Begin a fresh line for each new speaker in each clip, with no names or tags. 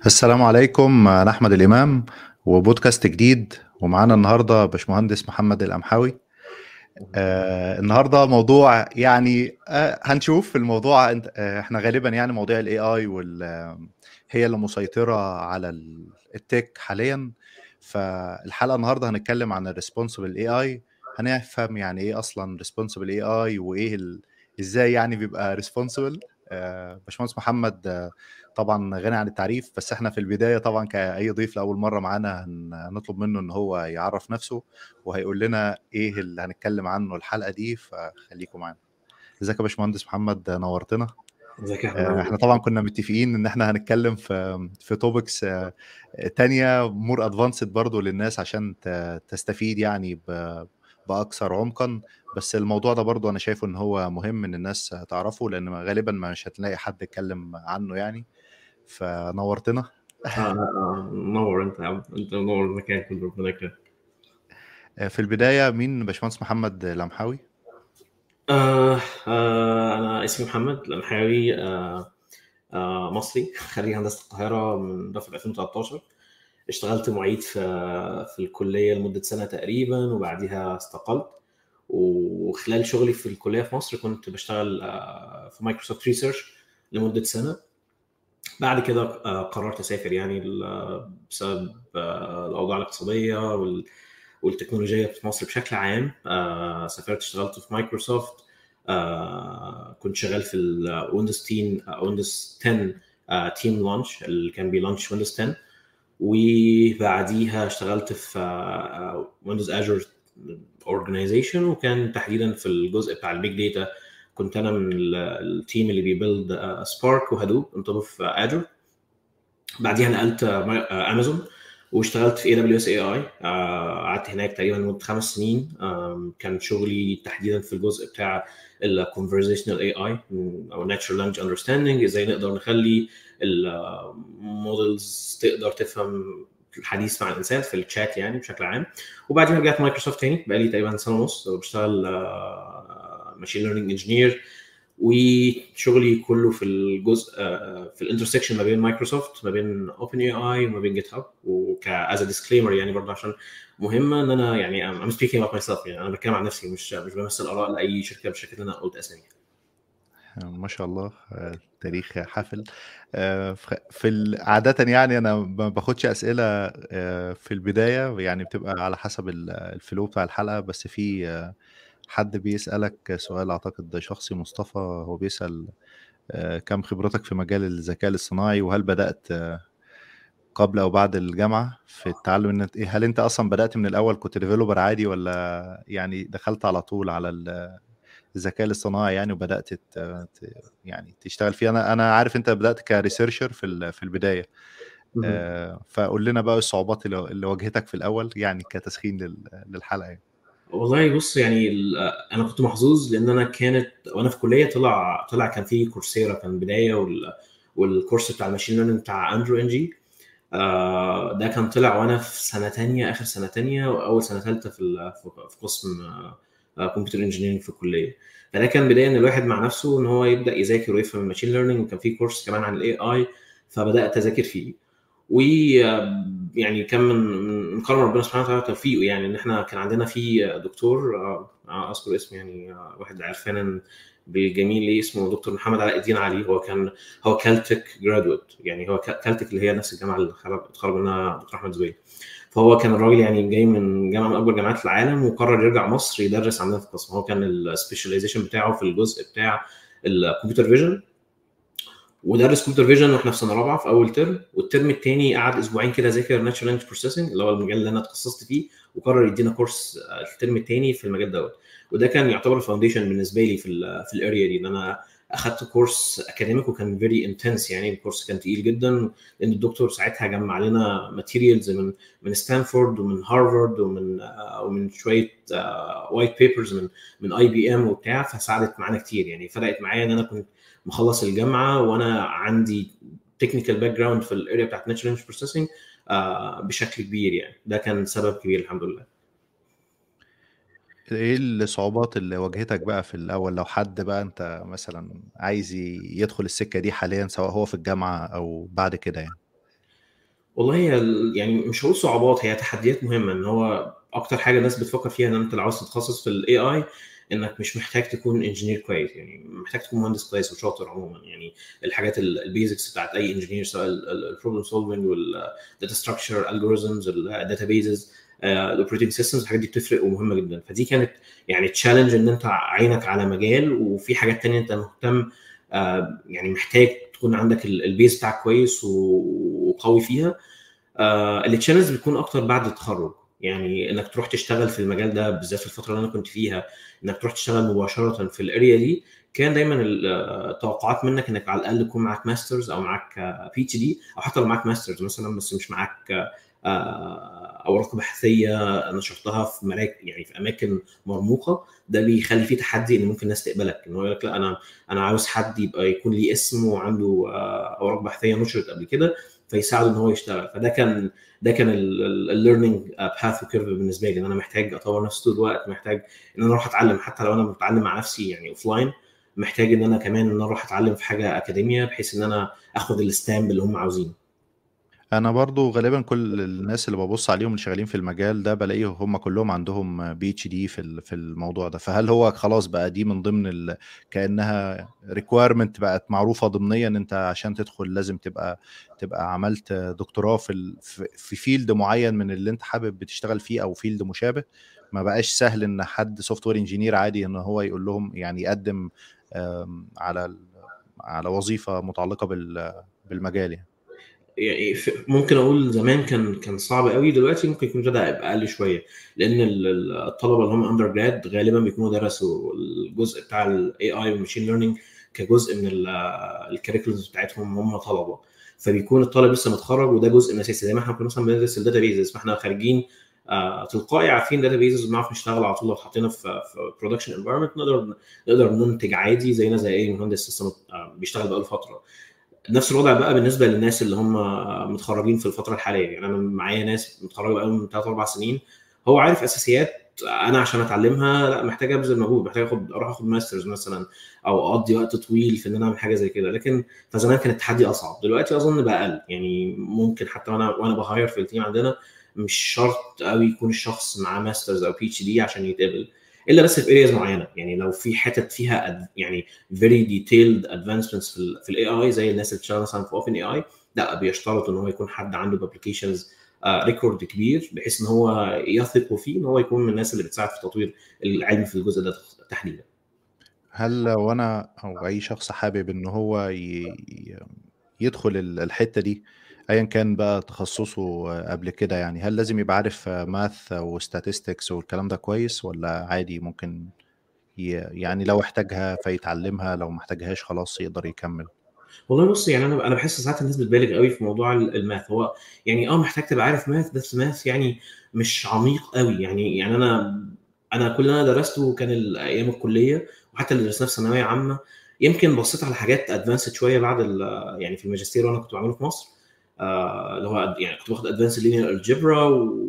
السلام عليكم انا احمد الامام وبودكاست جديد ومعانا النهارده باشمهندس محمد القمحاوي آه النهارده موضوع يعني آه هنشوف الموضوع انت- آه احنا غالبا يعني مواضيع الاي اي وال آه، هي اللي مسيطره على ال- التك حاليا فالحلقه النهارده هنتكلم عن الريسبونسبل اي اي هنفهم يعني ايه اصلا ريسبونسبل اي اي وايه ال... ازاي يعني بيبقى ريسبونسبل باشمهندس محمد آه، طبعا غني عن التعريف بس احنا في البدايه طبعا كاي ضيف لاول مره معانا هن- هنطلب منه ان هو يعرف نفسه وهيقول لنا ايه اللي هنتكلم عنه الحلقه دي فخليكم معانا ازيك يا باشمهندس محمد نورتنا
ازيك يا احمد
آه،
عامل
احنا
ايه؟
طبعا كنا متفقين ان احنا هنتكلم في في توبكس تانية مور ادفانسد برضو للناس عشان ت- تستفيد يعني ب- باكثر عمقا بس الموضوع ده برضو انا شايفه ان هو مهم ان الناس تعرفه لان غالبا مش هتلاقي حد يتكلم عنه يعني فنورتنا
آه آه آه منور انت يا عم انت منور المكان كله ربنا يكرمك
آه، في البدايه مين باشمهندس محمد لمحاوي
آه آه انا اسمي محمد القمحاوي آه آه مصري خريج هندسه القاهره من دفعه 2013 اشتغلت معيد في في الكليه لمده سنه تقريبا وبعديها استقلت وخلال شغلي في الكليه في مصر كنت بشتغل آه في مايكروسوفت ريسيرش لمده سنه بعد كده آه، قررت اسافر يعني ال- بسبب آه، الاوضاع الاقتصاديه وال- والتكنولوجيا في مصر بشكل عام آه، سافرت اشتغلت في مايكروسوفت آه، كنت شغال في الويندوز 10 ويندوز 10 تيم لانش اللي كان بيلانش ويندوز 10 وبعديها اشتغلت في ويندوز اجور اورجنايزيشن وكان تحديدا في الجزء بتاع البيج داتا كنت انا من ال- التيم اللي بيبيلد سبارك وهدوب انطبق في اجور بعديها نقلت آه، امازون واشتغلت في اي دبليو اس اي اي قعدت هناك تقريبا لمده خمس سنين آم، كان شغلي تحديدا في الجزء بتاع الكونفرزيشنال اي اي او ناتشرال لانجوج اندرستاندينج ازاي نقدر نخلي المودلز تقدر تفهم الحديث مع الانسان في الشات يعني بشكل عام وبعدين رجعت مايكروسوفت تاني بقالي تقريبا سنه ونص بشتغل ماشين ليرنينج انجينير وشغلي كله في الجزء آه، في الانترسكشن ما بين مايكروسوفت ما بين اوبن اي اي وما بين جيت هاب وكاز ديسكليمر يعني برضه عشان مهمه ان انا يعني I'm speaking about myself يعني انا بتكلم عن نفسي مش مش بمثل اراء لاي شركه بالشكل اللي انا قلت اسامي
ما شاء الله آه، تاريخ حافل آه، ف- في ال- عادة يعني أنا ما باخدش أسئلة آه، في البداية يعني بتبقى على حسب ال- الفلو بتاع الحلقة بس في آه، حد بيسألك سؤال أعتقد شخصي مصطفى هو بيسأل آه، كم خبرتك في مجال الذكاء الاصطناعي وهل بدأت آه، قبل أو بعد الجامعة في التعلم إن- هل أنت أصلا بدأت من الأول كنت ديفيلوبر عادي ولا يعني دخلت على طول على ال- الذكاء الاصطناعي يعني وبدات ت... ت... يعني تشتغل فيه انا انا عارف انت بدات كريسيرشر في ال... في البدايه
مهم.
آه، فقول لنا بقى الصعوبات اللي, اللي واجهتك في الاول يعني كتسخين لل... للحلقه يعني
والله بص يعني ال- انا كنت محظوظ لان انا كانت وانا في كليه طلع طلع كان في كورسيرا كان بدايه وال والكورس بتاع الماشين ليرنينج بتاع اندرو ان جي آه، ده كان طلع وانا في سنه تانية اخر سنه تانية واول سنه ثالثه في ال- في في قسم كمبيوتر انجينيرنج في الكليه فده كان بدايه ان الواحد مع نفسه ان هو يبدا يذاكر ويفهم الماشين ليرنينج وكان في كورس كمان عن الاي اي فبدات اذاكر فيه ويعني كان من من كرم ربنا سبحانه وتعالى توفيقه يعني ان احنا كان عندنا في دكتور آه، اذكر اسمه يعني آه، واحد عرفان بالجميل ليه اسمه دكتور محمد علاء الدين علي هو كان هو كالتك جرادويت يعني هو كالتك اللي هي نفس الجامعه اللي خرج- اتخرج منها دكتور احمد زويل فهو كان الراجل يعني جاي من جامعه من اكبر جامعات العالم وقرر يرجع مصر يدرس عندنا في القسم هو كان السبيشاليزيشن بتاعه في الجزء بتاع الكمبيوتر فيجن ودرس كمبيوتر فيجن واحنا في سنه رابعه في اول ترم والترم الثاني قعد اسبوعين كده ذاكر ناتشورال لانجوج بروسيسنج اللي هو المجال اللي انا اتخصصت فيه وقرر يدينا كورس آه، الترم الثاني في المجال دوت وده كان يعتبر الفاونديشن بالنسبه لي في ال في الاريا دي ان انا اخدت كورس اكاديميك وكان فيري انتنس يعني الكورس كان تقيل جدا لان الدكتور ساعتها جمع لنا ماتيريالز من من ستانفورد ومن هارفارد ومن آه، ومن شويه وايت بيبرز من من اي بي ام وبتاع فساعدت معانا كتير يعني فرقت معايا ان انا كنت مخلص الجامعه وانا عندي تكنيكال باك جراوند في الاريا بتاعت ناتشورال لانجوج بروسيسنج بشكل كبير يعني ده كان سبب كبير الحمد لله
ايه الصعوبات اللي واجهتك بقى في الاول لو حد بقى انت مثلا عايز ي- يدخل السكه دي حاليا سواء هو في الجامعه او بعد كده يعني
والله هي ال- يعني مش هقول صعوبات هي تحديات مهمه ان هو اكتر حاجه الناس بتفكر فيها ان انت لو عاوز تتخصص في الاي اي انك مش محتاج تكون انجينير كويس يعني محتاج تكون مهندس كويس وشاطر عموما يعني الحاجات البيزكس بتاعت اي انجينير سواء البروبلم سولفنج والداتا ستراكشر الجوريزمز الداتا بيزز الاوبريتنج سيستمز الحاجات دي بتفرق ومهمه جدا فدي كانت يعني تشالنج ان انت عينك على مجال وفي حاجات تانية انت مهتم آه، يعني محتاج تكون عندك ال- البيز بتاعك كويس و- وقوي فيها آه، التشالنج بتكون اكتر بعد التخرج يعني انك تروح تشتغل في المجال ده بالذات في الفتره اللي انا كنت فيها انك تروح تشتغل مباشره في الاريا دي كان دايما التوقعات منك انك على الاقل يكون معاك ماسترز او معاك بي اتش دي او حتى لو معاك ماسترز مثلا بس مش معاك آه، اوراق بحثيه نشرتها في مراكز يعني في اماكن مرموقه ده بيخلي فيه تحدي ان ممكن الناس تقبلك ان هو يقول لك لا انا انا عاوز حد يبقى يكون ليه اسم وعنده آه، اوراق بحثيه نشرت قبل كده فيساعده ان هو يشتغل فده كان ده كان الليرنينج باث وكيرف بالنسبه لي ان انا محتاج اطور نفسي طول الوقت محتاج ان انا اروح اتعلم حتى لو انا بتعلم مع نفسي يعني اوف لاين محتاج ان انا كمان ان انا اروح اتعلم في حاجه اكاديميه بحيث ان انا اخد الستامب اللي هم عاوزينه
انا برضو غالبا كل الناس اللي ببص عليهم اللي شغالين في المجال ده بلاقيهم هم كلهم عندهم بي اتش دي في ال- في الموضوع ده فهل هو خلاص بقى دي من ضمن ال... كانها ريكويرمنت بقت معروفه ضمنيا ان انت عشان تدخل لازم تبقى تبقى عملت دكتوراه في ال... في في فيلد معين من اللي انت حابب بتشتغل فيه او فيلد مشابه ما بقاش سهل ان حد سوفت وير انجينير عادي ان هو يقول لهم يعني يقدم آم، على ال- على وظيفه متعلقه بال... بالمجال يعني
يعني ف- ممكن اقول زمان كان كان صعب قوي دلوقتي ممكن يكون بدا يبقى اقل شويه لان ال- ال- الطلبه اللي هم اندر جراد غالبا بيكونوا درسوا الجزء بتاع الاي اي والماشين ليرنينج كجزء من الكاريكولمز بتاعتهم هم طلبه فبيكون الطالب لسه متخرج وده جزء من اساسي زي ما احنا كنا مثلا بندرس الداتا بيزز فاحنا خارجين آه، تلقائي عارفين داتا بيزز بنعرف نشتغل على طول لو اتحطينا في في برودكشن انفايرمنت نقدر نقدر ننتج عادي زينا زي اي مهندس لسه مت- آه، بيشتغل بقاله فتره نفس الوضع بقى بالنسبه للناس اللي هم متخرجين في الفتره الحاليه يعني انا معايا ناس متخرجه بقى من 3 4 سنين هو عارف اساسيات انا عشان اتعلمها لا محتاج ابذل مجهود محتاج اخد اروح اخد ماسترز مثلا او اقضي وقت طويل في ان انا اعمل حاجه زي كده لكن فزمان كان التحدي اصعب دلوقتي اظن بقى اقل يعني ممكن حتى وانا وانا بهاير في التيم عندنا مش شرط قوي يكون الشخص معاه ماسترز او بي اتش دي عشان يتقبل الا بس في ارياز معينه يعني لو في حتت فيها أد- يعني فيري ديتيلد ادفانسمنتس في ال في الاي اي زي الناس اللي بتشتغل مثلا في اوبن اي اي لا بيشترط ان هو يكون حد عنده بابليكيشنز ريكورد كبير بحيث ان هو يثقوا فيه ان هو يكون من الناس اللي بتساعد في تطوير العلم في الجزء ده تحديدا
هل لو انا او اي شخص حابب ان هو ي... ي- يدخل ال- الحته دي ايا كان بقى تخصصه قبل كده يعني هل لازم يبقى عارف ماث وستاتستكس والكلام ده كويس ولا عادي ممكن ي... يعني لو احتاجها فيتعلمها لو ما احتاجهاش خلاص يقدر يكمل
والله بص يعني انا انا بحس ساعات الناس بتبالغ قوي في موضوع ال- الماث هو يعني اه محتاج تبقى عارف ماث بس ماث يعني مش عميق قوي يعني يعني انا انا كل اللي انا درسته كان ال- ايام الكليه وحتى اللي درسناه في ثانويه عامه يمكن بصيت على حاجات ادفانسد شويه بعد ال- يعني في الماجستير وانا كنت بعمله في مصر آه، اللي هو يعني كنت باخد ادفانسد لينير الجبرا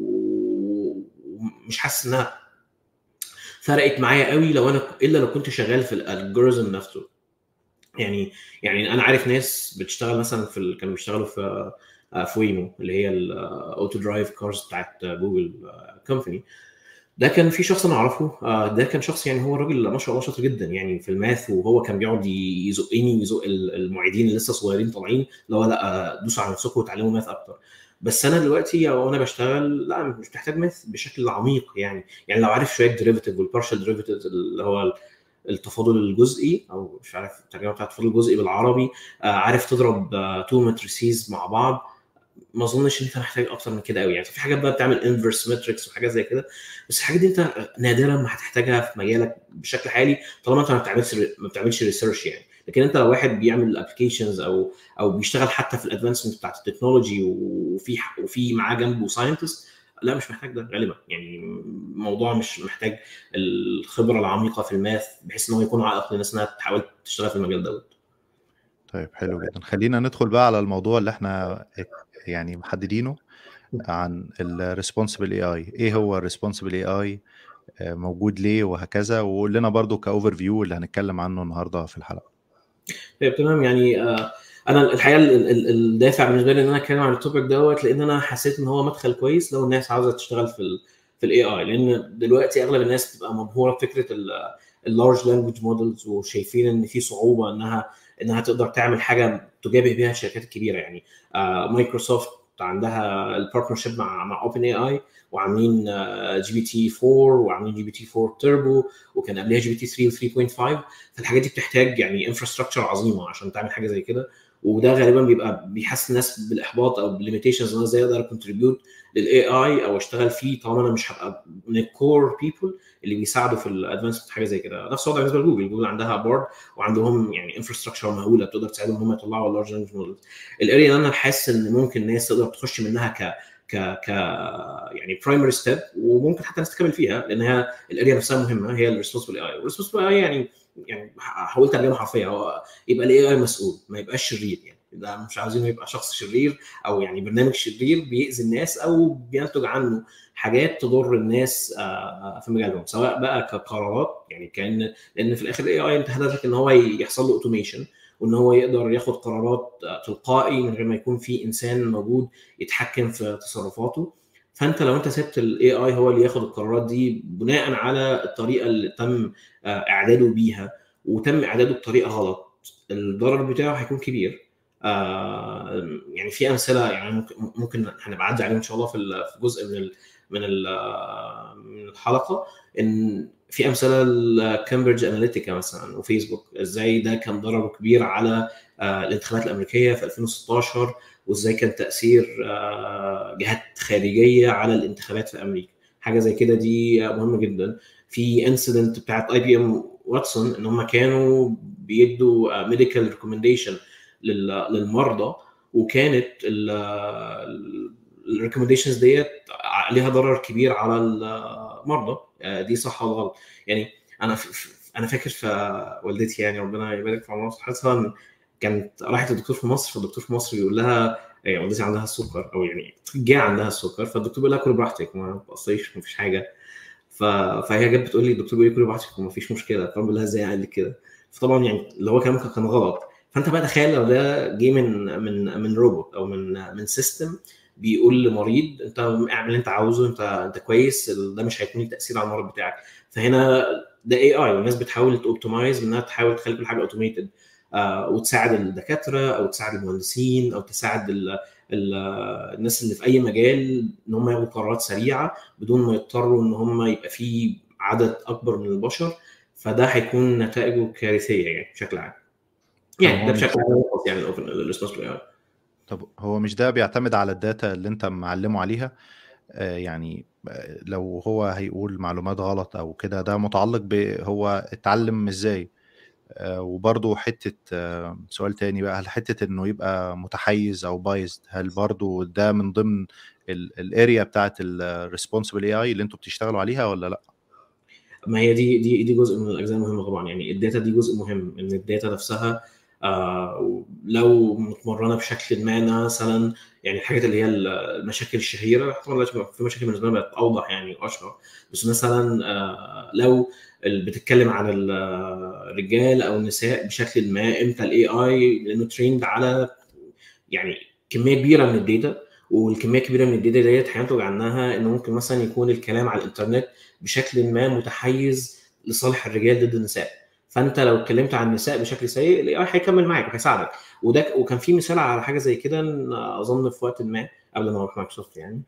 ومش حاسس انها فرقت معايا قوي لو انا الا لو كنت شغال في الالجوريزم نفسه يعني يعني انا عارف ناس بتشتغل مثلا في ال... كانوا بيشتغلوا في آه، في ويمو اللي هي الاوتو درايف كارز بتاعت جوجل كومباني ده كان في شخص انا اعرفه آه، ده كان شخص يعني هو راجل ما شاء الله شاطر جدا يعني في الماث وهو كان بيقعد يزقني ويزق ال- المعيدين اللي لسه صغيرين طالعين اللي هو لا آه، دوسوا على نفسكم وتعلموا ماث اكتر بس انا دلوقتي وانا بشتغل لا مش محتاج ماث بشكل عميق يعني يعني لو عارف شويه ديريفيتيف والبارشال ديريفيتيف اللي هو التفاضل الجزئي او مش عارف الترجمه بتاعت التفاضل الجزئي بالعربي آه، عارف تضرب تو ماتريسيز مع بعض ما اظنش ان انت محتاج اكتر من كده قوي يعني في حاجات بقى بتعمل انفرس ماتريكس وحاجات زي كده بس الحاجات دي انت نادرا ما هتحتاجها في مجالك بشكل حالي طالما انت ما بتعملش ما بتعملش ريسيرش يعني لكن انت لو واحد بيعمل ابلكيشنز او او بيشتغل حتى في الادفانسمنت بتاعت التكنولوجي وفي وفي معاه جنبه ساينتست لا مش محتاج ده غالبا يعني الموضوع مش محتاج الخبره العميقه في الماث بحيث ان هو يكون عائق للناس انها تحاول تشتغل في المجال دوت
طيب حلو جدا خلينا ندخل بقى على الموضوع اللي احنا يعني محددينه عن الريسبونسبل اي اي ايه هو الريسبونسبل اي اي موجود ليه وهكذا وقول لنا برضو كاوفر فيو اللي هنتكلم عنه النهارده في الحلقه
طيب تمام يعني آه انا الحقيقه ال- ال- الدافع بالنسبه لي ان انا اتكلم عن التوبيك دوت لان انا حسيت ان هو مدخل كويس لو الناس عاوزه تشتغل في ال في الاي اي لان دلوقتي اغلب الناس بتبقى مبهوره بفكره اللارج لانجوج مودلز وشايفين ان في صعوبه انها انها تقدر تعمل حاجه تجابه بيها الشركات الكبيره يعني آه، مايكروسوفت عندها البارتنرشيب مع مع اوبن اي اي وعاملين جي بي تي 4 وعاملين جي بي تي 4 تربو وكان قبلها جي بي تي 3 و3.5 فالحاجات دي بتحتاج يعني انفراستراكشر عظيمه عشان تعمل حاجه زي كده وده غالبا بيبقى بيحس الناس بالاحباط او بالليميتيشنز انا ازاي اقدر كونتريبيوت للاي اي او اشتغل فيه طالما انا مش هبقى من الكور بيبل اللي بيساعدوا في الادفانسمنت حاجه زي كده نفس الوضع بالنسبه لجوجل جوجل عندها بورد وعندهم يعني انفراستراكشر مهوله بتقدر تساعدهم ان هم يطلعوا اللارج لانجوج مودلز الاريا اللي انا حاسس ان ممكن الناس تقدر تخش منها ك ك ك يعني برايمري ستيب وممكن حتى الناس تكمل فيها لان هي الاريا نفسها مهمه هي الريسبونسبل اي اي الريسبونسبل اي يعني يعني حاولت ارجمها حرفيا هو يبقى الاي اي مسؤول ما يبقاش شرير يعني ده مش عاوزينه يبقى شخص شرير او يعني برنامج شرير بيأذي الناس او بينتج عنه حاجات تضر الناس في مجالهم سواء بقى كقرارات يعني كان لان في الاخر الاي اي انت هدفك ان هو يحصل له اوتوميشن وان هو يقدر ياخد قرارات تلقائي من غير ما يكون في انسان موجود يتحكم في تصرفاته فانت لو انت سبت الاي اي هو اللي ياخد القرارات دي بناء على الطريقه اللي تم اعداده بيها وتم اعداده بطريقه غلط الضرر بتاعه هيكون كبير آه يعني في امثله يعني ممكن ممكن هنبقى عدي عليهم ان شاء الله في جزء من ال من ال من الحلقه ان في امثله لكامبريدج اناليتيكا مثلا وفيسبوك ازاي ده كان ضرره كبير على آه الانتخابات الامريكيه في 2016 وازاي كان تاثير آه جهات خارجيه على الانتخابات في امريكا حاجه زي كده دي مهمه جدا في انسيدنت بتاعت اي بي ام واتسون ان هم كانوا بيدوا ميديكال ريكومنديشن للمرضى وكانت الريكومنديشنز ديت عليها ضرر كبير على المرضى دي صح ولا غلط يعني انا انا فاكر في والدتي يعني ربنا يبارك في عمرها وصحتها كانت راحت الدكتور في مصر فالدكتور في مصر بيقول لها يعني والدتي عندها السكر او يعني جه عندها السكر فالدكتور بيقول لها كل براحتك ما تقصيش ما فيش حاجه ف... فهي جت بتقول لي الدكتور بيقول لي كل براحتك وما فيش مشكله فانا بقول لها ازاي قال لي كده فطبعا يعني اللي هو كلامك كان غلط فانت بقى تخيل لو ده جه من من من روبوت او من من سيستم بيقول لمريض انت اعمل اللي انت عاوزه انت انت كويس ده مش هيكون له تاثير على المرض بتاعك فهنا ده اي اي والناس بتحاول توبتمايز انها تحاول تخلي كل حاجه اوتوميتد آه وتساعد الدكاتره او تساعد المهندسين او تساعد ال ال الناس اللي في اي مجال ان هم ياخدوا قرارات سريعه بدون ما يضطروا ان هم يبقى في عدد اكبر من البشر فده هيكون نتائجه كارثيه يعني بشكل عام. يعني ده بشكل عام يعني الاوبن الريسبونسبل اي
طب هو مش ده بيعتمد على الداتا اللي انت معلمه عليها آه يعني لو هو هيقول معلومات غلط او كده ده متعلق بهو اتعلم ازاي آه وبرضه حتة آه سؤال تاني بقى هل حتة انه يبقى متحيز او بايزد هل برضه ده من ضمن الاريا بتاعت الريسبونسبل اي اي اللي انتوا بتشتغلوا عليها ولا لا؟
ما هي دي دي دي جزء من الاجزاء المهمه طبعا يعني الداتا دي جزء مهم ان الداتا نفسها آه لو متمرنه بشكل ما مثلا يعني الحاجات اللي هي المشاكل الشهيره طبعا في مشاكل بالنسبه لنا بقت اوضح يعني واشهر بس مثلا آه لو بتتكلم عن الرجال او النساء بشكل ما امتى الاي اي لانه تريند على يعني كميه كبيره من الداتا والكميه الكبيره من الداتا ديت هينتج عنها انه ممكن مثلا يكون الكلام على الانترنت بشكل ما متحيز لصالح الرجال ضد النساء فانت لو اتكلمت عن النساء بشكل سيء الاي اي هيكمل معاك وهيساعدك وده وكان في مثال على حاجه زي كده اظن في وقت ما قبل ما اروح مايكروسوفت يعني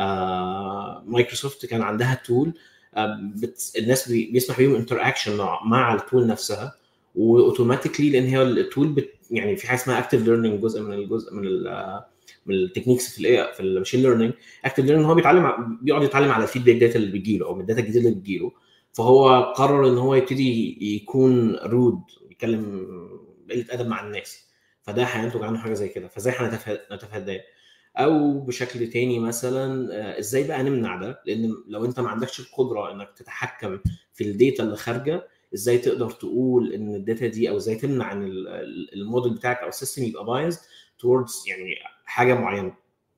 آه مايكروسوفت كان عندها تول آه بت... الناس بي... بيسمح بيهم انتر اكشن مع... مع التول نفسها واوتوماتيكلي لان هي التول بت... يعني في حاجه اسمها اكتف ليرنينج جزء من الجزء من ال... من التكنيكس في الاي في الماشين ليرنينج اكتف ليرنينج هو بيتعلم بيقعد يتعلم على الفيدباك داتا اللي بتجيله او من الداتا الجديده اللي بتجيله فهو قرر ان هو يبتدي يكون رود يتكلم قله ادب مع الناس فده هينتج عنه حاجه زي كده فازاي هنتفاداه او بشكل تاني مثلا ازاي بقى نمنع ده لان لو انت ما عندكش القدره انك تتحكم في الداتا اللي خارجه ازاي تقدر تقول ان الداتا دي او ازاي تمنع ان الموديل بتاعك او السيستم يبقى بايظ towards يعني حاجه معينه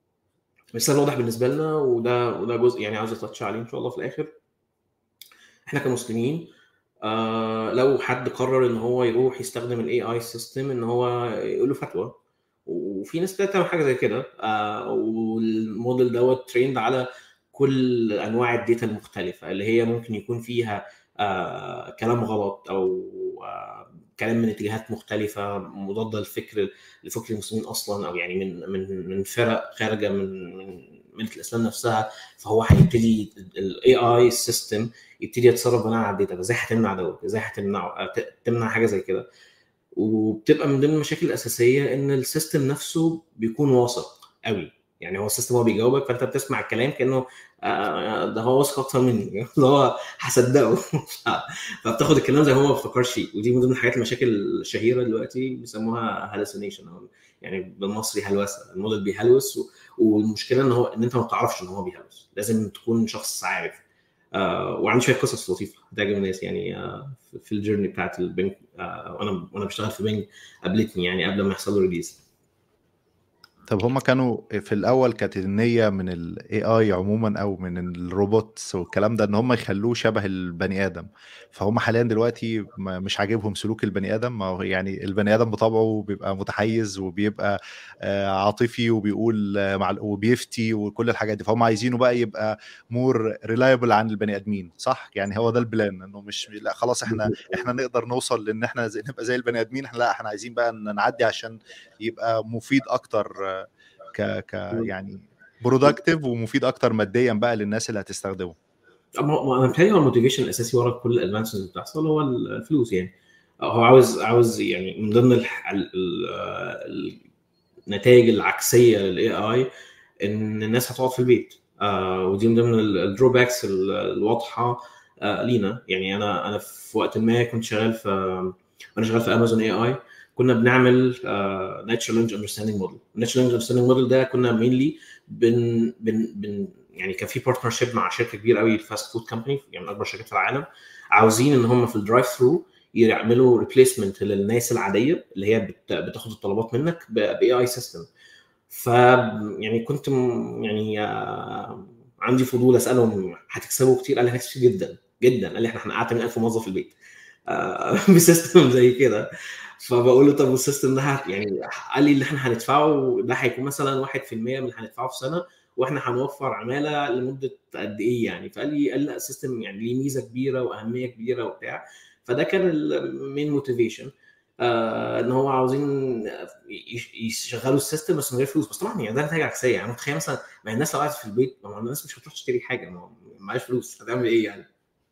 مثال واضح بالنسبه لنا وده وده جزء يعني عاوز اتاتش عليه ان شاء الله في الاخر احنا كمسلمين آه لو حد قرر ان هو يروح يستخدم الاي اي سيستم ان هو يقول له فتوى وفي ناس بتعمل حاجه زي كده آه والموديل دوت تريند على كل انواع الداتا المختلفه اللي هي ممكن يكون فيها آه كلام غلط او آه كلام من اتجاهات مختلفه مضاده لفكر لفكر المسلمين اصلا او يعني من من من فرق خارجه من من مله الاسلام نفسها فهو هيبتدي الاي اي سيستم يبتدي يتصرف بناء على الداتا ازاي هتمنع دوت ازاي هتمنع تمنع حاجه زي كده وبتبقى من ضمن المشاكل الاساسيه ان السيستم نفسه بيكون واثق قوي يعني هو السيستم هو بيجاوبك فانت بتسمع الكلام كانه ده هو واثق اكتر مني اللي هو هصدقه فبتاخد الكلام زي ما هو ما بيفكرش فيه ودي من ضمن الحاجات المشاكل الشهيره دلوقتي بيسموها هالوسينيشن يعني بالمصري هلوسه الموديل بيهلوس والمشكله ان هو ان انت ما بتعرفش ان هو بيهلوس لازم تكون شخص عارف آه وعندي شويه قصص لطيفه هتعجب الناس يعني آه في الجيرني بتاعت البنك آه وانا وانا بشتغل في بنك قابلتني يعني قبل ما يحصل له ريليز
طب هم كانوا في الاول كانت النيه من الاي اي عموما او من الروبوتس والكلام ده ان هم يخلوه شبه البني ادم فهم حاليا دلوقتي مش عاجبهم سلوك البني ادم ما هو يعني البني ادم بطبعه بيبقى متحيز وبيبقى عاطفي وبيقول وبيفتي وكل الحاجات دي فهم عايزينه بقى يبقى مور ريلايبل عن البني ادمين صح يعني هو ده البلان انه مش لا خلاص احنا احنا نقدر نوصل لان احنا زي نبقى زي البني ادمين احنا لا احنا عايزين بقى نعدي عشان يبقى مفيد اكتر ك ك يعني برودكتيف ومفيد اكتر ماديا بقى للناس اللي هتستخدمه
انا متهيألي هو الموتيفيشن الاساسي ورا كل الادفانسز اللي بتحصل هو الفلوس يعني هو عاوز عاوز يعني من ضمن النتائج العكسيه للاي اي ان الناس هتقعد في البيت آه ودي من ضمن الدروباكس الواضحه آه لينا يعني انا انا في وقت ما كنت شغال في انا شغال في امازون اي اي كنا بنعمل ناتشرال لانجوج اندرستاندينج موديل الناتشرال لانجوج اندرستاندينج موديل ده كنا مينلي بن بن بن يعني كان في بارتنرشيب مع شركه كبيره قوي الفاست فود كومباني يعني من اكبر الشركات في العالم عاوزين ان هم في الدرايف ثرو يعملوا ريبليسمنت للناس العاديه اللي هي بتاخد الطلبات منك باي اي سيستم ف يعني كنت يعني عندي فضول اسالهم هتكسبوا كتير قال لي هتكسب جدا جدا قال لي احنا هنقعد 1000 موظف في البيت بسيستم زي كده فبقول له طب والسيستم ده يعني قال لي اللي احنا هندفعه ده هيكون مثلا 1% من اللي هندفعه في سنه واحنا هنوفر عماله لمده قد ايه يعني فقال لي قال لا السيستم يعني ليه ميزه كبيره واهميه كبيره وبتاع فده كان المين موتيفيشن آه ان هو عاوزين يشغلوا السيستم بس من غير فلوس بس طبعا يعني ده نتائج عكسيه يعني متخيل مثلا ما الناس لو قعدت في البيت ما الناس مش هتروح تشتري حاجه ما معاش فلوس هتعمل ايه يعني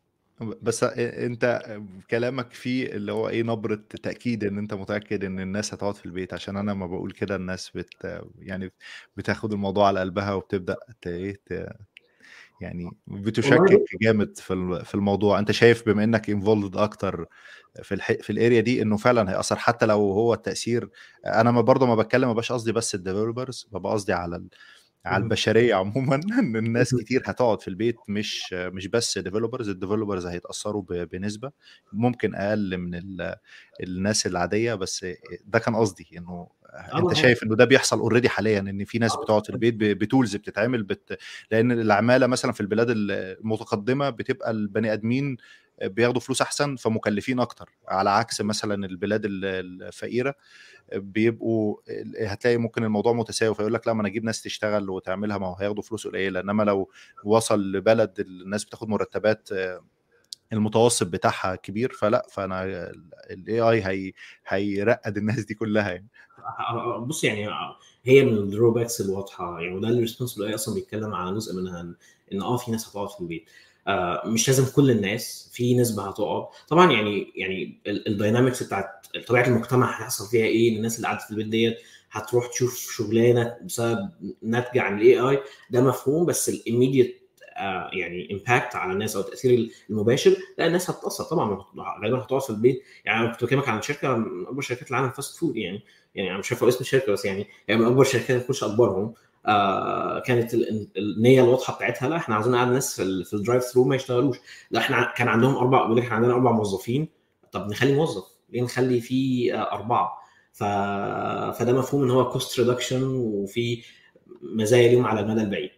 بس انت كلامك فيه اللي هو ايه نبرة تأكيد ان انت متأكد ان الناس هتقعد في البيت عشان انا ما بقول كده الناس بت يعني بتاخد الموضوع على قلبها وبتبدأ ت... ايه ت... يعني بتشكك جامد في في الموضوع انت شايف بما انك انفولد اكتر في الح... في الاريا دي انه فعلا هيأثر حتى لو هو التأثير انا ما برضه ما بتكلم ما بقاش قصدي بس الديفلوبرز ببقى قصدي على ال... على البشريه عموما ان الناس كتير هتقعد في البيت مش مش بس ديفلوبرز الديفلوبرز هيتاثروا بنسبه ممكن اقل من الناس العاديه بس ده كان قصدي انه انت شايف انه ده بيحصل اوريدي حاليا ان في ناس بتقعد في البيت بتولز بتتعمل بت... لان العماله مثلا في البلاد المتقدمه بتبقى البني ادمين بياخدوا فلوس احسن فمكلفين اكتر على عكس مثلا البلاد الفقيره بيبقوا هتلاقي ممكن الموضوع متساوي فيقول لك لا ما انا اجيب ناس تشتغل وتعملها ما هو هياخدوا فلوس قليله انما لو وصل لبلد الناس بتاخد مرتبات المتوسط بتاعها كبير فلا فانا الاي اي هي هيرقد الناس دي كلها يعني
بص يعني هي من الدروباكس الواضحه يعني وده الريسبونسبل اي اصلا بيتكلم على جزء منها ان اه في ناس هتقعد في البيت آه مش لازم كل الناس في نسبه هتقعد طبعا يعني يعني الداينامكس بتاعت طبيعه المجتمع هيحصل فيها ايه الناس اللي قاعده في البيت ديت هتروح تشوف شغلانه بسبب ناتجه عن الاي اي ده مفهوم بس الاميديت آه يعني امباكت على الناس او التاثير المباشر لا الناس هتتاثر طبعا غالبا هتقعد في البيت يعني انا كنت بكلمك عن شركه من اكبر شركات العالم فاست فود يعني يعني انا مش عارف اسم الشركه بس يعني يعني من اكبر الشركات ما تكونش اكبرهم آه كانت النيه الواضحه بتاعتها لا احنا عاوزين نقعد الناس في, في الدرايف ثرو ما يشتغلوش لا احنا كان عندهم اربع بيقول لك احنا عندنا اربع موظفين طب نخلي موظف ليه نخلي فيه آه اربعه ف... فده مفهوم ان هو كوست ريدكشن وفي مزايا ليهم على المدى البعيد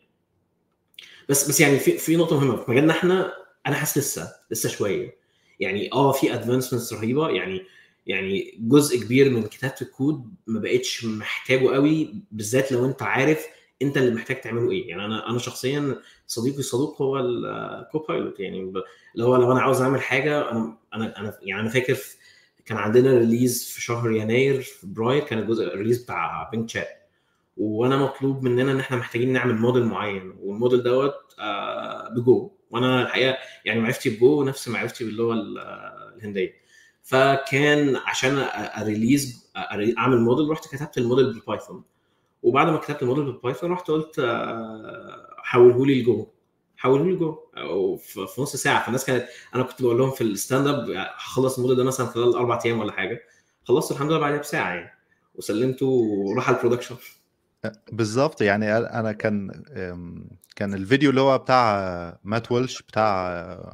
بس بس يعني في في نقطه مهمه في مجالنا احنا انا حاسس لسه لسه شويه يعني اه في ادفانسمنتس رهيبه يعني يعني جزء كبير من كتابه الكود ما بقتش محتاجه قوي بالذات لو انت عارف انت اللي محتاج تعمله ايه يعني انا انا شخصيا صديقي الصدوق هو الكوبايلوت يعني اللي هو لو انا عاوز اعمل حاجه انا انا انا يعني انا فاكر كان عندنا ريليز في شهر يناير فبراير كان الجزء الريليز بتاع بينك شات وانا مطلوب مننا ان احنا محتاجين نعمل موديل معين والموديل دوت بجو وانا الحقيقه يعني معرفتي بجو نفس معرفتي باللغه الهنديه فكان عشان اريليز اعمل موديل رحت كتبت الموديل بالبايثون وبعد ما كتبت الموديل بالبايثون رحت قلت حوله لي لجو حوله لي جو في نص ساعه فالناس كانت انا كنت بقول لهم في الستاند اب هخلص الموديل ده مثلا خلال اربع ايام ولا حاجه خلصت الحمد لله بعدها بساعه يعني وسلمته وراح على البرودكشن
بالظبط يعني انا كان كان الفيديو اللي هو بتاع مات ويلش بتاع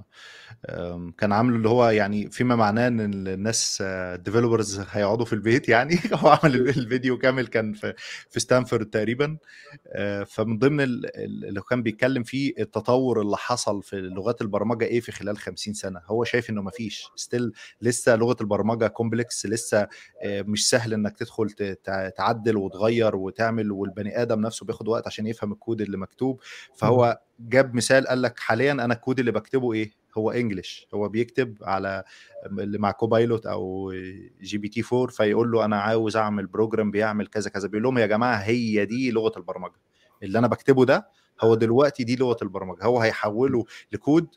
كان عامله اللي هو يعني فيما معناه ان الناس ديفلوبرز هيقعدوا في البيت يعني هو عمل الفيديو كامل كان في في ستانفورد تقريبا فمن ضمن اللي كان بيتكلم فيه التطور اللي حصل في لغات البرمجه ايه في خلال 50 سنه هو شايف انه ما فيش ستيل لسه لغه البرمجه كومبلكس لسه مش سهل انك تدخل تعدل وتغير وتعمل والبني ادم نفسه بياخد وقت عشان يفهم الكود اللي مكتوب فهو جاب مثال قال لك حاليا انا الكود اللي بكتبه ايه هو انجلش هو بيكتب على اللي مع كوبايلوت او جي بي تي 4 فيقول له انا عاوز اعمل بروجرام بيعمل كذا كذا بيقول لهم يا جماعه هي دي لغه البرمجه اللي انا بكتبه ده هو دلوقتي دي لغه البرمجه هو هيحوله لكود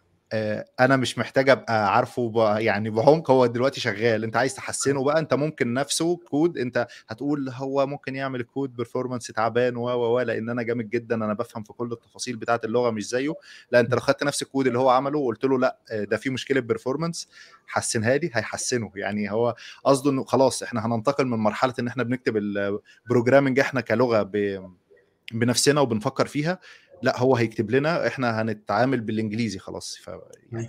انا مش محتاج ابقى عارفه يعني بعمق هو دلوقتي شغال انت عايز تحسنه بقى انت ممكن نفسه كود انت هتقول هو ممكن يعمل كود بيرفورمانس تعبان و و لان انا جامد جدا انا بفهم في كل التفاصيل بتاعه اللغه مش زيه لا انت لو خدت نفس الكود اللي هو عمله وقلت له لا ده في مشكله بيرفورمانس حسنها لي هيحسنه يعني هو قصده انه خلاص احنا هننتقل من مرحله ان احنا بنكتب البروجرامنج احنا كلغه ب... بنفسنا وبنفكر فيها لا هو هيكتب لنا احنا هنتعامل بالانجليزي خلاص ف يعني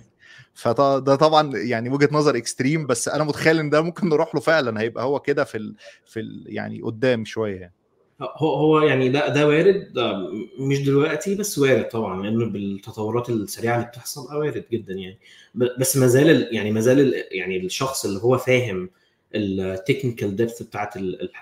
فده طبعا يعني وجهه نظر اكستريم بس انا متخيل ان ده ممكن نروح له فعلا هيبقى هو كده في ال في ال يعني قدام شويه يعني.
هو هو يعني ده ده وارد ده مش دلوقتي بس وارد طبعا لانه بالتطورات السريعه اللي بتحصل وارد جدا يعني بس ما زال يعني ما زال يعني الشخص اللي هو فاهم التكنيكال ديبث بتاعت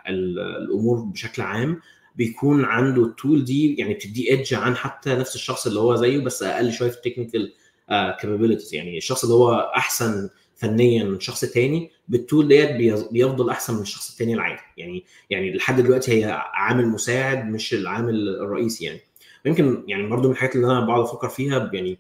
الامور بشكل عام بيكون عنده التول دي يعني بتديه ايدج عن حتى نفس الشخص اللي هو زيه بس اقل شويه في التكنيكال كابابيلتيز يعني الشخص اللي هو احسن فنيا من شخص تاني بالتول ديت بيفضل احسن من الشخص التاني العادي يعني يعني لحد دلوقتي هي عامل مساعد مش العامل الرئيسي يعني يمكن يعني برضو من الحاجات اللي انا بقعد افكر فيها يعني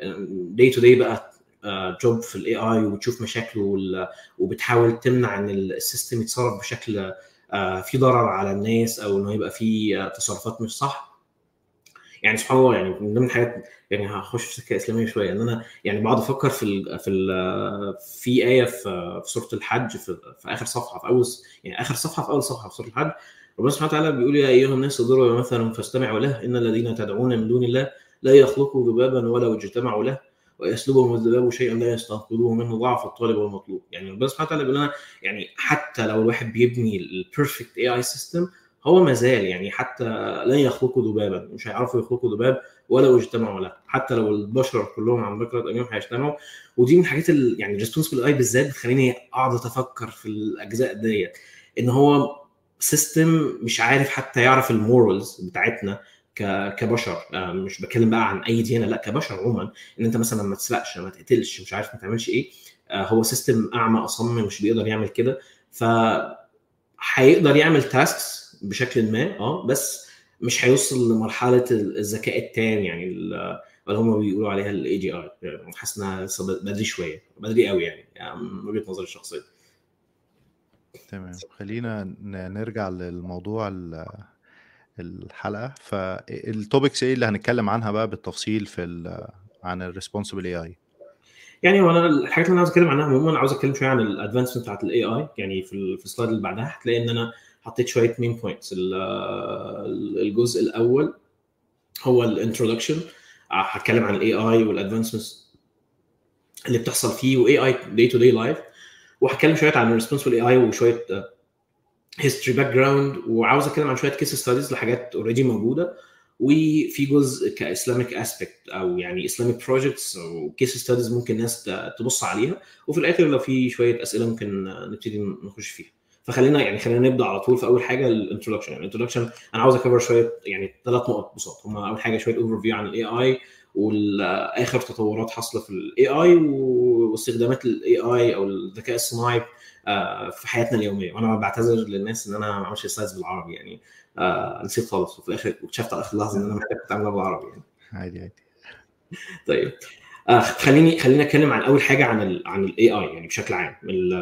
داي تو داي بقى جوب في الاي اي وبتشوف مشاكله وبتحاول تمنع ان السيستم يتصرف بشكل في ضرر على الناس او انه يبقى في تصرفات مش صح يعني سبحان الله يعني من ضمن الحاجات يعني هخش في سكه اسلاميه شويه ان انا يعني بقعد افكر في ال في ال في ايه في, في سوره الحج في, في اخر صفحه في اول يعني اخر صفحه في اول صفحه في سوره الحج ربنا سبحانه وتعالى بيقول يا ايها الناس ضربوا مثلا فاستمعوا له ان الذين تدعون من دون الله لا يخلقوا ذبابا ولو اجتمعوا له ويسلبهم الذباب شيئا لا يستنقذوه منه ضعف الطالب والمطلوب يعني ربنا سبحانه وتعالى بيقول لنا يعني حتى لو الواحد بيبني البيرفكت اي اي سيستم هو ما زال يعني حتى لن يخلقوا ذبابا مش هيعرفوا يخلقوا ذباب ولو اجتمعوا له حتى لو البشر كلهم عن بكره ايام هيجتمعوا ودي من الحاجات اللي يعني ريسبونسبل اي بالذات بتخليني اقعد اتفكر في الاجزاء ديت ان هو سيستم مش عارف حتى يعرف المورالز بتاعتنا كبشر مش بتكلم بقى عن اي ديانه لا كبشر عموما ان انت مثلا ما تسرقش ما تقتلش مش عارف ما تعملش ايه هو سيستم اعمى اصم مش بيقدر يعمل كده ف هيقدر يعمل تاسكس بشكل ما اه بس مش هيوصل لمرحله الذكاء التام يعني اللي هم بيقولوا عليها الاي جي اي حاسس انها بدري شويه بدري قوي يعني, يعني من وجهه نظري الشخصيه
تمام خلينا نرجع للموضوع الحلقه فالتوبكس ايه اللي هنتكلم عنها بقى بالتفصيل في عن الريسبونسبل اي اي
يعني هو انا الحاجات اللي انا عاوز اتكلم عنها عموما عاوز اتكلم شويه عن الادفانسمنت بتاعت الاي اي يعني في في السلايد اللي بعدها هتلاقي ان انا حطيت شويه مين بوينتس الجزء الاول هو الانترودكشن هتكلم عن الاي اي والادفانسمنتس اللي بتحصل فيه واي اي داي تو داي لايف وهتكلم شويه عن الريسبونسبل اي اي وشويه هيستوري باك جراوند وعاوز اتكلم عن شويه كيس ستاديز لحاجات اوريدي موجوده وفي جزء كاسلامك اسبكت او يعني اسلامك بروجكتس او كيس ستاديز ممكن الناس تبص عليها وفي الاخر لو في شويه اسئله ممكن نبتدي نخش فيها فخلينا يعني خلينا نبدا على طول في اول حاجه الانترودكشن يعني الانترودكشن انا عاوز اكفر شويه يعني ثلاث نقط بسيطه هم اول حاجه شويه اوفر فيو عن الاي اي والاخر تطورات حاصله في الاي اي واستخدامات الاي اي او الذكاء الصناعي في حياتنا اليوميه وانا بعتذر للناس ان انا ما عملتش سلايدز بالعربي يعني آه نسيت خالص وفي الاخر اكتشفت على اخر لحظه ان انا محتاج كنت اعملها بالعربي يعني
عادي عادي
طيب آه خليني خلينا اتكلم عن اول حاجه عن ال عن الاي اي يعني بشكل عام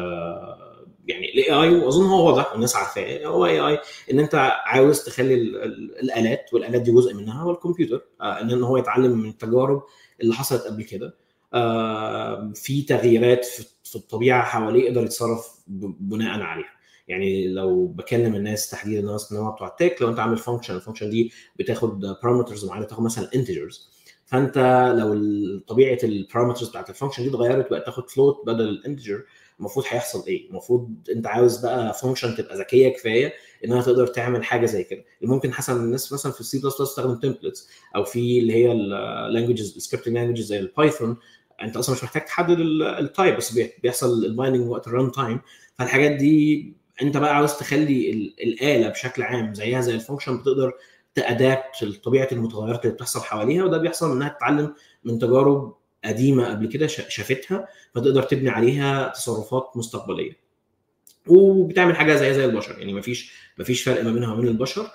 يعني الاي اي واظن هو واضح والناس عارفاه هو اي اي ان انت عاوز تخلي ال ال الالات والالات دي جزء منها هو الكمبيوتر آه ان هو يتعلم من التجارب اللي حصلت قبل كده آه في تغييرات في, في الطبيعه حواليه يقدر يتصرف بناء عليها يعني لو بكلم الناس تحديدا الناس ان هو بتوع التك لو انت عامل فانكشن الفانكشن دي بتاخد بارامترز معينه تاخد مثلا انتجرز فانت لو طبيعه البارامترز بتاعت الفانكشن دي اتغيرت بقت تاخد فلوت بدل الانتجر المفروض هيحصل ايه؟ المفروض انت عاوز بقى فانكشن تبقى ذكيه كفايه انها تقدر تعمل حاجه زي كده ممكن حسب الناس مثلا في السي بلس بلس تستخدم تمبلتس او في اللي هي اللانجوجز السكريبتنج لانجوجز زي البايثون انت اصلا مش محتاج تحدد التايب بس بيحصل البايندنج وقت الران تايم فالحاجات دي انت بقى عاوز تخلي الاله بشكل عام زيها زي الفانكشن بتقدر تادابت لطبيعه المتغيرات اللي بتحصل حواليها وده بيحصل انها تتعلم من تجارب قديمه قبل كده شافتها فتقدر تبني عليها تصرفات مستقبليه وبتعمل حاجه زي زي البشر يعني مفيش مفيش فرق ما بينها وبين البشر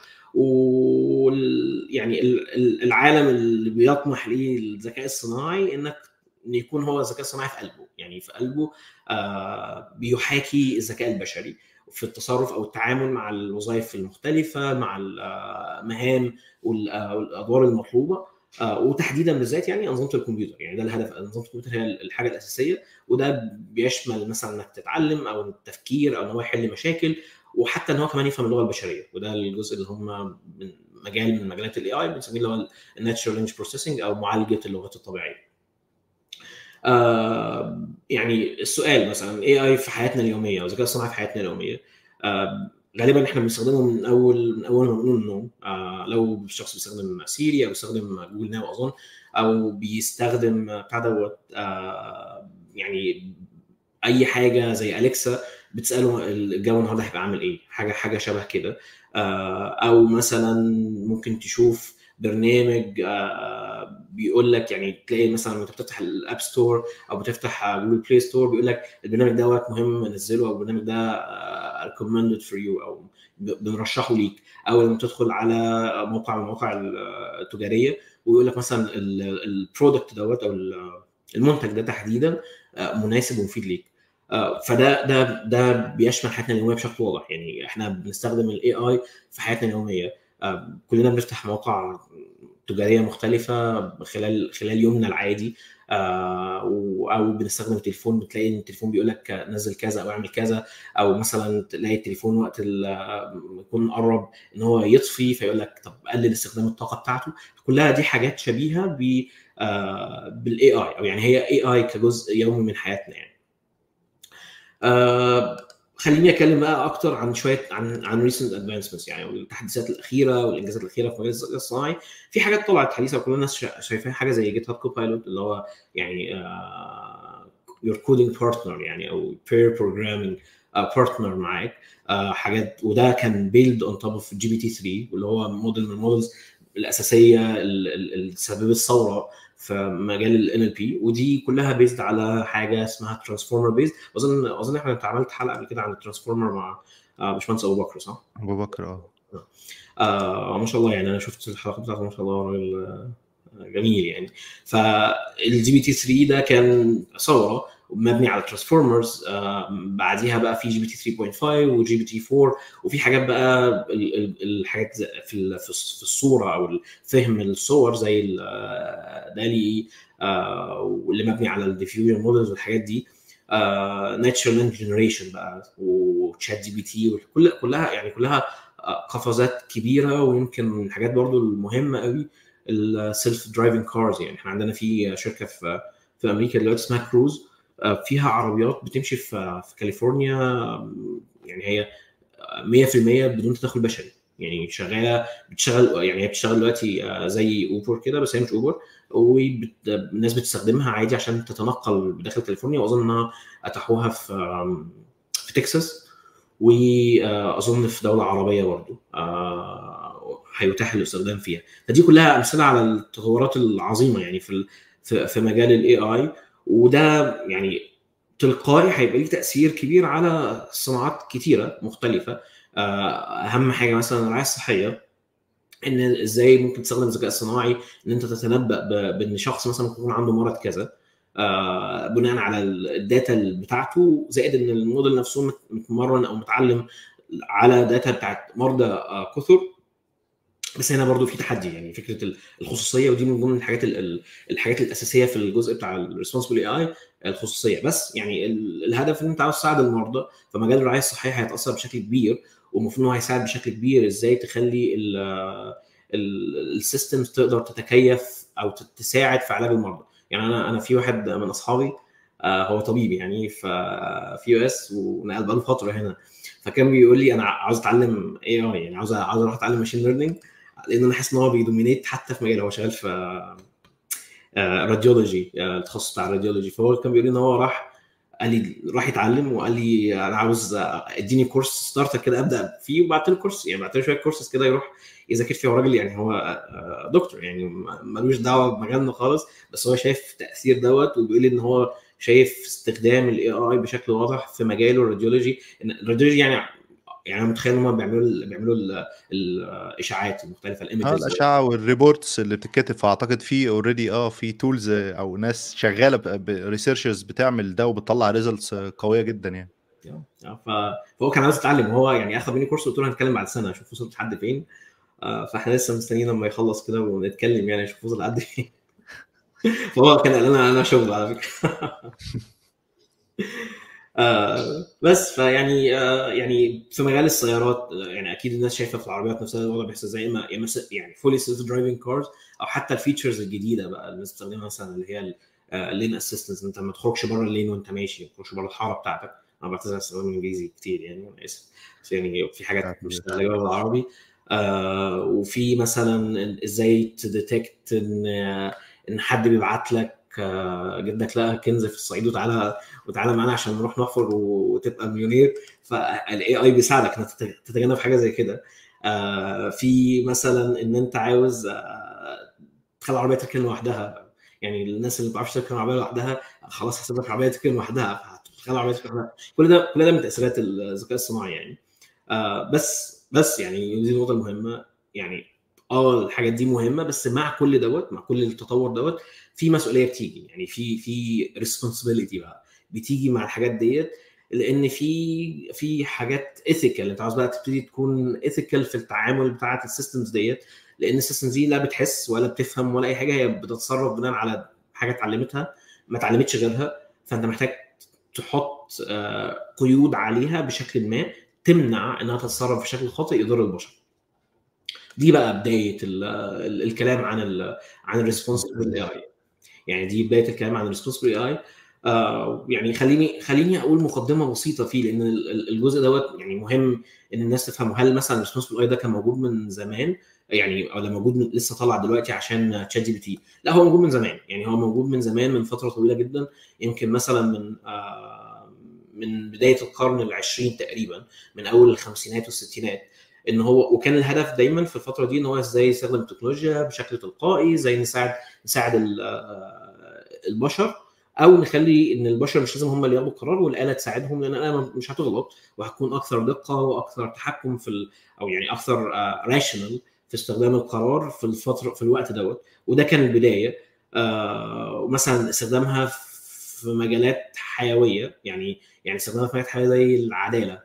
و يعني العالم اللي بيطمح ليه الذكاء الصناعي انك ان يكون هو الذكاء الصناعي في قلبه يعني في قلبه آه بيحاكي الذكاء البشري في التصرف او التعامل مع الوظائف المختلفه مع المهام والادوار المطلوبه آه وتحديدا بالذات يعني انظمه الكمبيوتر يعني ده الهدف انظمه الكمبيوتر هي الحاجه الاساسيه وده بيشمل مثلا انك تتعلم او التفكير او ان هو يحل مشاكل وحتى ان هو كمان يفهم اللغه البشريه وده الجزء اللي هم من مجال من مجالات الاي اي بنسميه اللي هو الناتشرال لانجوج بروسيسنج او معالجه اللغات الطبيعيه. آه يعني السؤال مثلا اي اي في حياتنا اليوميه او الذكاء الصناعي في حياتنا اليوميه آه غالبا احنا بنستخدمه من اول من اول ما بنقوم النوم آه لو الشخص بيستخدم سيري او بيستخدم جوجل ناو اظن او بيستخدم بتاع دوت آه يعني اي حاجه زي اليكسا بتساله الجو النهارده هيبقى عامل ايه حاجه حاجه شبه كده آه او مثلا ممكن تشوف برنامج آه بيقول لك يعني تلاقي مثلا وانت بتفتح الاب ستور او بتفتح جوجل بلاي ستور بيقول لك البرنامج دوت مهم نزله او البرنامج ده ريكومندد فور يو او بنرشحه ليك او لما تدخل على موقع من المواقع التجاريه ويقول لك مثلا البرودكت دوت او المنتج ده تحديدا مناسب ومفيد ليك فده ده ده بيشمل حياتنا اليوميه بشكل واضح يعني احنا بنستخدم الاي اي في حياتنا اليوميه كلنا بنفتح مواقع تجاريه مختلفه خلال خلال يومنا العادي او بنستخدم التليفون بتلاقي ان التليفون بيقول لك نزل كذا او اعمل كذا او مثلا تلاقي التليفون وقت يكون قرب ان هو يطفي فيقول لك طب قلل استخدام الطاقه بتاعته كلها دي حاجات شبيهه ب بالاي اي او يعني هي اي اي كجزء يومي من حياتنا يعني خليني اتكلم بقى اكتر عن شويه عن عن ريسنت ادفانسمنتس يعني التحديثات الاخيره والانجازات الاخيره في مجال الذكاء الصناعي في حاجات طلعت حديثه وكل الناس شايفاها حاجه زي جيت هاب كوبايلوت اللي هو يعني يور كودينج بارتنر يعني او بير بروجرامينج بارتنر معاك uh, حاجات وده كان بيلد اون توب اوف جي بي تي 3 واللي هو موديل من المودلز الاساسيه اللي سببت ثوره في مجال ال ال بي ودي كلها بيزد على حاجه اسمها ترانسفورمر بيزد اظن اظن احنا انت عملت حلقه قبل كده عن الترانسفورمر مع باشمهندس ابو بكر صح؟
ابو بكر اه
آه ما شاء الله يعني انا شفت الحلقه بتاعته ما شاء الله راجل جميل يعني فالجي بي تي 3 ده كان ثوره مبني على ترانسفورمرز آه بعديها بقى في جي بي تي 3.5 وجي بي تي 4 وفي حاجات بقى الحاجات في في الصوره او فهم الصور زي دالي آه واللي مبني على الديفيوجن مودلز والحاجات دي ناتشرال لانج جنريشن بقى وتشات جي بي تي كل كلها يعني كلها قفزات كبيره ويمكن من الحاجات برضو المهمه قوي السيلف درايفنج كارز يعني احنا عندنا في شركه في في امريكا دلوقتي اسمها كروز فيها عربيات بتمشي في في كاليفورنيا يعني هي 100% بدون تدخل بشري يعني شغاله بتشتغل يعني هي بتشتغل دلوقتي زي اوبر كده بس هي مش اوبر والناس بتستخدمها عادي عشان تتنقل داخل كاليفورنيا واظن انها اتاحوها في في تكساس واظن في دوله عربيه برضه هيتاح الاستخدام فيها فدي كلها امثله على التطورات العظيمه يعني في في مجال الاي اي وده يعني تلقائي هيبقى ليه تاثير كبير على صناعات كتيره مختلفه اهم حاجه مثلا الرعايه الصحيه ان ازاي ممكن تستخدم الذكاء الصناعي ان انت تتنبا بان شخص مثلا ممكن يكون عنده مرض كذا آه بناء على الداتا بتاعته زائد ان الموديل نفسه متمرن او متعلم على داتا بتاعت مرضى آه كثر بس هنا برضو في تحدي يعني فكره الخصوصيه ودي من ضمن الحاجات الحاجات الاساسيه في الجزء بتاع الريسبونسبل اي اي الخصوصيه بس يعني الهدف ان انت عاوز تساعد المرضى فمجال الرعايه الصحيه هيتاثر بشكل كبير والمفروض ان هو هيساعد بشكل كبير ازاي تخلي السيستمز تقدر تتكيف او تساعد في علاج المرضى يعني انا انا في واحد من اصحابي هو طبيب يعني في في يو اس ونقل بقاله فتره هنا فكان بيقول لي انا عاوز اتعلم اي اي يعني عاوز عاوز اروح اتعلم ماشين ليرنينج لان انا حاسس ان هو بيدومينيت حتى في مجاله هو شغال في راديولوجي التخصص بتاع الراديولوجي فهو كان بيقول لي ان هو راح قال لي راح يتعلم وقال لي انا عاوز اديني كورس ستارتر كده ابدا فيه وبعت له كورس يعني بعت له شويه كورسز كده يروح يذاكر فيها راجل يعني هو دكتور يعني ملوش دعوه بمجالنا خالص بس هو شايف تاثير دوت وبيقول لي ان هو شايف استخدام الاي اي بشكل واضح في مجاله الراديولوجي ان الراديولوجي يعني يعني انا متخيل ان هم بيعملوا بيعملوا الاشاعات المختلفه
اه الاشعه والريبورتس اللي بتتكتب فاعتقد في اوريدي اه في تولز او ناس شغاله ريسيرشرز بتعمل ده وبتطلع ريزلتس قويه جدا يعني
فهو كان عاوز يتعلم وهو يعني اخذ مني كورس قلت له هنتكلم بعد سنه اشوف وصلت لحد فين فاحنا لسه مستنيين لما يخلص كده ونتكلم يعني اشوف وصل لحد فين فهو كان قال انا انا شغل على فكره آه بس فيعني آه يعني في مجال السيارات يعني اكيد الناس شايفه في العربيات نفسها الوضع بيحصل زي ما يعني فولي سيلف درايفنج كارز او حتى الفيتشرز الجديده بقى الناس بتستخدمها مثلا اللي هي اللين اسيستنس انت ما تخرجش بره اللين وانت ماشي ما تخرجش بره الحاره بتاعتك انا بعتذر استخدام الانجليزي كتير يعني انا اسف بس يعني في حاجات مش بالعربي آه وفي مثلا ازاي تديتكت ان ان حد بيبعت لك جدك لقى كنز في الصعيد وتعالى وتعالى معانا عشان نروح نحفر وتبقى مليونير فالاي اي بيساعدك انك تتجنب حاجه زي كده في مثلا ان انت عاوز تخلي العربيه تركن لوحدها يعني الناس اللي ما بتعرفش تركن العربيه لوحدها خلاص هسيب لك العربيه تركن لوحدها هتخلي العربيه تركن لوحدها كل ده كل ده من تاثيرات الذكاء الصناعي يعني بس بس يعني دي النقطه المهمه يعني اه الحاجات دي مهمه بس مع كل دوت مع كل التطور دوت في مسؤوليه بتيجي يعني في في ريسبونسبيلتي بقى بتيجي مع الحاجات ديت لان في في حاجات ايثيكال انت عاوز بقى تبتدي تكون ايثيكال في التعامل بتاعه السيستمز ديت لان السيستمز دي لا بتحس ولا بتفهم ولا اي حاجه هي بتتصرف بناء على حاجه اتعلمتها ما اتعلمتش غيرها فانت محتاج تحط قيود عليها بشكل ما تمنع انها تتصرف بشكل خاطئ يضر البشر دي بقى بدايه ال ال الكلام عن ال عن الريسبونسبل اي اي يعني دي بدايه الكلام عن الريسبونسبل اي اي آه يعني خليني خليني اقول مقدمه بسيطه فيه لان الجزء دوت يعني مهم ان الناس تفهمه هل مثلا الريسبونسبل اي ده كان موجود من زمان يعني ولا موجود من لسه طالع دلوقتي عشان تشات جي بي تي لا هو موجود من زمان يعني هو موجود من زمان من فتره طويله جدا يمكن مثلا من آه من بدايه القرن العشرين تقريبا من اول الخمسينات والستينات ان هو وكان الهدف دايما في الفتره دي ان هو ازاي يستخدم التكنولوجيا بشكل تلقائي ازاي نساعد نساعد البشر او نخلي ان البشر مش لازم هم اللي ياخدوا القرار والاله تساعدهم لان الاله مش هتغلط وهتكون اكثر دقه واكثر تحكم في ال او يعني اكثر راشنال في استخدام القرار في الفتره في الوقت دوت وده كان البدايه ومثلا استخدامها في مجالات حيويه يعني يعني استخدامها في مجالات حيويه زي العداله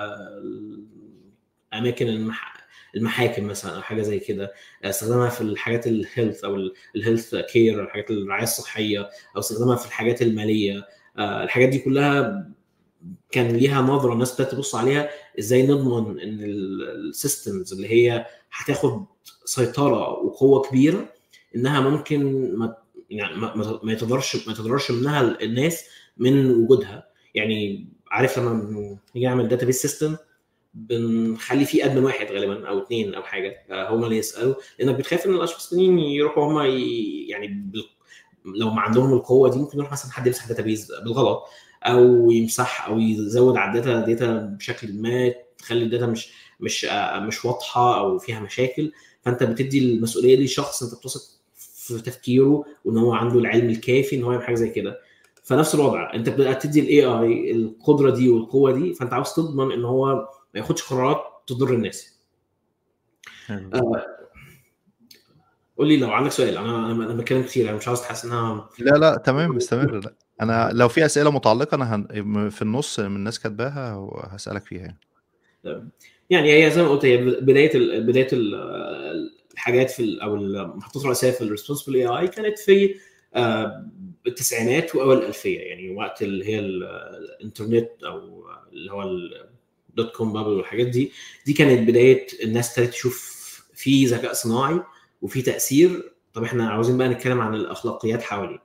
اماكن المح... المحاكم مثلا او حاجه زي كده استخدامها في الحاجات الهيلث او الهيلث كير الحاجات الرعايه الصحيه او استخدامها في الحاجات الماليه الحاجات دي كلها كان ليها نظره الناس ابتدت تبص عليها ازاي نضمن ان السيستمز اللي هي هتاخد سيطره وقوه كبيره انها ممكن ما يعني ما, ما يتضررش ما يتضررش منها الناس من وجودها يعني عارف لما نيجي نعمل داتابيس سيستم بنخلي فيه ادمن واحد غالبا او اثنين او حاجه هم اللي يسالوا لانك بتخاف ان الاشخاص التانيين يروحوا هم يعني بال... لو ما عندهم القوه دي ممكن يروح مثلا حد يمسح داتابيز بالغلط او يمسح او يزود على الداتا داتا بشكل ما تخلي الداتا مش مش مش واضحه او فيها مشاكل فانت بتدي المسؤوليه دي لشخص انت بتثق في تفكيره وان هو عنده العلم الكافي ان هو يعمل حاجه زي كده فنفس الوضع انت بتدي الاي اي القدره دي والقوه دي فانت عاوز تضمن ان هو ما ياخدش قرارات تضر الناس آه قول لي لو عندك سؤال انا انا بتكلم كتير انا مش عاوز تحس انها
لا لا تمام استمر لا انا لو في اسئله متعلقه انا هن... في النص من الناس كاتباها وهسالك فيها يعني.
يعني هي زي ما قلت هي بدايه ال بدايه ال الحاجات في او المحطات الرئيسيه في الريسبونسبل اي اي كانت في التسعينات واول الالفيه يعني وقت اللي هي الانترنت او اللي هو الدوت كوم بابل والحاجات دي دي كانت بدايه الناس ابتدت تشوف في ذكاء صناعي وفي تاثير طب احنا عاوزين بقى نتكلم عن الاخلاقيات حواليه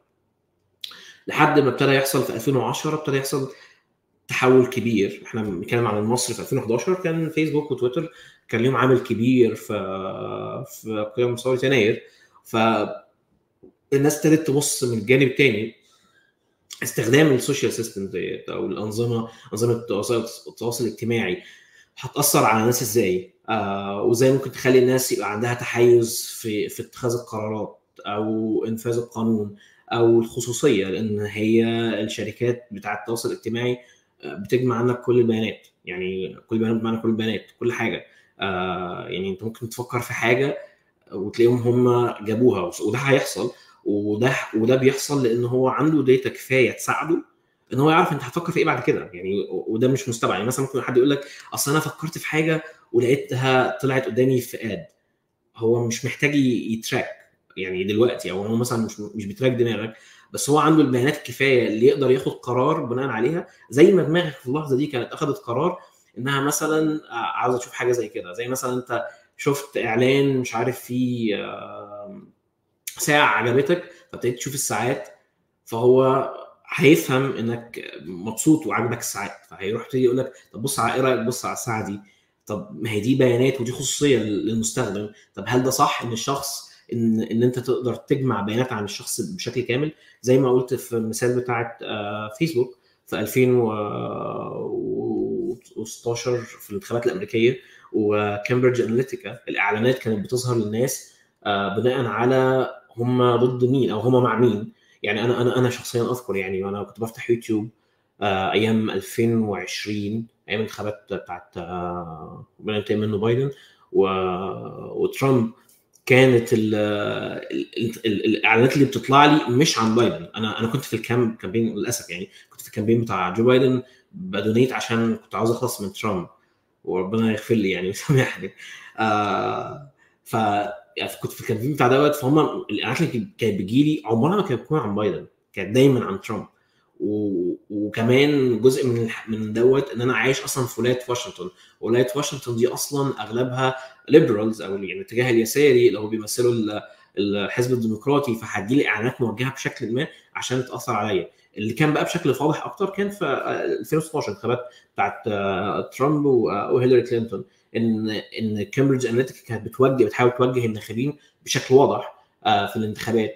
لحد ما ابتدى يحصل في 2010 ابتدى يحصل تحول كبير احنا بنتكلم عن مصر في 2011 كان فيسبوك وتويتر كان ليهم عامل كبير في في قيام ثوره يناير ف الناس ابتدت تبص من الجانب الثاني استخدام السوشيال سيستم ديت او الانظمه انظمه التواصل الاجتماعي هتاثر على الناس ازاي آه وازاي ممكن تخلي الناس يبقى عندها تحيز في في اتخاذ القرارات او انفاذ القانون او الخصوصيه لان هي الشركات بتاعه التواصل الاجتماعي بتجمع عنك كل البيانات يعني كل البيانات بمعنى كل البيانات كل حاجه آه يعني انت ممكن تفكر في حاجه وتلاقيهم هم جابوها وده هيحصل وده وده بيحصل لان هو عنده داتا كفايه تساعده ان هو يعرف انت هتفكر في ايه بعد كده يعني وده مش مستبعد يعني مثلا ممكن حد يقول لك اصل انا فكرت في حاجه ولقيتها طلعت قدامي في اد هو مش محتاج يتراك يعني دلوقتي او هو مثلا مش مش بيتراك دماغك بس هو عنده البيانات الكفايه اللي يقدر ياخد قرار بناء عليها زي ما دماغك في اللحظه دي كانت اخذت قرار انها مثلا عاوزه تشوف حاجه زي كده زي مثلا انت شفت اعلان مش عارف فيه ساعه عجبتك فابتديت تشوف الساعات فهو هيفهم انك مبسوط وعاجبك الساعات فهيروح يبتدي يقول لك طب بص على ايه رايك بص على الساعه دي طب ما هي دي بيانات ودي خصوصيه للمستخدم طب هل ده صح ان الشخص ان ان انت تقدر تجمع بيانات عن الشخص بشكل كامل زي ما قلت في المثال بتاعه فيسبوك في 2016 في الانتخابات الامريكيه وكامبريدج اناليتيكا الاعلانات كانت بتظهر للناس بناء على هم ضد مين او هم مع مين يعني انا انا انا شخصيا اذكر يعني وانا كنت بفتح يوتيوب ايام 2020 ايام الانتخابات بتاعت ربنا ينتقم منه بايدن و... وترامب كانت ال ال ال الاعلانات اللي بتطلع لي مش عن بايدن انا انا كنت في الكام كامبين للاسف يعني كنت في الكامبين بتاع جو بايدن بدونيت عشان كنت عاوز اخلص من ترامب وربنا يغفر لي يعني ويسامحني آه ف يعني كنت في الكامبين بتاع دوت فهم الاعلانات اللي كانت بتجي لي عمرها ما كانت بتكون عن بايدن كانت دايما عن ترامب و... وكمان جزء من من دوت ان انا عايش اصلا في ولايه واشنطن ولايه واشنطن دي اصلا اغلبها ليبرالز او يعني الاتجاه اليساري اللي هو بيمثلوا الحزب الديمقراطي فهتجي لي اعلانات موجهه بشكل ما عشان تاثر عليا اللي كان بقى بشكل واضح اكتر كان في 2016 الانتخابات بتاعت ترامب وهيلاري كلينتون ان ان كامبريدج اناليتيكا كانت بتوجه بتحاول توجه الناخبين بشكل واضح في الانتخابات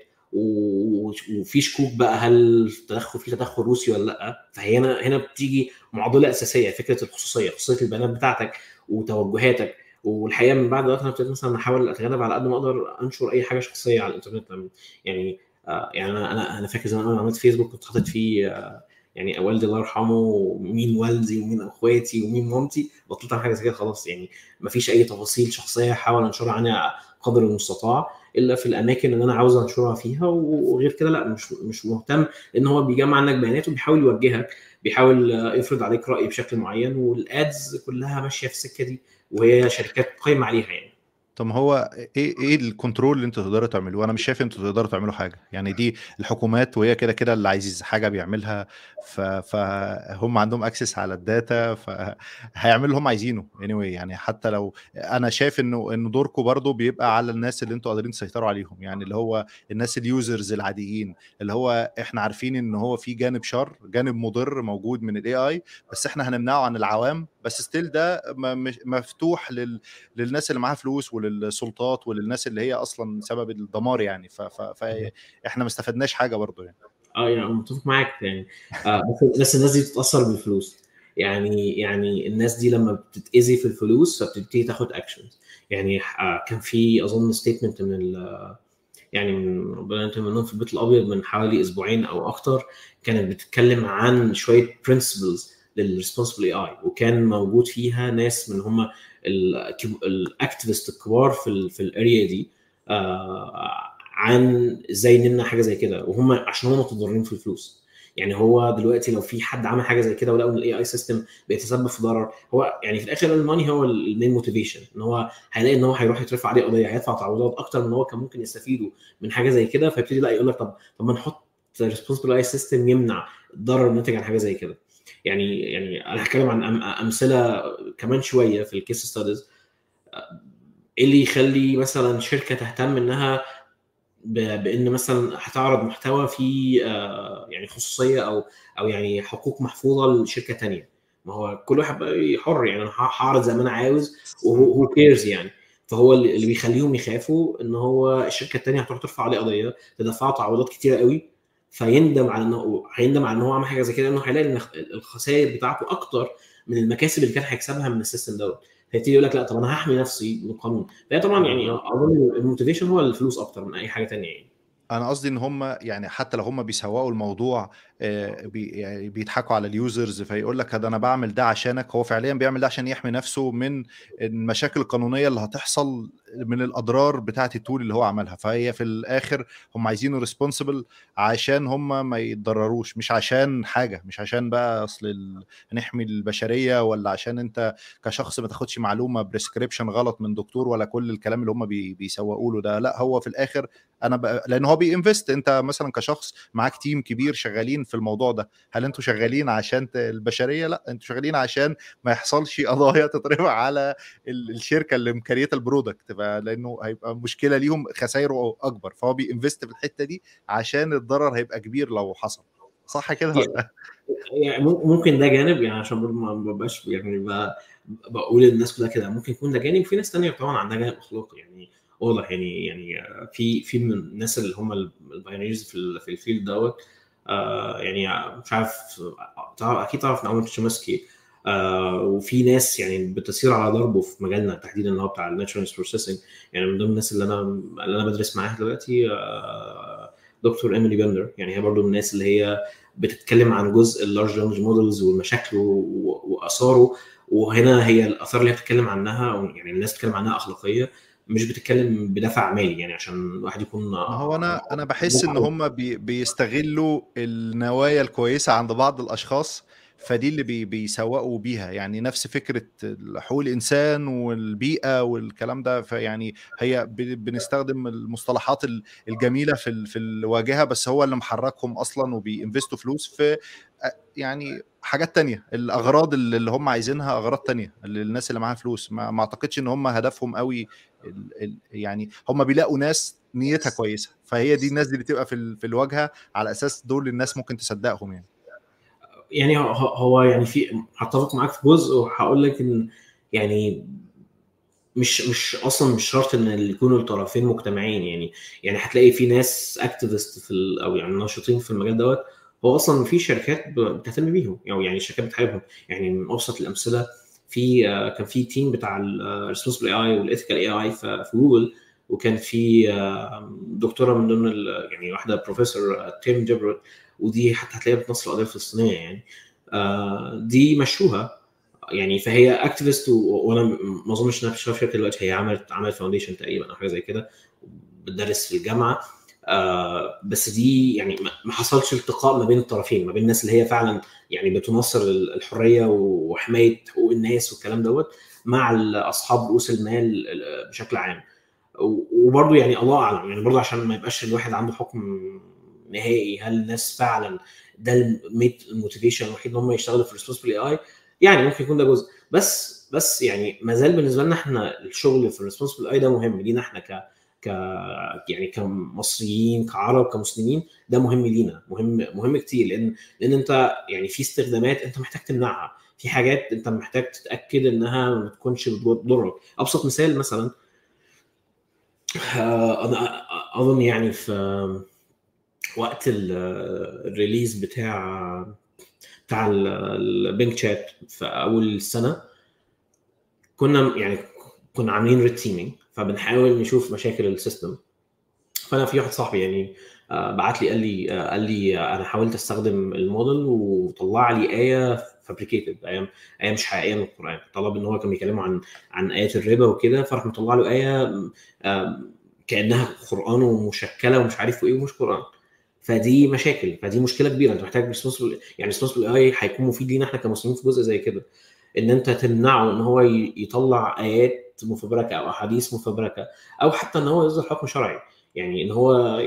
وفي شكوك بقى هل تدخل في تدخل روسي ولا لا فهي هنا هنا بتيجي معضله اساسيه فكره الخصوصيه خصوصيه البيانات بتاعتك وتوجهاتك والحقيقه من بعد وقت انا ابتديت مثلا احاول اتجنب على قد ما اقدر انشر اي حاجه شخصيه على الانترنت يعني آه يعني انا انا انا فاكر زمان انا عملت فيسبوك كنت حاطط فيه آه يعني والدي الله يرحمه ومين والدي ومين اخواتي ومين مامتي بطلت اعمل حاجه زي كده خلاص يعني ما فيش اي تفاصيل شخصيه احاول انشرها عنها قدر المستطاع الا في الاماكن اللي انا عاوز انشرها فيها وغير كده لا مش مش مهتم لان هو بيجمع عنك بيانات وبيحاول يوجهك بيحاول يفرض عليك راي بشكل معين والادز كلها ماشيه في السكه دي وهي شركات قايمه عليها يعني
طب هو ايه ايه الكنترول اللي انتوا تقدروا تعملوه انا مش شايف انتوا تقدروا تعملوا حاجه يعني دي الحكومات وهي كده كده اللي عايز حاجه بيعملها فهم عندهم اكسس على الداتا فهيعملوا اللي هم عايزينه anyway يعني حتى لو انا شايف انه انه دوركم برضو بيبقى على الناس اللي انتوا قادرين تسيطروا عليهم يعني اللي هو الناس اليوزرز العاديين اللي هو احنا عارفين ان هو في جانب شر جانب مضر موجود من الاي اي بس احنا هنمنعه عن العوام بس ستيل ده مفتوح لل... للناس اللي معاها فلوس وللسلطات وللناس اللي هي اصلا سبب الدمار يعني فاحنا ما استفدناش حاجه برضه يعني
اه يعني متفق معاك يعني آه بس الناس دي بتتاثر بالفلوس يعني يعني الناس دي لما بتتاذي في الفلوس فبتبتدي تاخد اكشنز يعني آه كان في اظن ستيتمنت من ال يعني من ربنا منهم في البيت الابيض من حوالي اسبوعين او اكتر كانت بتتكلم عن شويه برنسبلز للريسبونسبل اي اي وكان موجود فيها ناس من هم الاكتيفست الكبار في ال في الاريا دي آه عن ازاي نمنع حاجه زي كده وهم عشان هم متضررين في الفلوس يعني هو دلوقتي لو في حد عمل حاجه زي كده ولقوا ان الاي اي سيستم بيتسبب في ضرر هو يعني في الاخر الماني هو المين موتيفيشن ان هو هيلاقي ان هو هيروح يترفع عليه قضيه هيدفع تعويضات اكتر من هو كان ممكن يستفيدوا من حاجه زي كده فيبتدي لا يقول لك طب طب ما نحط ريسبونسبل اي سيستم يمنع الضرر الناتج عن حاجه زي كده يعني يعني انا هتكلم عن امثله كمان شويه في الكيس ستاديز ايه اللي يخلي مثلا شركه تهتم انها بان مثلا هتعرض محتوى فيه يعني خصوصيه او او يعني حقوق محفوظه لشركه ثانيه ما هو كل واحد حر يعني انا هعرض زي ما انا عاوز وهو كيرز يعني فهو اللي بيخليهم يخافوا ان هو الشركه الثانيه هتروح ترفع عليه قضيه تدفعه تعويضات كتيره قوي فيندم على انه هيندم على ان هو عمل حاجه زي كده لانه هيلاقي ان الخسائر بتاعته اكتر من المكاسب اللي كان هيكسبها من السيستم دوت فيبتدي يقول لك لا طب انا هحمي نفسي من القانون فهي طبعا يعني اظن الموتيفيشن هو الفلوس اكتر من اي حاجه ثانيه يعني
انا قصدي ان هم يعني حتى لو هم بيسوقوا الموضوع بي يعني بيضحكوا على اليوزرز فيقول لك ده انا بعمل ده عشانك هو فعليا بيعمل ده عشان يحمي نفسه من المشاكل القانونيه اللي هتحصل من الاضرار بتاعه التول اللي هو عملها فهي في الاخر هم عايزينه ريسبونسبل عشان هم ما يتضرروش مش عشان حاجه مش عشان بقى اصل ال... نحمي البشريه ولا عشان انت كشخص ما تاخدش معلومه بريسكريبشن غلط من دكتور ولا كل الكلام اللي هم بي... بيسوقوا له ده لا هو في الاخر انا ب... لان هو بينفست انت مثلا كشخص معاك تيم كبير شغالين في الموضوع ده هل انتوا شغالين عشان البشريه لا انتوا شغالين عشان ما يحصلش قضايا تترفع على الشركه اللي مكريته البرودكت لانه هيبقى مشكله ليهم خسائره اكبر فهو بينفست في الحته دي عشان الضرر هيبقى كبير لو حصل صح كده ولا
يعني ممكن ده جانب يعني عشان برضه ما ببقاش يعني بقول للناس كلها كده ممكن يكون ده جانب وفي ناس ثانيه طبعا عندها جانب اخلاقي يعني واضح يعني يعني في في من الناس اللي هم البايونيرز في في الفيلد دوت آه يعني مش عارف اكيد تعرف نعوم تشومسكي آه وفي ناس يعني بتسير على ضربه في مجالنا تحديدا اللي هو بتاع الناتشورال بروسيسنج يعني من ضمن الناس اللي انا اللي انا بدرس معاها دلوقتي آه دكتور ايميلي بندر يعني هي برضو من الناس اللي هي بتتكلم عن جزء اللارج لانجوج مودلز ومشاكله واثاره وهنا هي الاثار اللي هي بتتكلم عنها يعني الناس بتتكلم عنها اخلاقيه مش بتتكلم بدافع مالي يعني عشان الواحد يكون
ما هو انا انا بحس ان هم بي بيستغلوا النوايا الكويسه عند بعض الاشخاص فدي اللي بي بيسوقوا بيها يعني نفس فكره حقوق الانسان والبيئه والكلام ده فيعني هي بنستخدم المصطلحات الجميله في في الواجهه بس هو اللي محركهم اصلا وبينفستوا فلوس في يعني حاجات تانية الاغراض اللي هم عايزينها اغراض تانية للناس اللي معاها فلوس ما, ما اعتقدش ان هم هدفهم قوي يعني هم بيلاقوا ناس نيتها كويسه فهي دي الناس دي اللي تبقى في في الواجهه على اساس دول الناس ممكن تصدقهم يعني
يعني هو يعني في هتفق معاك في جزء وهقول لك ان يعني مش مش اصلا مش شرط ان يكونوا الطرفين مجتمعين يعني يعني هتلاقي في ناس اكتيفست في او يعني ناشطين في المجال دوت هو اصلا في شركات بتهتم بيهم او يعني الشركات بتحاربهم يعني من ابسط الامثله في كان في تيم بتاع الريسبونسبل اي اي والايثيكال اي اي في جوجل وكان في دكتوره من ضمن يعني واحده بروفيسور تيم جبرت ودي حتى هتلاقيها بتنصر القضيه الفلسطينيه يعني دي مشوها يعني فهي اكتيفست وانا ما اظنش انها بتشتغل في شركه دلوقتي هي عملت عملت فاونديشن تقريبا او حاجه زي كده بتدرس في الجامعه آه بس دي يعني ما حصلش التقاء ما بين الطرفين ما بين الناس اللي هي فعلا يعني بتنصر الحريه وحمايه حقوق الناس والكلام دوت مع اصحاب رؤوس المال بشكل عام وبرضه يعني الله اعلم يعني برضه عشان ما يبقاش الواحد عنده حكم نهائي هل الناس فعلا ده الموتيفيشن الوحيد ان هم يشتغلوا في ريسبونسبل اي اي يعني ممكن يكون ده جزء بس بس يعني ما زال بالنسبه لنا احنا الشغل في الريسبونسبل اي ده مهم لينا احنا ك ك يعني كمصريين كعرب كمسلمين ده مهم لينا مهم مهم كتير لان لان انت يعني في استخدامات انت محتاج تمنعها في حاجات انت محتاج تتاكد انها ما تكونش بتضرك ابسط مثال مثلا آه، انا اظن يعني في وقت الريليز بتاع بتاع البنك شات في اول السنه كنا يعني كنا عاملين ريد تيمينج فبنحاول نشوف مشاكل السيستم فانا في واحد صاحبي يعني آه، بعت لي قال لي آه، قال لي انا حاولت استخدم الموديل وطلع لي ايه فابريكيتد ايه ايه مش حقيقيه من القران طلب ان هو كان بيكلمه عن عن ايات الربا وكده فراح مطلع له ايه كانها قران ومشكله ومش عارف ايه ومش قران فدي مشاكل فدي مشكله كبيره انت محتاج ريسبونسبل يعني ريسبونسبل اي هيكون مفيد لينا احنا كمسلمين في جزء زي كده ان انت تمنعه ان هو يطلع ايات مفبركه او احاديث مفبركه او حتى ان هو يصدر حكم شرعي يعني ان هو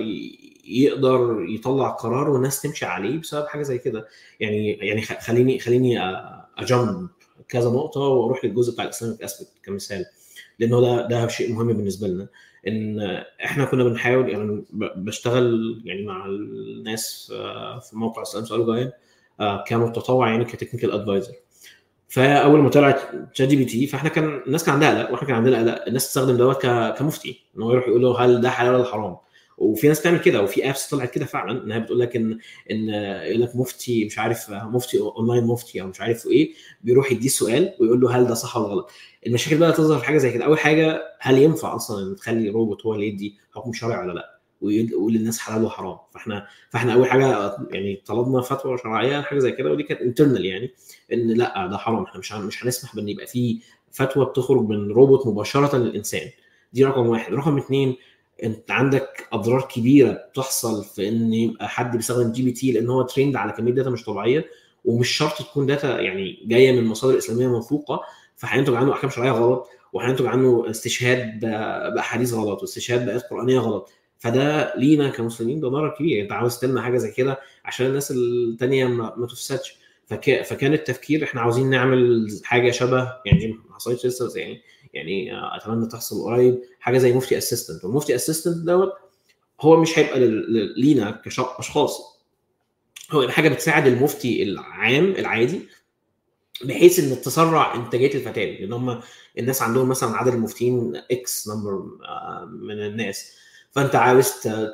يقدر يطلع قرار والناس تمشي عليه بسبب حاجه زي كده يعني يعني خليني خليني اجمب كذا نقطه واروح للجزء بتاع الاسلامك اسبكت كمثال لانه ده ده شيء مهم بالنسبه لنا ان احنا كنا بنحاول يعني بشتغل يعني مع الناس في موقع اسلام سؤال جاين كمتطوع يعني كتكنيكال ادفايزر فاول ما طلعت شات جي بي تي فاحنا كان الناس كان عندها قلق واحنا كان عندنا قلق الناس تستخدم دوت كمفتي ان هو يروح يقول له هل ده حلال ولا حرام وفي ناس بتعمل كده وفي ابس طلعت كده فعلا انها بتقول لك ان ان يقول لك مفتي مش عارف مفتي اونلاين مفتي او مش عارف ايه بيروح يديه سؤال ويقول له هل ده صح ولا غلط المشاكل بقى تظهر في حاجه زي كده اول حاجه هل ينفع اصلا ان تخلي روبوت هو اللي يدي حكم شرعي ولا لا ويقول للناس حلال وحرام فاحنا فاحنا اول حاجه يعني طلبنا فتوى شرعيه حاجه زي كده ودي كانت انترنال يعني ان لا ده حرام احنا مش مش هنسمح بان يبقى في فتوى بتخرج من روبوت مباشره للانسان دي رقم واحد رقم اثنين انت عندك اضرار كبيره بتحصل في ان يبقى حد بيستخدم جي بي تي لان هو تريند على كميه داتا مش طبيعيه ومش شرط تكون داتا يعني جايه من مصادر اسلاميه موثوقه فهينتج عنه احكام شرعيه غلط وهينتج عنه استشهاد باحاديث غلط واستشهاد بايات قرانيه غلط فده لينا كمسلمين ده ضرر كبير انت عاوز تمنع حاجه زي كده عشان الناس الثانيه ما تفسدش فك... فكان التفكير احنا عاوزين نعمل حاجه شبه يعني ما حصلتش لسه يعني يعني اتمنى تحصل قريب حاجه زي مفتي اسيستنت والمفتي اسيستنت دوت هو مش هيبقى لينا كاشخاص هو يبقى حاجه بتساعد المفتي العام العادي بحيث ان تسرع انتاجيه الفتاوي لان هم الناس عندهم مثلا عدد المفتين اكس نمبر من الناس فانت عاوز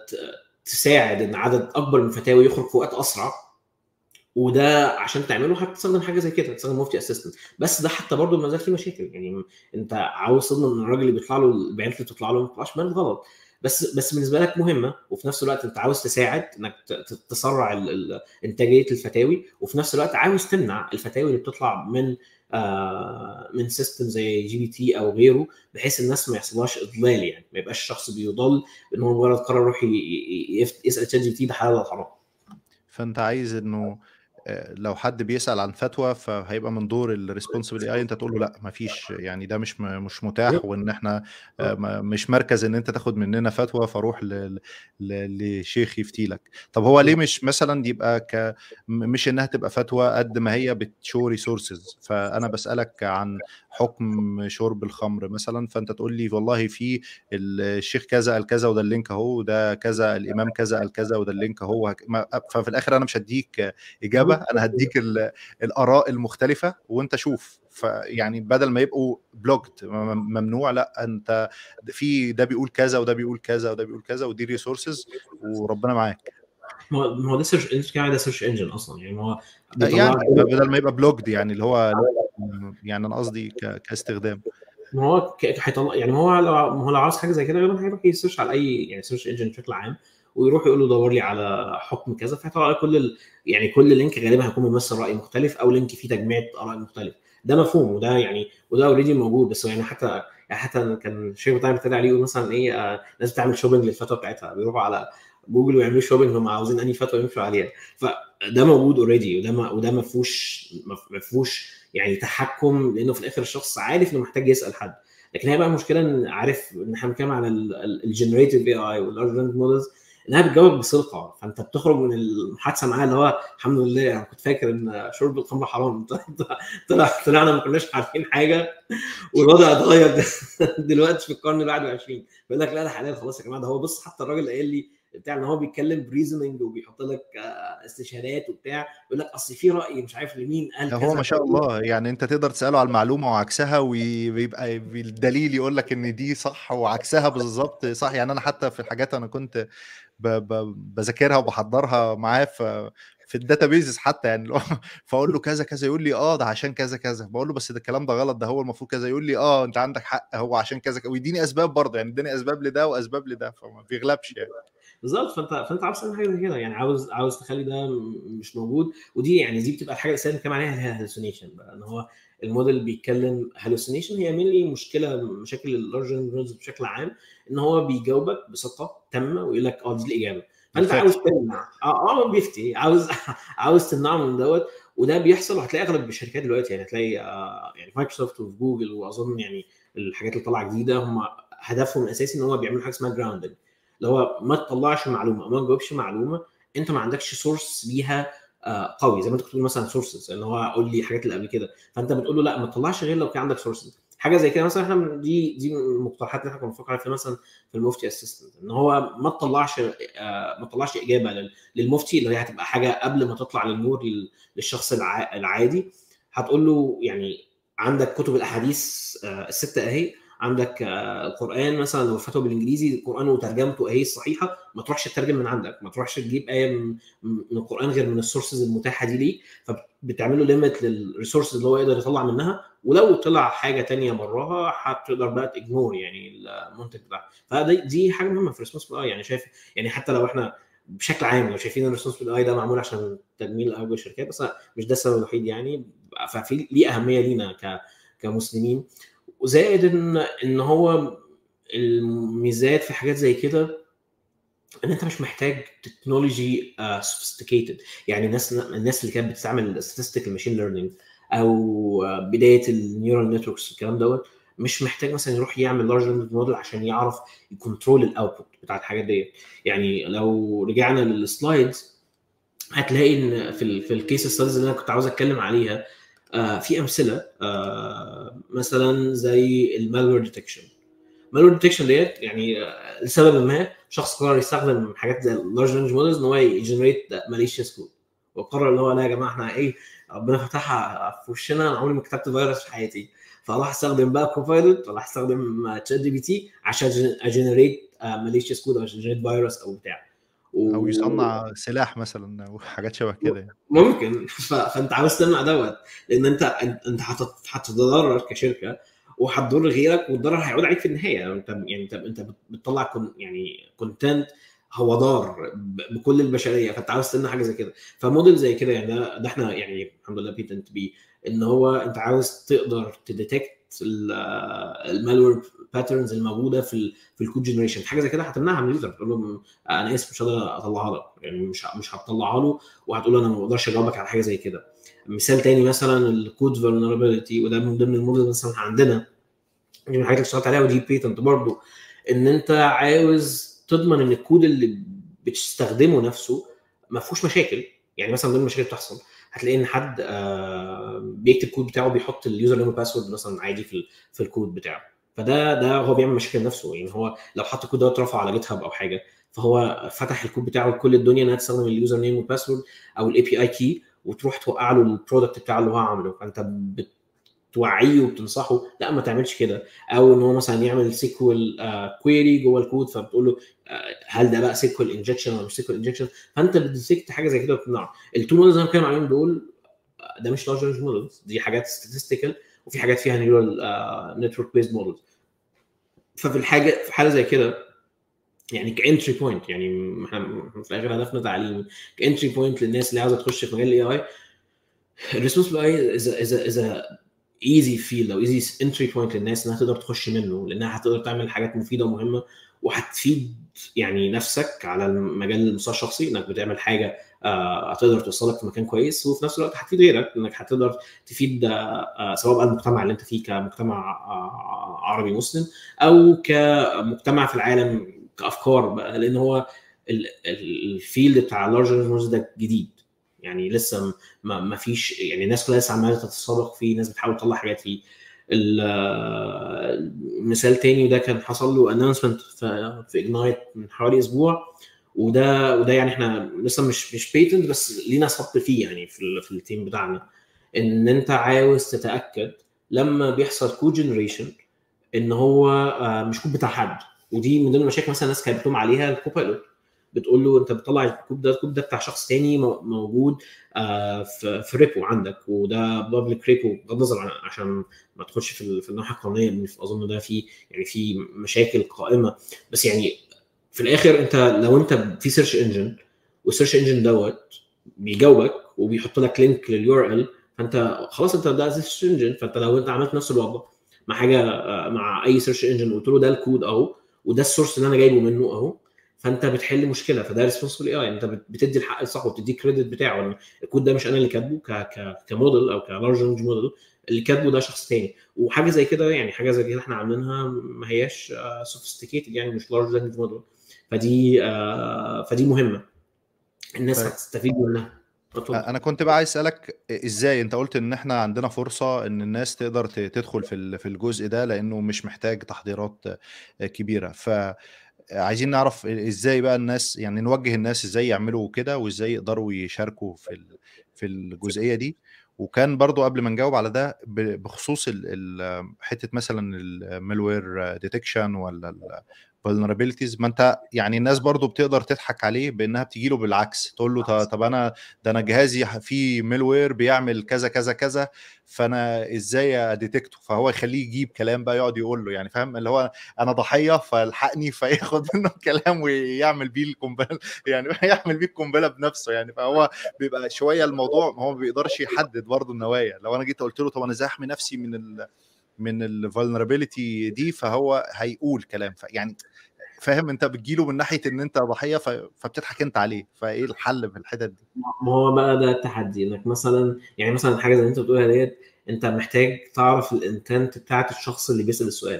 تساعد ان عدد اكبر من الفتاوي يخرج في وقت اسرع وده عشان تعمله هتستخدم حاجه زي كده تستخدم مفتي اسيستنت بس ده حتى برضه ما زال فيه مشاكل يعني انت عاوز تضمن ان الراجل اللي بيطلع له البيانات اللي بتطلع له ما تطلعش بيانات غلط بس بس بالنسبه لك مهمه وفي نفس الوقت انت عاوز تساعد انك تسرع انتاجيه الفتاوي وفي نفس الوقت عاوز تمنع الفتاوي اللي بتطلع من آه من سيستم زي جي بي تي او غيره بحيث الناس ما يحصلهاش اضلال يعني ما يبقاش الشخص بيضل ان هو مجرد قرر يروح يسال شات جي بي تي ده حلال ولا حرام
فانت عايز انه لو حد بيسال عن فتوى فهيبقى من دور الريسبونسبل اي انت تقول له لا ما فيش يعني ده مش مش متاح وان احنا مش مركز ان انت تاخد مننا فتوى فروح لشيخ يفتي لك طب هو ليه مش مثلا يبقى ك مش انها تبقى فتوى قد ما هي بتشو ريسورسز فانا بسالك عن حكم شرب الخمر مثلا فانت تقول لي والله في الشيخ كذا قال كذا وده اللينك اهو وده كذا الامام كذا قال كذا وده اللينك اهو ففي الاخر انا مش هديك اجابه انا هديك الاراء المختلفه وانت شوف فيعني بدل ما يبقوا بلوكد ممنوع لا انت في ده بيقول كذا وده بيقول كذا وده بيقول كذا ودي ريسورسز وربنا معاك
ما هو ده سيرش انت ده سيرش انجن اصلا يعني هو
يعني بدل ما يبقى بلوكد يعني اللي هو يعني انا قصدي كاستخدام
ما هو هيطلع يعني هو لو هو لو عاوز حاجه زي كده غالبا هيروح يسيرش على اي يعني سيرش انجن بشكل عام ويروح يقول له دور لي على حكم كذا فهيطلع كل ال... يعني كل لينك غالبا هيكون بيمثل راي مختلف او لينك فيه تجميع اراء مختلفه ده مفهوم وده يعني وده اوريدي موجود بس يعني حتى يعني حتى كان الشيخ بتاعي بيتابع عليه يقول مثلا ايه آه ناس بتعمل شوبنج للفتوى بتاعتها بيروحوا على جوجل ويعملوا شوبنج هم عاوزين انهي فتوى يمشوا عليها فده موجود اوريدي وده ما وده ما فيهوش ما فيهوش يعني تحكم لانه في الاخر الشخص عارف انه محتاج يسال حد لكن هي بقى المشكله ان عارف ان احنا بنتكلم على الجنريتيف اي اي واللارج لاند مودلز انها بتجاوب بصدقه فانت بتخرج من المحادثه معاها اللي هو الحمد لله انا كنت فاكر ان شرب الخمر حرام طلع طلعنا ما كناش عارفين حاجه والوضع اتغير دلوقتي في القرن ال 21 بيقول لك لا ده حلال خلاص يا جماعه ده هو بص حتى الراجل قايل لي بتاع ان هو بيتكلم بريزننج وبيحط لك استشهادات وبتاع يقول لك اصل في راي مش عارف لمين قال
هو ما شاء الله يعني انت تقدر تساله على المعلومه وعكسها ويبقى بالدليل يقول لك ان دي صح وعكسها بالظبط صح يعني انا حتى في الحاجات انا كنت بذاكرها وبحضرها معاه في في الداتابيزز حتى يعني فاقول له كذا كذا يقول لي اه ده عشان كذا كذا بقول له بس ده الكلام ده غلط ده هو المفروض كذا يقول لي اه انت عندك حق هو عشان كذا ويديني اسباب برضه يعني اداني اسباب لده واسباب لده فما بيغلبش يعني
بالظبط فانت فانت عاوز تعمل حاجه زي كده يعني عاوز عاوز تخلي ده مش موجود ودي يعني دي بتبقى الحاجه الاساسيه اللي بنتكلم عليها اللي هي الهلوسينيشن بقى ان هو الموديل بيتكلم هلوسينيشن هي مينلي مشكله مشاكل اللارج نيورونز بشكل عام ان هو بيجاوبك بثقه تامه ويقول لك اه دي الاجابه فانت عاوز تمنع اه اه بيفتي عاوز عاوز تمنعه من دوت وده بيحصل وهتلاقي اغلب الشركات دلوقتي يعني هتلاقي آه يعني مايكروسوفت وفي جوجل واظن يعني الحاجات اللي طالعه جديده هم هدفهم الاساسي ان هم بيعملوا حاجه اسمها جراوندنج اللي هو ما تطلعش معلومه او ما تجاوبش معلومه انت ما عندكش سورس ليها آه قوي زي ما انت كنت بتقول مثلا سورسز اللي هو قول لي الحاجات اللي قبل كده فانت بتقول له لا ما تطلعش غير لو كان عندك سورسز حاجه زي كده مثلا احنا دي دي المقترحات اللي احنا كنا بنفكر فيها مثلا في المفتي اسيستنت ان هو ما تطلعش آه ما تطلعش اجابه للمفتي اللي هي هتبقى حاجه قبل ما تطلع للنور للشخص العادي هتقول له يعني عندك كتب الاحاديث آه السته اهي عندك القران مثلا لو فتوى بالانجليزي القران وترجمته اهي الصحيحه ما تروحش تترجم من عندك ما تروحش تجيب ايه من القران غير من السورسز المتاحه دي ليك فبتعمل له ليميت للريسورسز اللي هو يقدر يطلع منها ولو طلع حاجه تانية براها هتقدر بقى تجنور يعني المنتج بتاعها فدي دي حاجه مهمه في ريسبونسبل اي يعني شايف يعني حتى لو احنا بشكل عام لو شايفين ان الريسبونسبل اي ده معمول عشان تجميل اوجه الشركات بس مش ده السبب الوحيد يعني ففي ليه اهميه لينا ك كمسلمين وزائد ان ان هو الميزات في حاجات زي كده ان انت مش محتاج تكنولوجي سوفيستيكيتد يعني الناس الناس اللي كانت بتستعمل statistical ماشين ليرنينج او بدايه النيورال نتوركس الكلام دوت مش محتاج مثلا يروح يعمل لارج لانجوج موديل عشان يعرف يكنترول الاوتبوت بتاع الحاجات ديت يعني لو رجعنا للسلايدز هتلاقي ان في ال في الكيس ستاديز اللي انا كنت عاوز اتكلم عليها آه في امثله آه مثلا زي المالوير ديتكشن المالوير ديتكشن ديت يعني آه لسبب ما شخص قرر يستخدم حاجات زي اللارج لانجوج موديلز ان هو يجنريت ماليشيوس كود وقرر ان هو لا يا جماعه احنا ايه ربنا فتحها في وشنا انا عمري ما كتبت فيروس في حياتي فراح استخدم بقى كوبايلوت وراح استخدم تشات جي بي تي عشان اجنريت ماليشيوس كود او اجنريت فيروس او بتاع
و... او يصنع سلاح مثلا او حاجات شبه كده يعني.
ممكن ف... فانت عاوز تمنع دوت لان انت انت هتتضرر كشركه وهتضر غيرك والضرر هيعود عليك في النهايه انت يعني انت انت بتطلع كون يعني كونتنت هو ضار بكل البشريه فانت عاوز تمنع حاجه زي كده فموديل زي كده يعني ده, ده احنا يعني الحمد لله بيتنت بيه ان هو انت عاوز تقدر تديتكت المالوير باترنز الموجوده في في الكود جنريشن حاجه زي كده هتمنعها من اليوزر تقول له انا اسف مش هقدر اطلعها لك يعني مش مش هتطلعها له وهتقول له انا ما بقدرش اجاوبك على حاجه زي كده مثال تاني مثلا الكود فولنربيلتي وده من ضمن الموديل مثلا عندنا من الحاجات اللي اشتغلت عليها ودي بيتنت برضه ان انت عاوز تضمن ان الكود اللي بتستخدمه نفسه ما فيهوش مشاكل يعني مثلا ضمن المشاكل بتحصل هتلاقي ان حد بيكتب كود بتاعه بيحط اليوزر نيم والباسورد مثلا عادي في في الكود بتاعه فده ده هو بيعمل مشاكل لنفسه يعني هو لو حط الكود دوت رفعه على جيت هاب او حاجه فهو فتح الكود بتاعه لكل الدنيا انها تستخدم اليوزر نيم والباسورد او الاي بي اي كي وتروح توقع له البرودكت بتاعه اللي هو عامله فانت بتوعيه وبتنصحه لا ما تعملش كده او ان هو مثلا يعمل سيكوال كويري جوه الكود فبتقول له هل ده بقى سيكوال انجكشن ولا مش سيكوال انجكشن فانت بتديتكت حاجه زي كده وبتمنعه التو مودلز اللي انا بتكلم عليهم دول ده مش لارج لانجوج مودلز دي حاجات statistical وفي حاجات فيها نيورال نتورك بيزد مودلز ففي الحاجه في حاله زي كده يعني كانتري بوينت يعني احنا في الاخر هدفنا تعليمي كانتري بوينت للناس اللي عاوزه تخش في مجال الاي اي الريسبونسبل اي از از از ايزي فيلد او ايزي انتري بوينت للناس انها تقدر تخش منه لانها هتقدر تعمل حاجات مفيده ومهمه وهتفيد يعني نفسك على المجال المستوى الشخصي انك بتعمل حاجه هتقدر توصلك في مكان كويس وفي نفس الوقت هتفيد غيرك انك هتقدر تفيد سواء بقى المجتمع اللي انت فيه كمجتمع عربي مسلم او كمجتمع في العالم كافكار بقى لان هو الفيلد بتاع اللارج ده جديد يعني لسه ما, ما فيش يعني الناس كلها لسه عماله تتسابق فيه ناس بتحاول تطلع حاجات فيه مثال تاني وده كان حصل له انونسمنت في, في اجنايت من حوالي اسبوع وده وده يعني احنا لسه مش مش بيتنت بس لينا سبق فيه يعني في ال في التيم بتاعنا ان انت عاوز تتاكد لما بيحصل كود جنريشن ان هو آه، مش كود بتاع حد ودي من ضمن المشاكل مثلا الناس كانت بتلوم عليها الكوبايلوت بتقول له انت بتطلع الكود ده الكود ده بتاع شخص تاني مو- موجود آه، في في ريبو عندك وده بابليك ريبو بغض النظر عن- عشان ما تخش في ال- في الناحيه القانونيه لان اظن ده في يعني في مشاكل قائمه بس يعني في الاخر انت لو انت في سيرش انجن والسيرش انجن دوت بيجاوبك وبيحط لك لينك لليو ار ال فانت خلاص انت ده سيرش انجن فانت لو انت عملت نفس الوضع مع حاجه آه، مع اي سيرش انجن قلت له ده الكود اهو وده السورس اللي انا جايبه منه اهو فانت بتحل مشكله فده ريسبونسبل اي انت بت- بتدي الحق الصح وبتدي كريدت بتاعه ان الكود ده مش انا اللي كاتبه ك ك كموديل او كلارج لانجوج موديل اللي كاتبه ده شخص تاني وحاجه زي كده يعني حاجه زي كده احنا عاملينها ما هياش سوفيستيكيتد يعني مش لارج لانجوج موديل فدي آه، فدي مهمه الناس
طيب.
هتستفيد منها اتفضل.
انا كنت بقى عايز اسالك ازاي انت قلت ان احنا عندنا فرصه ان الناس تقدر ت- تدخل في ال- في الجزء ده لانه مش محتاج تحضيرات كبيره فعايزين نعرف ازاي بقى الناس يعني نوجه الناس ازاي يعملوا كده وازاي يقدروا يشاركوا في ال- في الجزئيه دي وكان برضو قبل ما نجاوب على ده ب- بخصوص ال- ال- حته مثلا المالوير ديتكشن ولا vulnerabilities ما انت يعني الناس برضو بتقدر تضحك عليه بانها بتجي له بالعكس تقول له "طب- طب انا ده انا جهازي فيه ميلوير بيعمل كذا كذا كذا فانا ازاي اديتكته فهو يخليه يجيب كلام بقى يقعد يقول له يعني فاهم اللي هو انا ضحيه فالحقني فياخد منه الكلام ويعمل بيه القنبله يعني يعمل بيه القنبله بنفسه يعني فهو بيبقى شويه الموضوع هو ما بيقدرش يحدد برضه النوايا لو انا جيت قلت له طب انا ازاي احمي نفسي من ال من الفولنربيلتي دي فهو هيقول كلام يعني فاهم انت بتجيله من ناحيه ان انت ضحيه ف... فبتضحك انت عليه فايه الحل في الحتت دي
ما هو بقى ده التحدي انك مثلا يعني مثلا حاجه زي اللي انت بتقولها ديت انت محتاج تعرف الانتنت بتاعت الشخص اللي بيسال السؤال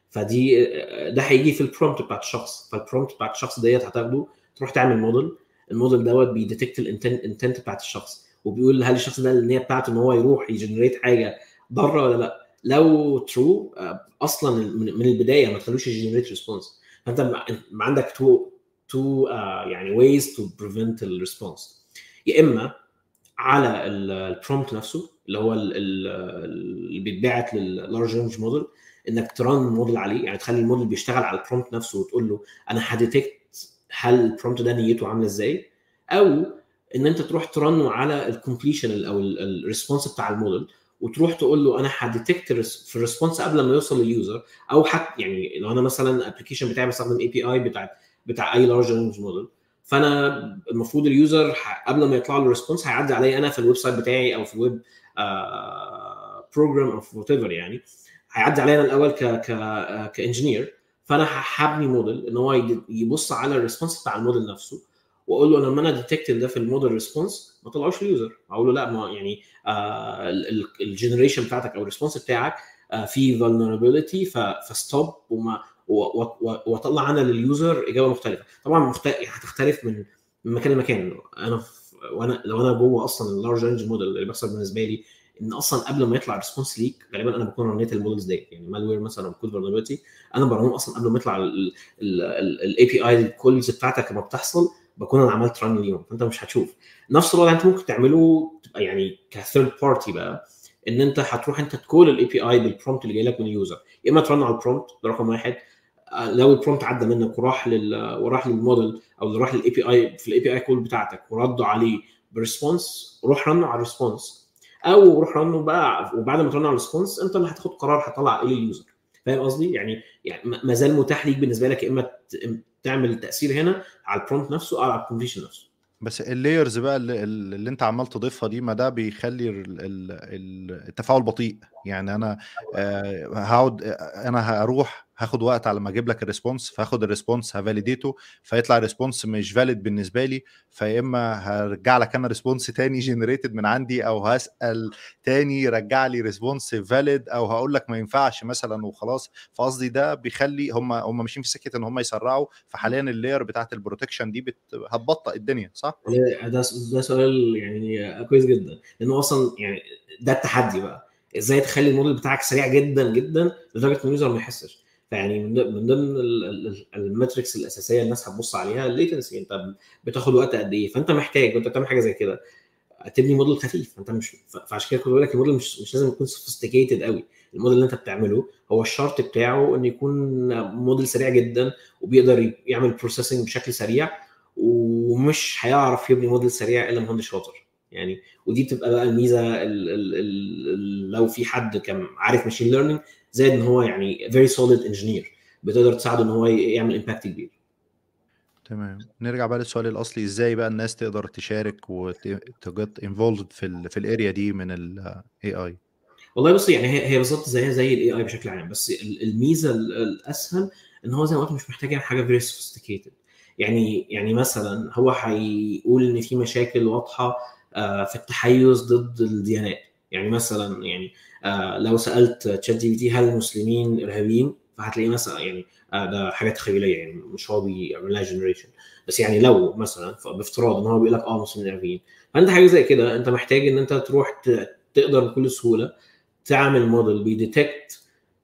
فدي ده هيجي في البرومبت بتاعت الشخص فالبرومبت بتاعت الشخص ديت هتاخده تروح تعمل موديل الموديل دوت بيديتكت الانتنت بتاعت الشخص وبيقول هل الشخص ده النيه بتاعته ان هو يروح يجنريت حاجه ضاره ولا لا لو ترو اصلا من من البدايه ما تخلوش يجنريت ريسبونس فانت م- عندك تو تو يعني ways to prevent الريسبونس يا اما على البرومبت نفسه اللي هو ال- ال- اللي بيتبعت لللارج لانجوج موديل انك ترن موديل عليه يعني تخلي الموديل بيشتغل على البرومبت نفسه وتقول له انا هديتكت هل البرومبت ده نيته عامله ازاي او ان انت تروح ترنه على الكومبليشن او الريسبونس بتاع الموديل وتروح تقول له انا هديتكت في الريسبونس قبل ما يوصل لليوزر او حتى يعني لو انا مثلا الابلكيشن بتاعي بستخدم اي بي اي بتاع بتاع اي لارج لانجوج موديل فانا المفروض اليوزر ح- قبل ما يطلع له الريسبونس هيعدي عليا انا في الويب سايت بتاعي او في الويب بروجرام او في وات ايفر يعني هيعدي عليا انا الاول ك ك كانجينير فانا هبني موديل ان هو يد- يبص على الريسبونس بتاع الموديل نفسه واقول له لما انا ديتكت ده في الموديل ريسبونس ما طلعوش اليوزر اقول له لا ما يعني الجنريشن بتاعتك او الريسبونس بتاعك آه، فيه vulnerability فستوب وما و- و- و- واطلع انا لليوزر اجابه مختلفه طبعا مخت... يعني هتختلف من من مكان لمكان انا في... وانا لو انا جوه اصلا اللارج رينج موديل اللي بيحصل بالنسبه لي ان اصلا قبل ما يطلع ريسبونس ليك غالبا انا بكون رنيت المودلز ديت يعني مالوير مثلا او كود فولنربيلتي انا برنهم اصلا قبل ما يطلع الاي بي اي الكولز بتاعتك لما بتحصل بكون انا عملت رن ليهم فانت مش هتشوف نفس الوضع انت ممكن تعمله تبقى يعني كثيرد بارتي بقى ان انت هتروح انت تكول الاي بي اي بالبرومبت اللي جاي لك من اليوزر يا اما ترن على البرومبت ده رقم واحد آه، لو البرومبت عدى منك وراح لل وراح للموديل او اللي راح للاي بي اي في الاي بي اي كول بتاعتك وردوا عليه بريسبونس روح رن على الريسبونس او روح رنه بقى وبعد ما ترن على الريسبونس انت اللي هتاخد قرار هتطلع ايه لليوزر فاهم قصدي؟ يعني يعني ما ما زال متاح ليك بالنسبه لك يا اما ت- تعمل تاثير هنا على البرومبت نفسه او على الكومبليشن نفسه
بس اللايرز بقى اللي, اللي انت عمال تضيفها دي ما ده بيخلي ال- ال- ال- التفاعل بطيء يعني انا آه، هقعد آه، انا هروح هاخد وقت على ما اجيب لك الريسبونس فاخد الريسبونس هفاليديته فيطلع الريسبونس مش فاليد بالنسبه لي فيا اما هرجع لك انا ريسبونس تاني جنريتد من عندي او هسال تاني رجع لي ريسبونس فاليد او هقول لك ما ينفعش مثلا وخلاص فقصدي ده بيخلي هم هم ماشيين في سكه ان هم يسرعوا فحاليا اللاير بتاعت البروتكشن دي بت... هتبطئ الدنيا صح؟
ده ده ده سؤال يعني كويس جدا لانه اصلا يعني ده التحدي بقى ازاي تخلي الموديل بتاعك سريع جدا جدا لدرجه ان اليوزر ما يحسش فيعني من ضمن الماتريكس الاساسيه اللي الناس هتبص عليها الليتنسي انت بتاخد وقت قد ايه فانت محتاج وانت بتعمل حاجه زي كده تبني موديل خفيف فانت مش فعشان كده كنت بقول لك الموديل مش مش لازم يكون سوفيستيكيتد قوي الموديل اللي انت بتعمله هو الشرط بتاعه انه يكون موديل سريع جدا وبيقدر يعمل بروسيسنج بشكل سريع ومش هيعرف يبني موديل سريع الا مهندس شاطر يعني ودي بتبقى بقى الميزه ال ال ال لو في حد كان عارف ماشين ليرنينج زائد ان هو يعني فيري سوليد انجينير بتقدر تساعده ان هو يعمل امباكت كبير
تمام نرجع بقى للسؤال الاصلي ازاي بقى الناس تقدر تشارك وتجت انفولد في ال في الاريا دي من الاي اي
والله بص يعني هي هي بالظبط زيها زي الاي اي بشكل عام بس الميزه الاسهل ان هو زي ما قلت مش محتاج يعمل حاجه فيري سوفيستيكيتد يعني يعني مثلا هو هيقول ان في مشاكل واضحه في التحيز ضد الديانات يعني مثلا يعني لو سالت تشات جي بي تي هل المسلمين ارهابيين فهتلاقيه مثلا يعني ده حاجات تخيليه يعني مش هو بيعمل لها جنريشن بس يعني لو مثلا بافتراض ان هو بيقول لك اه مسلمين ارهابيين فانت حاجه زي كده انت محتاج ان انت تروح تقدر بكل سهوله تعمل موديل بيديتكت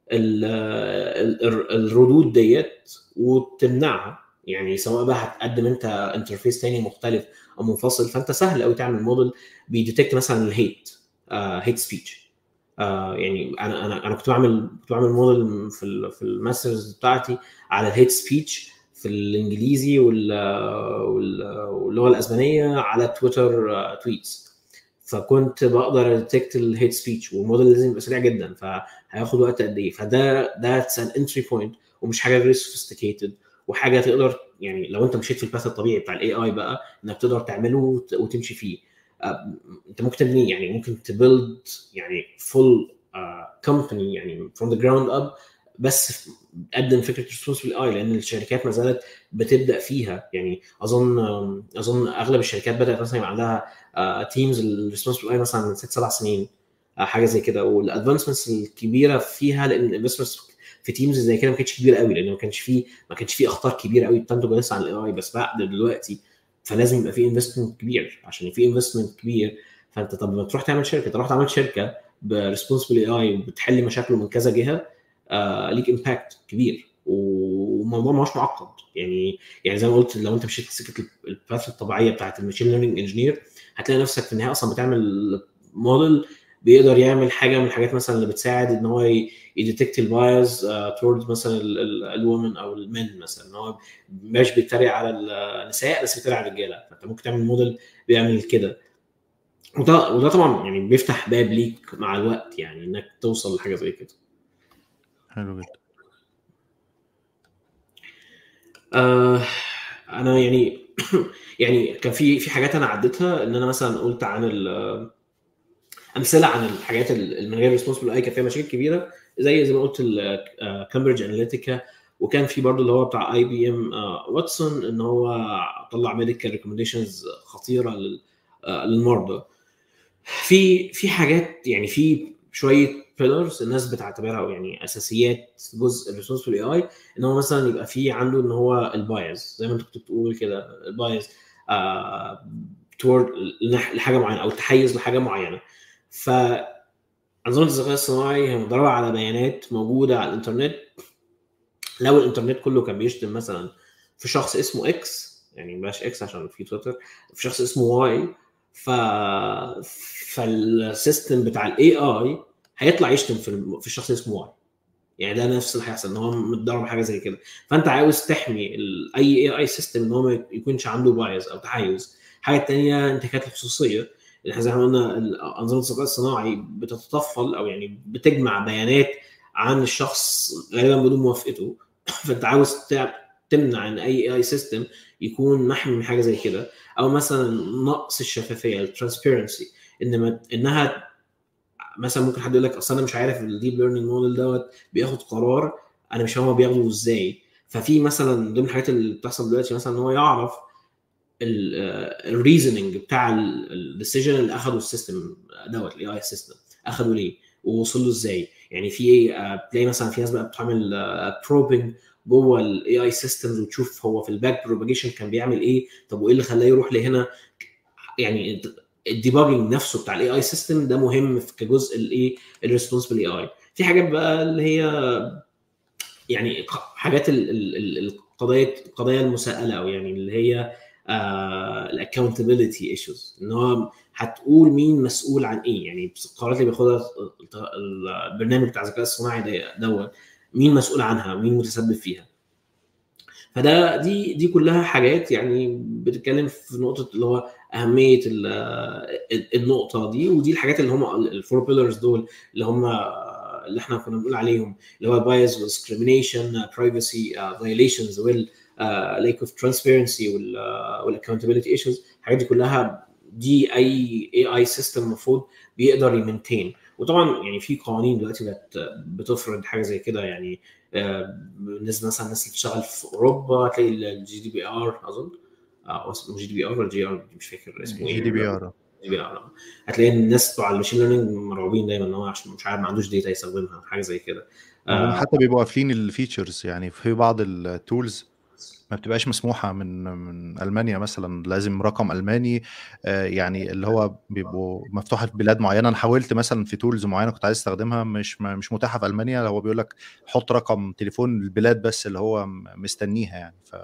الردود ديت وتمنعها يعني سواء بقى هتقدم انت انترفيس تاني مختلف او منفصل فانت سهل قوي تعمل موديل بيديتكت مثلا الهيت هيت سبيتش يعني انا انا انا كنت بعمل كنت بعمل موديل في ال في الماسترز بتاعتي على الهيت سبيتش في الانجليزي واللغه الاسبانيه على تويتر تويتس فكنت بقدر اديتكت الهيت سبيتش والموديل لازم يبقى سريع جدا فهياخد وقت قد ايه فده ده ان انتري بوينت ومش حاجه فيري سوفيستيكيتد وحاجه تقدر يعني لو انت مشيت في الباث الطبيعي بتاع الاي اي بقى انك تقدر تعمله وتمشي فيه انت ممكن تبني يعني ممكن تبيلد يعني فول كومباني يعني فروم ذا جراوند اب بس قدم فكره ريسبونسبل اي لان الشركات ما زالت بتبدا فيها يعني اظن اظن اغلب الشركات بدات مثلا يبقى عندها تيمز الريسبونسبل اي مثلا من ست سبع سنين حاجه زي كده والادفانسمنتس الكبيره فيها لان الانفستمنتس في تيمز زي كده ما كانتش كبيره قوي لان ما كانش فيه ما كانش فيه اخطار كبيره قوي بتنتج لسه عن الاي اي بس بعد دلوقتي فلازم يبقى في انفستمنت كبير عشان في انفستمنت كبير فانت طب ما تروح تعمل شركه تروح تعمل شركه بريسبونسبل اي اي وبتحل مشاكله من كذا جهه آه ليك امباكت كبير والموضوع ما هوش معقد يعني يعني زي ما قلت لو انت مشيت سكه الباث الطبيعيه بتاعت الماشين ليرنينج انجينير هتلاقي نفسك في النهايه اصلا بتعمل موديل بيقدر يعمل حاجه من الحاجات مثلا اللي بتساعد ان هو يديتكت البايز توردز مثلا الومن او المن مثلا ان هو مش بيتريق على النساء بس بيتريق على الرجاله فانت ممكن تعمل موديل بيعمل كده وده وده طبعا يعني بيفتح باب ليك مع الوقت يعني انك توصل لحاجه زي كده
حلو جدا
آه انا يعني يعني كان في في حاجات انا عديتها ان انا مثلا قلت عن امثله عن الحاجات اللي من غير ريسبونسبل اي كان فيها مشاكل كبيره زي زي ما قلت كامبريدج اناليتيكا وكان في برضه اللي هو بتاع اي بي ام واتسون ان هو طلع ميديكال ريكومنديشنز خطيره للمرضى في في حاجات يعني في شويه بيلرز الناس بتعتبرها يعني اساسيات في جزء الريسورس الاي اي ان هو مثلا يبقى في عنده ان هو البايز زي ما انت كنت بتقول كده البايز آه تورد لحاجه معينه او التحيز لحاجه معينه ف انظمه الذكاء الصناعي هي مدربه على بيانات موجوده على الانترنت لو الانترنت كله كان بيشتم مثلا في شخص اسمه اكس يعني بلاش اكس عشان في تويتر في شخص اسمه واي ف فالسيستم بتاع الاي اي هيطلع يشتم في في الشخص اسمه واي يعني ده نفس اللي هيحصل ان هو متدرب حاجه زي كده فانت عاوز تحمي اي اي اي سيستم ان هو ما يكونش عنده بايز او تحيز حاجه ثانيه انتهاكات الخصوصيه احنا زي ما قلنا انظمه الذكاء الصناعي بتتطفل او يعني بتجمع بيانات عن الشخص غالبا بدون موافقته فانت عاوز تمنع ان اي اي سيستم يكون محمي من حاجه زي كده او مثلا نقص الشفافيه الترانسبيرنسي ان انها مثلا ممكن حد يقول لك اصل انا مش عارف الديب ليرنينج موديل دوت بياخد قرار انا مش فاهم هو بياخده ازاي ففي مثلا ضمن الحاجات اللي بتحصل دلوقتي مثلا ان هو يعرف الريزننج بتاع الديسيجن اللي اخده السيستم دوت الاي اي سيستم اخده ليه ووصل له ازاي يعني في تلاقي مثلا في ناس بقى بتعمل بروبنج جوه الاي اي سيستمز وتشوف هو في الباك بروباجيشن كان بيعمل ايه طب وايه اللي خلاه يروح لهنا يعني الديباجنج نفسه بتاع الاي اي سيستم ده مهم كجزء الايه الريسبونسبل اي اي في حاجات بقى اللي هي يعني حاجات القضايا القضايا المساءله او يعني اللي هي الاكونتابيلتي ايشوز ان هو هتقول مين مسؤول عن ايه يعني القرارات اللي بياخدها البرنامج بتاع الذكاء الصناعي دوت مين مسؤول عنها مين متسبب فيها فده دي دي كلها حاجات يعني بتتكلم في نقطه اللي هو اهميه النقطه دي ودي الحاجات اللي هم الفور بيلرز دول اللي هم اللي احنا كنا بنقول عليهم اللي هو البايز والديسكريميشن برايفسي فايوليشنز وال لايك اوف ترانسبيرنسي والاكونتابيلتي ايشوز الحاجات دي كلها دي اي اي اي سيستم المفروض بيقدر يمنتين وطبعا يعني في قوانين دلوقتي بقت بتفرض حاجه زي كده يعني بالنسبه مثلا الناس اللي بتشتغل في اوروبا هتلاقي الجي دي بي ار اظن او اسمه جي دي بي ار ولا جي ار مش فاكر اسمه
ايه جي دي بي ار
جي دي بي ار هتلاقي الناس بتوع الماشين ليرنينج مرعوبين دايما ان هو عشان مش عارف ما عندوش داتا يستخدمها حاجه زي كده
هم حتى بيبقوا قافلين الفيتشرز يعني في بعض التولز ما بتبقاش مسموحه من من المانيا مثلا لازم رقم الماني يعني اللي هو بيبقوا مفتوحه في بلاد معينه انا حاولت مثلا في تولز معينه كنت عايز استخدمها مش مش متاحه في المانيا هو بيقول لك حط رقم تليفون البلاد بس اللي هو مستنيها يعني ف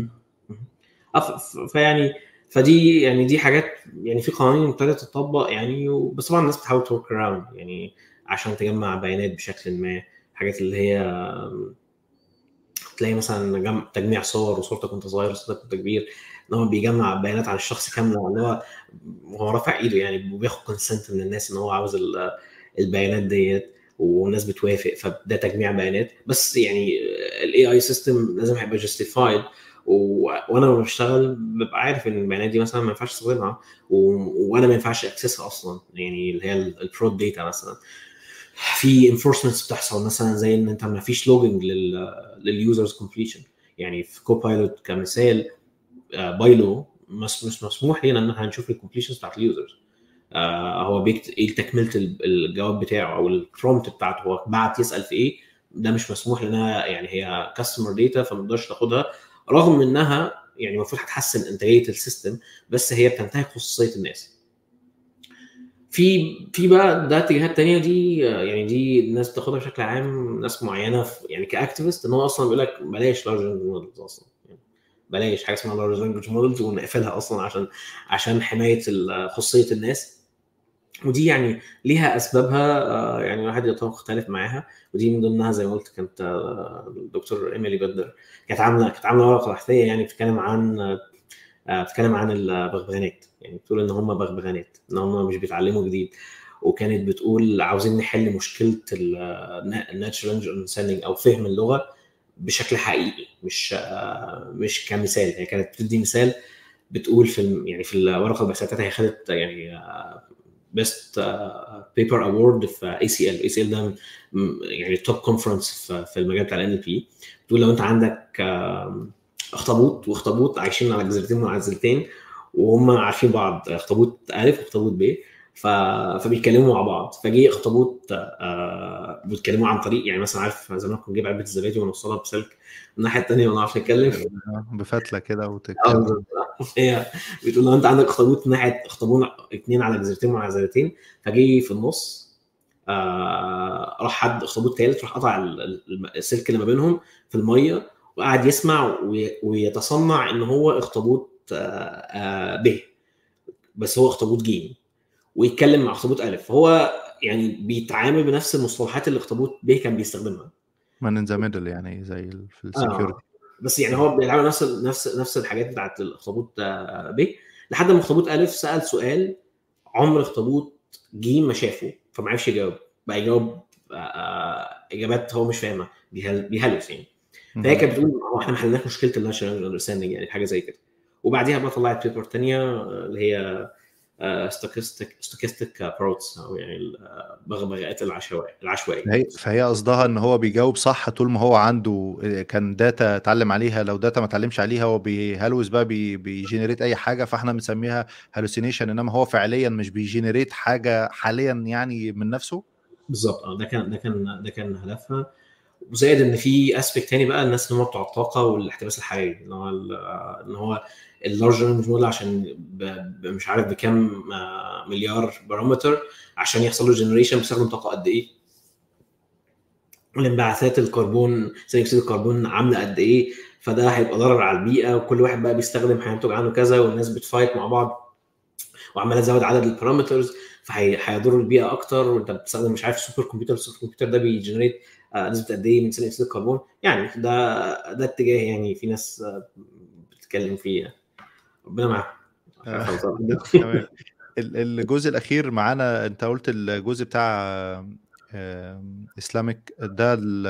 فيعني فدي يعني دي حاجات يعني في قوانين ابتدت تطبق يعني بس طبعا الناس بتحاول تورك اراوند يعني عشان تجمع بيانات بشكل ما حاجات اللي هي تلاقي مثلا جمع تجميع صور وصورتك وانت صغير وصورتك وانت كبير ان هو بيجمع بيانات عن الشخص كامله اللي هو هو رافع ايده يعني وبياخد كونسنت من الناس ان هو عاوز البيانات ديت والناس بتوافق فده تجميع بيانات بس يعني الاي اي سيستم لازم هيبقى جاستيفايد و... وانا لما بشتغل ببقى عارف ان البيانات دي مثلا ما ينفعش استخدمها و... وانا ما ينفعش اكسسها اصلا يعني اللي هي البرود داتا مثلا في انفورسمنتس بتحصل مثلا زي ان انت ما فيش لوجنج لليوزرز كومبليشن يعني في كوبايلوت كمثال بايلو مش مش مسموح لنا ان احنا نشوف الكومبليشنز بتاعت اليوزرز آه هو بيكتب ايه تكمله الجواب بتاعه او البرومت بتاعته هو بعت يسال في ايه ده مش مسموح لانها يعني هي كاستمر داتا فما تقدرش تاخدها رغم انها يعني المفروض هتحسن انتاجيه السيستم بس هي بتنتهك خصوصيه الناس في في بقى ده اتجاهات تانية دي يعني دي الناس بتاخدها بشكل عام ناس معينه في يعني كاكتيفست ان هو اصلا بيقول لك بلاش لارج لانجوج مودلز اصلا يعني بلاش حاجه اسمها لارج لانجوج مودلز ونقفلها اصلا عشان عشان حمايه خصوصيه الناس ودي يعني ليها اسبابها يعني الواحد يقدر يختلف معاها ودي من ضمنها زي ما قلت كانت الدكتور ايميلي بدر كانت عامله كانت عامله ورقه بحثيه يعني بتتكلم عن بتتكلم عن البغبغانات يعني بتقول ان هم بغبغانات ان هم مش بيتعلموا جديد وكانت بتقول عاوزين نحل مشكله الناتشرال اندرستاندينج او فهم اللغه بشكل حقيقي مش مش كمثال هي كانت بتدي مثال بتقول في يعني في الورقه البحثيه بتاعتها هي خدت يعني بيست بيبر اوورد في اي سي ال اي سي ال ده يعني توب كونفرنس في المجال بتاع الان ال بي بتقول لو انت عندك اخطبوط واخطبوط عايشين على جزيرتين منعزلتين وهم عارفين بعض اخطبوط الف واخطبوط ب ف... فبيتكلموا مع بعض فجه اخطبوط آه... بيتكلموا عن طريق يعني مثلا عارف زمان كنا نجيب علبه الزبادي ونوصلها بسلك الناحيه الثانيه ما نعرفش نتكلم
بفتله كده وتتكلم
هي بتقول لو انت عندك اخطبوط ناحيه اخطبوط اثنين على جزيرتين منعزلتين فجه في النص آه... راح حد اخطبوط ثالث راح قطع السلك اللي ما بينهم في الميه وقعد يسمع ويتصنع ان هو اخطبوط ب بس هو اخطبوط ج ويتكلم مع اخطبوط الف فهو يعني بيتعامل بنفس المصطلحات اللي اخطبوط ب كان بيستخدمها
من ذا ميدل يعني زي في السكيورتي
آه. بس يعني هو بيلعب نفس نفس نفس الحاجات بتاعت الاخطبوط ب لحد ما اخطبوط الف سال سؤال عمر اخطبوط ج ما شافه فما عرفش يجاوب بقى يجاوب اجابات هو مش فاهمها بيهلس يعني فهي كانت بتقول هو احنا ما حلناش مشكله الناشونال اندرستاندنج يعني حاجه زي كده وبعديها بقى طلعت بيبر ثانيه اللي هي ستوكستيك ستوكستيك بروتس او يعني البغبغاءات العشوائيه العشوائيه
فهي قصدها ان هو بيجاوب صح طول ما هو عنده كان داتا اتعلم عليها لو داتا ما اتعلمش عليها هو بيهلوس بقى بي بيجنريت اي حاجه فاحنا بنسميها هالوسينيشن انما هو فعليا مش بيجنريت حاجه حاليا يعني من نفسه
بالظبط اه ده كان ده كان ده كان هدفها وزائد ان في اسبكت تاني بقى الناس اللي هم بتوع الطاقه والاحتباس الحراري ان هو ان هو اللارج لانجوج موديل عشان مش عارف بكام مليار بارامتر عشان يحصل له جنريشن بيستخدم طاقه قد ايه الانبعاثات الكربون ثاني اكسيد الكربون عامله قد ايه فده هيبقى ضرر على البيئه وكل واحد بقى بيستخدم هينتج عنه كذا والناس بتفايت مع بعض وعماله تزود عدد البارامترز فهيضر البيئه اكتر وانت بتستخدم مش عارف سوبر كمبيوتر السوبر كمبيوتر ده بيجنريت نسبه قد ايه من ثاني اكسيد الكربون يعني ده ده اتجاه يعني في ناس بتتكلم فيه ربنا معاهم
تمام الجزء الاخير معانا انت قلت الجزء بتاع اسلامك ده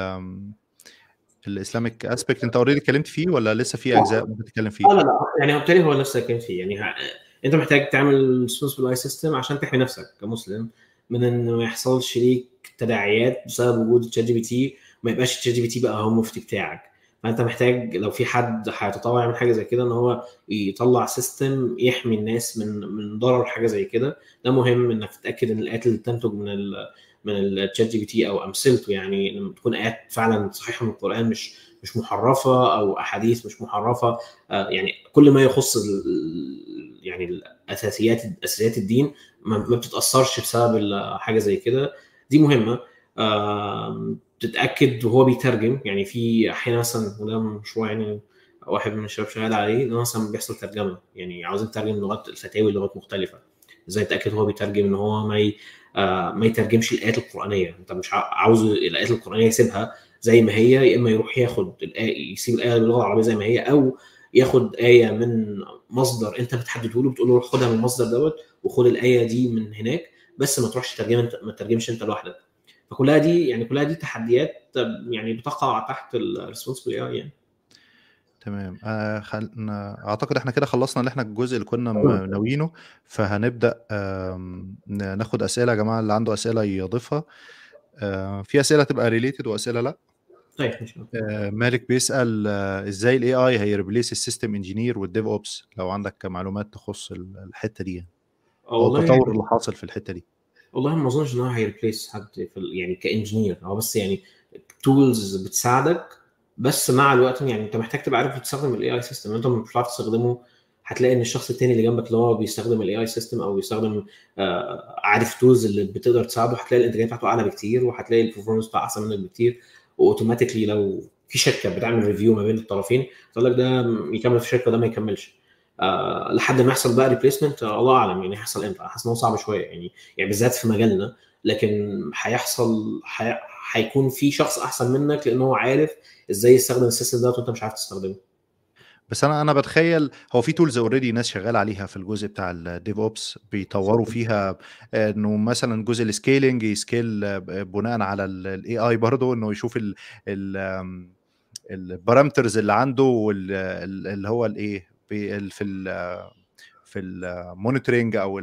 الاسلامك اسبكت انت اوريدي اتكلمت فيه ولا لسه في اجزاء ممكن تتكلم فيه؟
لا لا لا يعني بالتالي هو لسه اتكلمت فيه يعني انت محتاج تعمل ريسبونسبل اي سيستم عشان تحمي نفسك كمسلم من ان ما يحصلش ليك تداعيات بسبب وجود تشات جي بي تي ما يبقاش تشات جي بي تي بقى هو المفتي بتاعك فانت محتاج لو في حد هيتطوع يعمل حاجه زي كده ان هو يطلع سيستم يحمي الناس من من ضرر حاجه زي كده ده مهم انك تتاكد ان الايات اللي تنتج من ال من التشات جي بي تي او امثلته يعني لما تكون ايات فعلا صحيحه من القران مش مش محرفه او احاديث مش محرفه يعني كل ما يخص يعني الاساسيات اساسيات الدين ما بتتاثرش بسبب حاجه زي كده دي مهمه تتاكد وهو بيترجم يعني في احيانا مثلا وده مشروع يعني واحد من الشباب شغال عليه ان مثلا بيحصل ترجمه يعني عاوزين نترجم لغات الفتاوي لغات مختلفه ازاي تتاكد هو بيترجم ان هو ما ي... آه ما يترجمش الايات القرانيه انت مش عاوز الايات القرانيه يسيبها زي ما هي يا اما يروح ياخد الآية يسيب الايه باللغه العربيه زي ما هي او ياخد ايه من مصدر انت بتحدده له بتقول له خدها من المصدر دوت وخد الايه دي من هناك بس ما تروحش تترجم انت ما تترجمش انت لوحدك فكلها دي يعني كلها دي تحديات يعني بتقع تحت الريسبونسبل اي يعني
تمام آه خل... اعتقد احنا كده خلصنا اللي احنا الجزء اللي كنا ناويينه فهنبدا ناخد اسئله يا جماعه اللي عنده اسئله يضيفها آه في اسئله تبقى ريليتد واسئله لا
طيب مش
آه مالك بيسال آه ازاي الاي اي هيريبليس السيستم انجينير والديف اوبس لو عندك معلومات تخص الحته دي او التطور اللي حاصل في الحته دي
والله ما اظنش ان هو هيريبليس حد في يعني كانجينير هو بس يعني تولز بتساعدك بس مع الوقت يعني انت محتاج تبقى عارف تستخدم الاي اي سيستم انت مش هتعرف تستخدمه هتلاقي ان الشخص التاني اللي جنبك اللي هو بيستخدم الاي اي سيستم او بيستخدم آه عارف تولز اللي بتقدر تساعده هتلاقي الانتاجيه بتاعته اعلى بكتير وهتلاقي البرفورمانس بتاعه احسن منك بكتير واوتوماتيكلي لو في شركه بتعمل ريفيو ما بين الطرفين تقول لك ده يكمل في الشركه وده ما يكملش آه لحد ما يحصل بقى ريبليسمنت آه الله اعلم يعني هيحصل امتى حاسس ان هو صعب شويه يعني يعني بالذات في مجالنا لكن هيحصل هيكون في شخص احسن منك لان هو عارف ازاي يستخدم السيستم ده وانت مش عارف تستخدمه
بس انا انا بتخيل هو في تولز اوريدي ناس شغاله عليها في الجزء بتاع الديف اوبس بيطوروا فيها انه مثلا جزء السكيلينج يسكيل بناء على الاي اي برضه انه يشوف ال ال البارامترز اللي عنده واللي هو الايه في ال في المونيتورنج او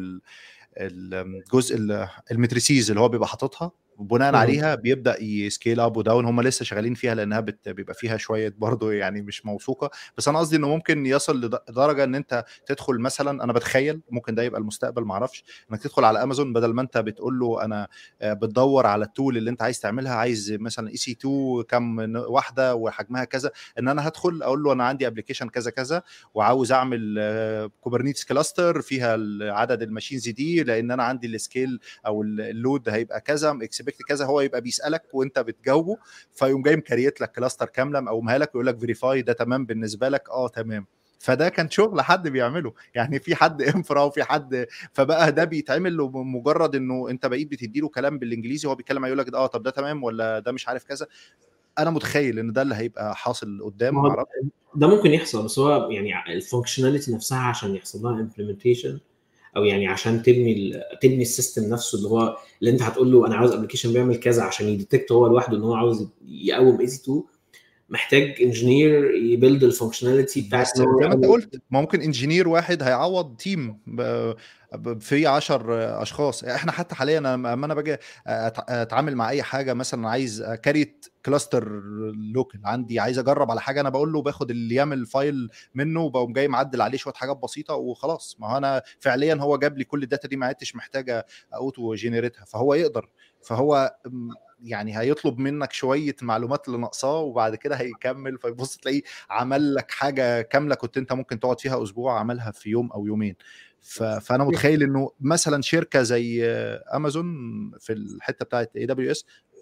الجزء المتريسيز اللي هو بيبقى حاططها وبناء عليها بيبدا يسكيل اب وداون هم لسه شغالين فيها لانها بت... بيبقى فيها شويه برضه يعني مش موثوقه بس انا قصدي انه ممكن يصل لدرجه ان انت تدخل مثلا انا بتخيل ممكن ده يبقى المستقبل ما اعرفش انك تدخل على امازون بدل ما انت بتقول له انا بتدور على التول اللي انت عايز تعملها عايز مثلا اي سي 2 كم واحده وحجمها كذا ان انا هدخل اقول له انا عندي ابلكيشن كذا كذا وعاوز اعمل كوبرنيتس كلاستر فيها عدد الماشينز دي لان انا عندي السكيل او اللود هيبقى كذا اكسبكت كذا هو يبقى بيسالك وانت بتجاوبه فيقوم جاي مكريت لك كلاستر كامله مقومها لك ويقول لك فيريفاي ده تمام بالنسبه لك اه تمام فده كان شغل حد بيعمله يعني في حد انفرا وفي حد فبقى ده بيتعمل له مجرد انه انت بقيت بتدي له كلام بالانجليزي هو بيتكلم يقول لك اه طب ده تمام ولا ده مش عارف كذا انا متخيل ان ده اللي هيبقى حاصل قدام
معرف. ده ممكن يحصل بس هو يعني الفانكشناليتي نفسها عشان يحصل لها امبلمنتيشن او يعني عشان تبني تبني السيستم نفسه اللي هو اللي انت هتقول له انا عاوز ابلكيشن بيعمل كذا عشان يديتكت هو لوحده ان هو عاوز يقوم اي سي 2 محتاج انجينير يبيلد الفانكشناليتي بتاعت
زي ما انت قلت ممكن انجينير واحد هيعوض تيم في 10 اشخاص احنا حتى حاليا لما انا باجي اتعامل مع اي حاجه مثلا عايز كاريت كلاستر لوكال عندي عايز اجرب على حاجه انا بقول له باخد اليامل فايل منه وبقوم جاي معدل عليه شويه حاجات بسيطه وخلاص ما هو انا فعليا هو جاب لي كل الداتا دي ما عدتش محتاجه اوتو جينيريتها فهو يقدر فهو يعني هيطلب منك شويه معلومات اللي ناقصاه وبعد كده هيكمل فيبص تلاقيه عمل لك حاجه كامله كنت انت ممكن تقعد فيها اسبوع عملها في يوم او يومين فانا متخيل انه مثلا شركه زي امازون في الحته بتاعت اي دبليو اس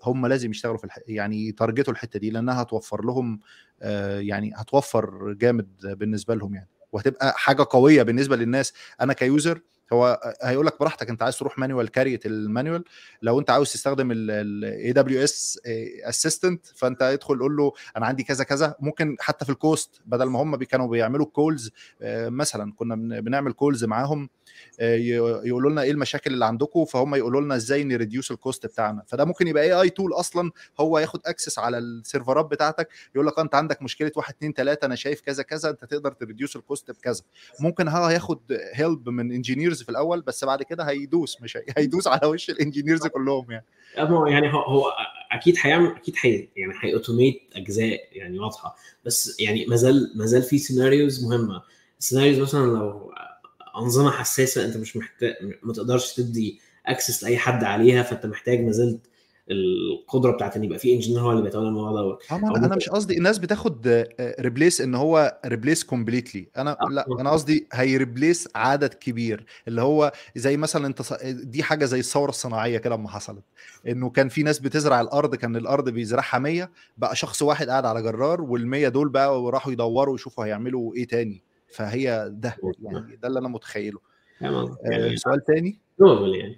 هم لازم يشتغلوا في الح... يعني يتارجتوا الحته دي لانها هتوفر لهم آه، يعني هتوفر جامد بالنسبه لهم يعني وهتبقى حاجه قويه بالنسبه للناس انا كيوزر هو هيقول لك براحتك انت عايز تروح مانوال كاريت المانوال لو انت عاوز تستخدم الاي دبليو اس اسيستنت فانت ادخل قول له انا عندي كذا كذا ممكن حتى في الكوست بدل ما هم كانوا بيعملوا كولز مثلا كنا بنعمل كولز معاهم يقولوا لنا ايه المشاكل اللي عندكم فهم يقولوا لنا ازاي نريديوس الكوست بتاعنا فده ممكن يبقى اي اي تول اصلا هو ياخد اكسس على السيرفرات بتاعتك يقول لك انت عندك مشكله 1 2 3 انا شايف كذا كذا انت تقدر تريديوس الكوست بكذا ممكن هو هياخد هيلب من انجينيرز في الاول بس بعد كده هيدوس مش هيدوس على وش الانجينيرز كلهم يعني
يعني هو هو اكيد هيعمل اكيد حي يعني هيأوتوميت اجزاء يعني واضحه بس يعني ما زال ما زال في سيناريوز مهمه سيناريوز مثلا لو انظمه حساسه انت مش محتاج ما تقدرش تدي اكسس لاي حد عليها فانت محتاج ما زلت القدره بتاعت ان يبقى في انجينير هو اللي بيتولى الموضوع دوت
انا انا مش قصدي الناس بتاخد ريبليس ان هو ريبليس كومبليتلي انا لا انا قصدي هيريبليس عدد كبير اللي هو زي مثلا انت دي حاجه زي الثوره الصناعيه كده لما حصلت انه كان في ناس بتزرع الارض كان الارض بيزرعها 100 بقى شخص واحد قاعد على جرار وال100 دول بقى راحوا يدوروا يشوفوا هيعملوا ايه تاني فهي ده يعني ده اللي انا متخيله
يعني
آه سؤال تاني
نورمال يعني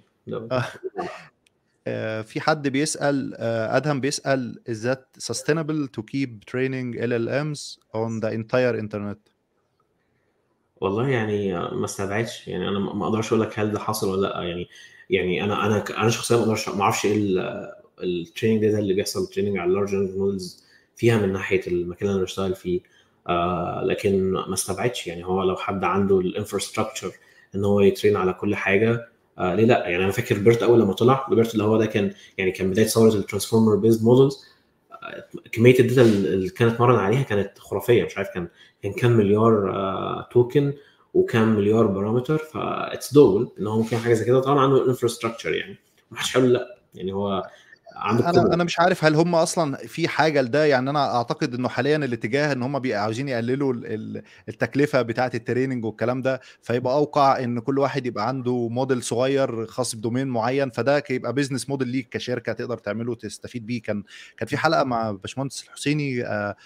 آه في حد بيسال آه ادهم بيسال is that sustainable to keep training LLMs on the entire internet
والله يعني ما استبعدش يعني انا ما اقدرش اقول لك هل ده حصل ولا لا يعني يعني انا انا انا شخصيا ما اقدرش ما اعرفش ايه التريننج داتا اللي بيحصل تريننج على اللارج مودلز فيها من ناحيه المكان اللي انا بشتغل فيه آه لكن ما استبعدش يعني هو لو حد عنده الانفراستراكشر ان هو يترين على كل حاجه آه ليه لا يعني انا فاكر بيرت اول لما طلع بيرت اللي هو ده كان يعني كان بدايه ثوره الترانسفورمر بيزد مودلز كميه الداتا اللي كانت مرن عليها كانت خرافيه مش عارف كان كان كام مليار آه توكن وكام مليار بارامتر فاتس دوبل ان هو ممكن حاجه زي كده طبعا عنده انفراستراكشر يعني ما حدش هيقول لا يعني هو عنده
انا انا مش عارف هل هم اصلا في حاجه لده يعني انا اعتقد انه حاليا الاتجاه ان هم عاوزين يقللوا التكلفه بتاعه التريننج والكلام ده فيبقى اوقع ان كل واحد يبقى عنده موديل صغير خاص بدومين معين فده يبقى بيزنس موديل ليك كشركه تقدر تعمله تستفيد بيه كان كان في حلقه مع باشمهندس الحسيني آه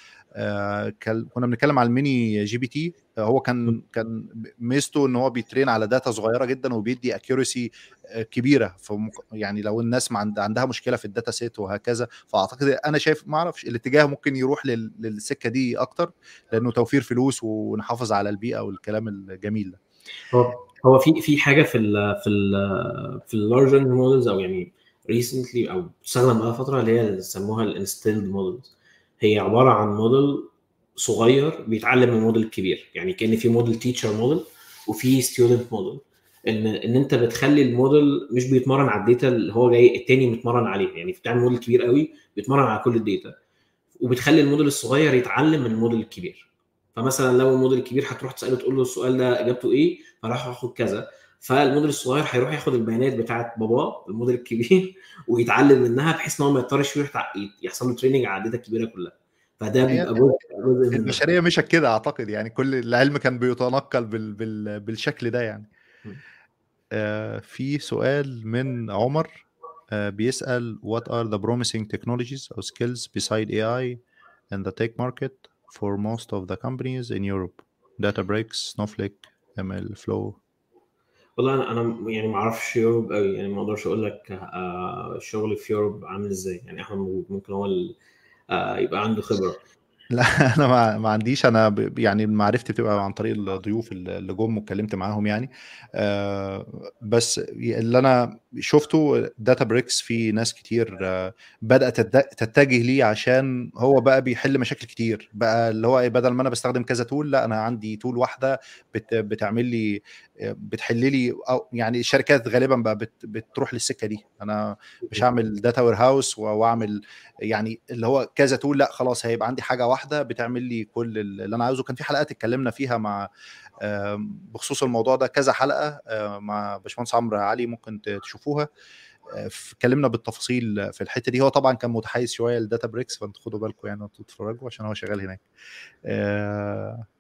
آه كنا بنتكلم على الميني جي بي تي آه هو كان كان ميزته ان هو بيترين على داتا صغيره جدا وبيدي اكيورسي آه كبيره يعني لو الناس ما عندها مشكله في الداتا سيت وهكذا فاعتقد انا شايف ما اعرفش الاتجاه ممكن يروح للسكه دي اكتر لانه توفير فلوس ونحافظ على البيئه والكلام الجميل ده
هو هو في في حاجه في ال في ال في اللارج مودلز او يعني ريسنتلي او بتستخدم بقى فتره اللي هي سموها الانستيلد مودلز هي عباره عن موديل صغير بيتعلم من الموديل الكبير يعني كان في موديل تيتشر موديل وفي ستودنت موديل ان ان انت بتخلي الموديل مش بيتمرن على الداتا اللي هو جاي التاني متمرن عليه يعني بتعمل موديل كبير قوي بيتمرن على كل الداتا وبتخلي الموديل الصغير يتعلم من الموديل الكبير فمثلا لو الموديل الكبير هتروح تساله تقول له السؤال ده اجابته ايه فراح ياخد كذا فالموديل الصغير هيروح ياخد البيانات بتاعت باباه الموديل الكبير ويتعلم منها بحيث ان هو ما يضطرش يروح يحصل له تريننج على الداتا الكبيره كلها فده بيبقى
جزء البشريه مشت كده اعتقد يعني كل العلم كان بيتنقل بال بال بالشكل ده يعني آه في سؤال من عمر آه بيسال what are the promising technologies or skills beside AI in the tech market for most of the companies in Europe Databricks Snowflake ML Flow
والله انا انا يعني ما اعرفش يوروب قوي يعني ما اقدرش اقول لك آه الشغل في يوروب عامل ازاي يعني احمد ممكن هو آه يبقى عنده خبره
لا انا ما, ما عنديش انا ب... يعني معرفتي بتبقى عن طريق الضيوف اللي جم واتكلمت معاهم يعني آه بس اللي انا شفته داتا بريكس في ناس كتير آه بدات تتجه ليه عشان هو بقى بيحل مشاكل كتير بقى اللي هو بدل ما انا بستخدم كذا تول لا انا عندي تول واحده بت... بتعمل لي بتحل لي أو يعني الشركات غالبا بقى بت... بتروح للسكه دي انا مش هعمل داتا وير هاوس واعمل يعني اللي هو كذا تول لا خلاص هيبقى عندي حاجه واحده بتعمل لي كل اللي انا عاوزه كان في حلقات اتكلمنا فيها مع بخصوص الموضوع ده كذا حلقه مع باشمهندس عمرو علي ممكن تشوفوها اتكلمنا بالتفاصيل في الحته دي هو طبعا كان متحيز شويه لداتا بريكس فانتوا خدوا بالكم يعني وانتوا تتفرجوا عشان هو شغال هناك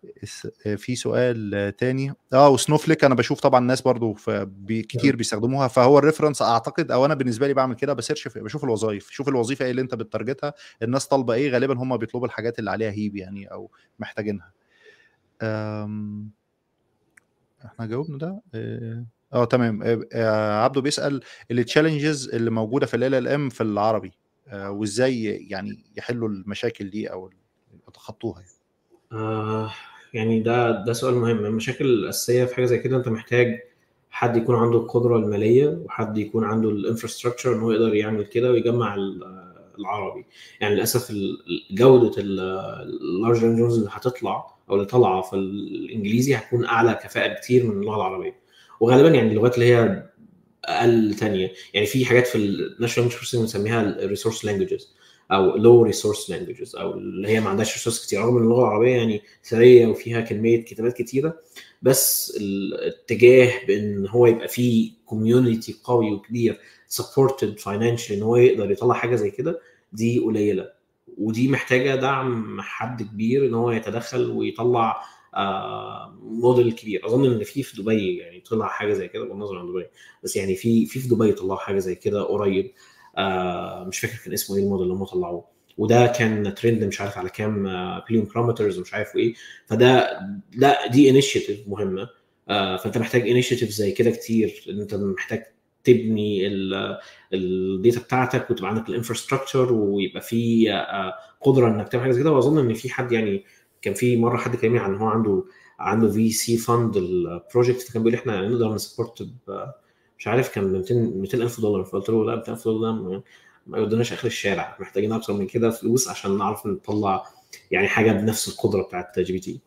في سؤال تاني اه وسنوفليك انا بشوف طبعا الناس برضو بي كتير بيستخدموها فهو الريفرنس اعتقد او انا بالنسبه لي بعمل كده بسيرش بشوف الوظائف شوف الوظيفه ايه اللي انت بتارجتها الناس طالبه ايه غالبا هم بيطلبوا الحاجات اللي عليها هيب يعني او محتاجينها أم... احنا جاوبنا ده اه تمام آه عبده بيسال التشالنجز اللي موجوده في ال ال ام في العربي آه وازاي يعني يحلوا المشاكل دي او يتخطوها يعني.
آه يعني ده ده سؤال مهم المشاكل الاساسيه في حاجه زي كده انت محتاج حد يكون عنده القدره الماليه وحد يكون عنده الانفراستراكشر ان هو يقدر يعمل كده ويجمع العربي يعني للاسف جوده اللارج لانجويج اللي هتطلع او اللي طالعه في الانجليزي هتكون اعلى كفاءه بكتير من اللغه العربيه وغالبا يعني اللغات اللي هي اقل ثانيه يعني في حاجات في الناشونال انجلش بنسميها الريسورس لانجوجز او لو ريسورس لانجوجز او اللي هي ما عندهاش ريسورس كتير رغم ان اللغه العربيه يعني ثريه وفيها كميه كتابات كتيره بس الاتجاه بان هو يبقى فيه كوميونتي قوي وكبير سبورتد فاينانشلي ان هو يقدر يطلع حاجه زي كده دي قليله ودي محتاجه دعم حد كبير ان هو يتدخل ويطلع آه موديل كبير اظن ان في في دبي يعني طلع حاجه زي كده بالنظر عن دبي بس يعني في في في دبي طلعوا حاجه زي كده قريب آه مش فاكر كان اسمه ايه الموديل اللي هم طلعوه وده كان ترند مش عارف على كام بليون بارامترز ومش عارف ايه فده لا دي انيشيتيف مهمه آه فانت محتاج انيشيتيف زي كده كتير ان انت محتاج تبني الداتا بتاعتك وتبقى عندك الانفراستراكشر ويبقى في قدره انك تعمل حاجه زي كده واظن ان في حد يعني كان في مره حد كلمني عن هو عنده عنده في سي فند البروجكت فكان بيقول احنا نقدر نسبورت مش عارف كان 200 200000 دولار فقلت له لا 200000 دولار ما يودناش اخر الشارع محتاجين اكتر من كده فلوس عشان نعرف نطلع يعني حاجه بنفس القدره بتاعت جي بي تي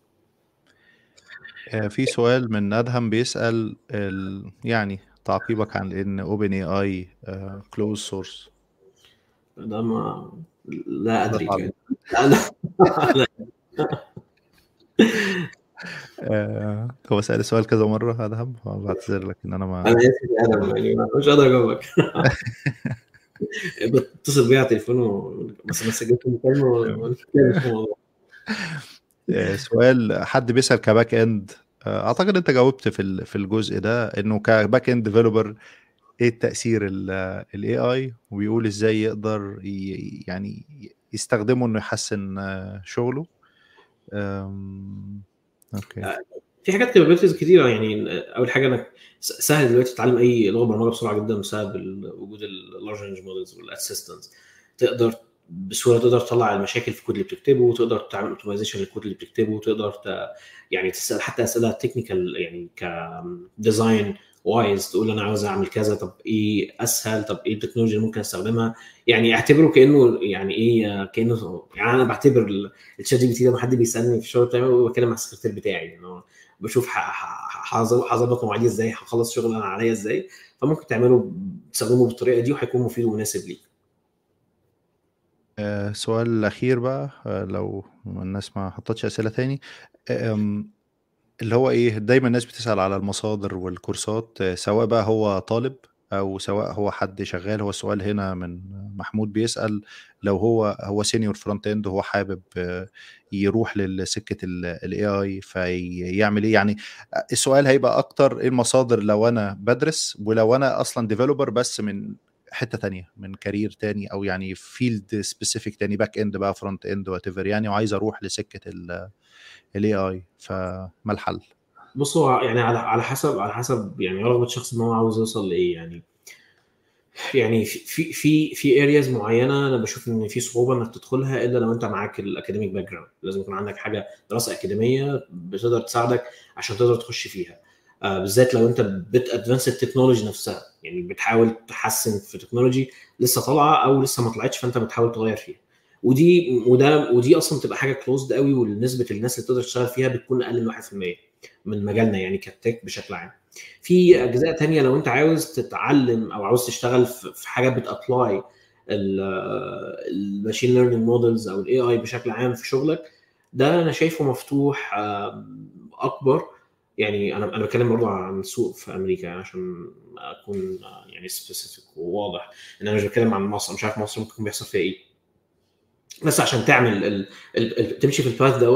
في سؤال من ادهم بيسال ال... يعني تعقيبك عن ان اوبن اي اي كلوز سورس
ده ما لا ادري لا لا, لا.
آه، هو سأل السؤال كذا مرة أدهم بعتذر لك إن أنا ما
أنا آسف يا أدهم يعني مش قادر أجاوبك بتصل بيا على التليفون و... بس أنا سجلت المكالمة
سؤال حد بيسأل كباك إند أعتقد أنت جاوبت في في الجزء ده إنه كباك إند ديفلوبر إيه التأثير الاي اي وبيقول إزاي يقدر يعني يستخدمه إنه يحسن شغله
اوكي في حاجات كابابيلتيز كتيره يعني اول حاجه انك سهل دلوقتي تتعلم اي لغه برمجه بسرعه جدا بسبب وجود اللارج لانجوج مودلز والاسيستنتس تقدر بسهوله تقدر تطلع المشاكل في الكود اللي بتكتبه وتقدر تعمل اوبتمايزيشن للكود اللي بتكتبه وتقدر ت... يعني تسال حتى اسئله تكنيكال يعني كديزاين وايز تقول انا عاوز اعمل كذا طب ايه اسهل طب ايه التكنولوجيا اللي ممكن استخدمها يعني اعتبره كانه يعني ايه كانه يعني انا بعتبر الشات جي بي تي لما حد بيسالني في الشغل بتاعي بتكلم مع السكرتير بتاعي يعني بشوف هظبط مواعيدي ازاي هخلص شغل انا عليا ازاي فممكن تعمله تستخدمه بالطريقه دي وهيكون مفيد ومناسب ليك
السؤال الاخير بقى لو الناس ما حطتش اسئله تاني اللي هو ايه دايما الناس بتسال على المصادر والكورسات سواء بقى هو طالب او سواء هو حد شغال هو السؤال هنا من محمود بيسال لو هو هو سينيور فرونت اند وهو حابب يروح لسكه الاي اي فيعمل ايه يعني السؤال هيبقى اكتر ايه المصادر لو انا بدرس ولو انا اصلا ديفلوبر بس من حته تانية من كارير تاني او يعني فيلد سبيسيفيك تاني باك اند بقى فرونت اند وات يعني وعايز اروح لسكه الاي اي فما الحل؟
بص هو يعني على على حسب على حسب يعني رغبه الشخص ان هو عاوز يوصل لايه يعني يعني في في في ارياز معينه انا بشوف ان في صعوبه انك تدخلها الا لو انت معاك الاكاديميك باك جراوند لازم يكون عندك حاجه دراسه اكاديميه بتقدر تساعدك عشان تقدر تخش فيها آه بالذات لو انت بت ادفانس التكنولوجي نفسها يعني بتحاول تحسن في تكنولوجي لسه طالعه او لسه ما طلعتش فانت بتحاول تغير فيها ودي وده ودي اصلا بتبقى حاجه كلوزد قوي ونسبه الناس اللي تقدر تشتغل فيها بتكون اقل من 1% من مجالنا يعني كالتك بشكل عام في اجزاء تانية لو انت عاوز تتعلم او عاوز تشتغل في حاجه بتابلاي الماشين ليرنينج مودلز او الاي اي بشكل عام في شغلك ده انا شايفه مفتوح اكبر يعني انا انا بتكلم برضه عن السوق في امريكا عشان اكون يعني سبيسيفيك وواضح ان انا مش بتكلم عن مصر مش عارف مصر ممكن يكون بيحصل فيها ايه بس عشان تعمل ال ال ال تمشي في الباث دوت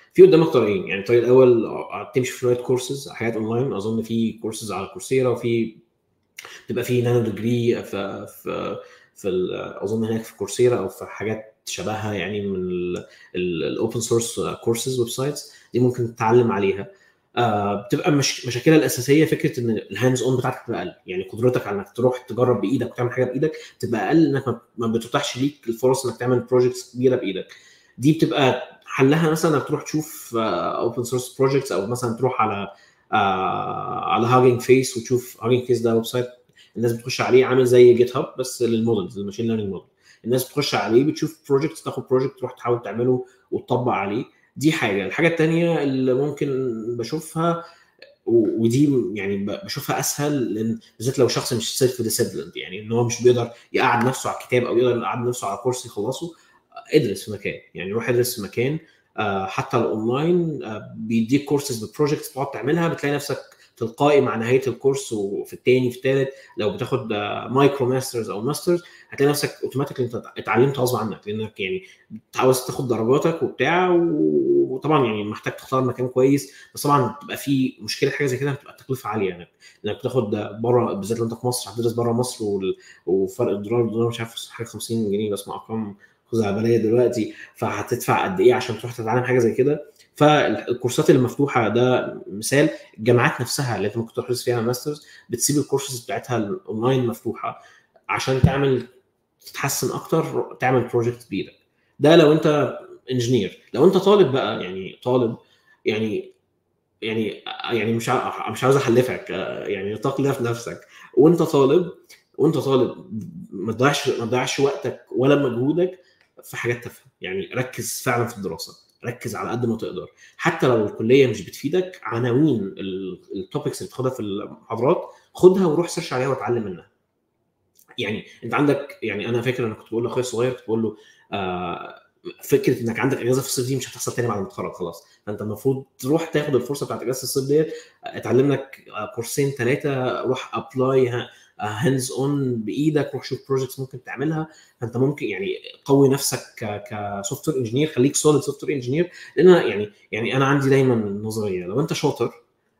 في قدامك طريقين يعني الطريق الاول تمشي في شويه كورسز حاجات اونلاين اظن في كورسز على كورسيرا وفي بتبقى في نانو ديجري في في في اظن هناك في كورسيرا او في حاجات شبهها يعني من الاوبن سورس كورسز ويب سايتس دي ممكن تتعلم عليها آه بتبقى مش مشاكلها الاساسيه فكره ان الهاندز اون بتاعتك بتبقى اقل يعني قدرتك على انك تروح تجرب بايدك وتعمل حاجه بايدك تبقى اقل انك ما بتتاحش ليك الفرص انك تعمل بروجكتس كبيره بايدك دي بتبقى حلها مثلا انك تروح تشوف اوبن سورس بروجكتس او مثلا تروح على آه على هاجينج فيس وتشوف هاجينج فيس ده ويب سايت الناس بتخش عليه عامل زي جيت هاب بس للمودلز الماشين ليرنينج موديل الناس بتخش عليه بتشوف بروجكت تاخد بروجكت تروح تحاول تعمله وتطبق عليه دي حاجه الحاجه الثانيه اللي ممكن بشوفها ودي يعني بشوفها اسهل لان بالذات لو شخص مش سيلف ديسيبليند يعني ان هو مش بيقدر يقعد نفسه على الكتاب او يقدر يقعد نفسه على كورس يخلصه ادرس في مكان يعني روح ادرس في مكان حتى الاونلاين بيديك كورسز ببروجكتس تقعد تعملها بتلاقي نفسك تلقائي مع نهايه الكورس وفي الثاني في الثالث لو بتاخد مايكرو ماسترز او ماسترز هتلاقي نفسك اوتوماتيكلي انت اتعلمت غصب عنك لانك يعني عاوز تاخد درجاتك وبتاع وطبعا يعني محتاج تختار مكان كويس بس طبعا بتبقى في مشكله حاجه زي كده بتبقى التكلفه عاليه يعني انك بتاخد بره بالذات لو انت في مصر هتدرس بره مصر وفرق الدولار والدولار مش عارف حاجه 50 جنيه بسمع ارقام خزعبليه دلوقتي فهتدفع قد ايه عشان تروح تتعلم حاجه زي كده فالكورسات اللي مفتوحه ده مثال الجامعات نفسها اللي انت ممكن تدرس فيها ماسترز بتسيب الكورسز بتاعتها الاونلاين مفتوحه عشان تعمل تتحسن اكتر تعمل بروجكت بايدك ده لو انت انجينير لو انت طالب بقى يعني طالب يعني يعني يعني مش مش عاوز احلفك يعني نطاق ده في نفسك وانت طالب وانت طالب ما تضيعش ما تضيعش وقتك ولا مجهودك في حاجات تافهه يعني ركز فعلا في الدراسه ركز على قد ما تقدر حتى لو الكليه مش بتفيدك عناوين التوبكس اللي بتاخدها في المحاضرات خدها وروح سيرش عليها واتعلم منها يعني انت عندك يعني انا فاكر انا كنت بقول لاخويا الصغير كنت بقول له آه فكره انك عندك اجازه في الصيف دي مش هتحصل تاني بعد ما تتخرج خلاص فانت المفروض تروح تاخد الفرصه بتاعت اجازه الصيف ديت اتعلم لك كورسين ثلاثه روح ابلاي هاندز اون بايدك روح شوف بروجكتس ممكن تعملها فانت ممكن يعني قوي نفسك كسوفت وير انجينير خليك سوليد سوفت وير انجينير لان يعني يعني انا عندي دايما نظريه لو انت شاطر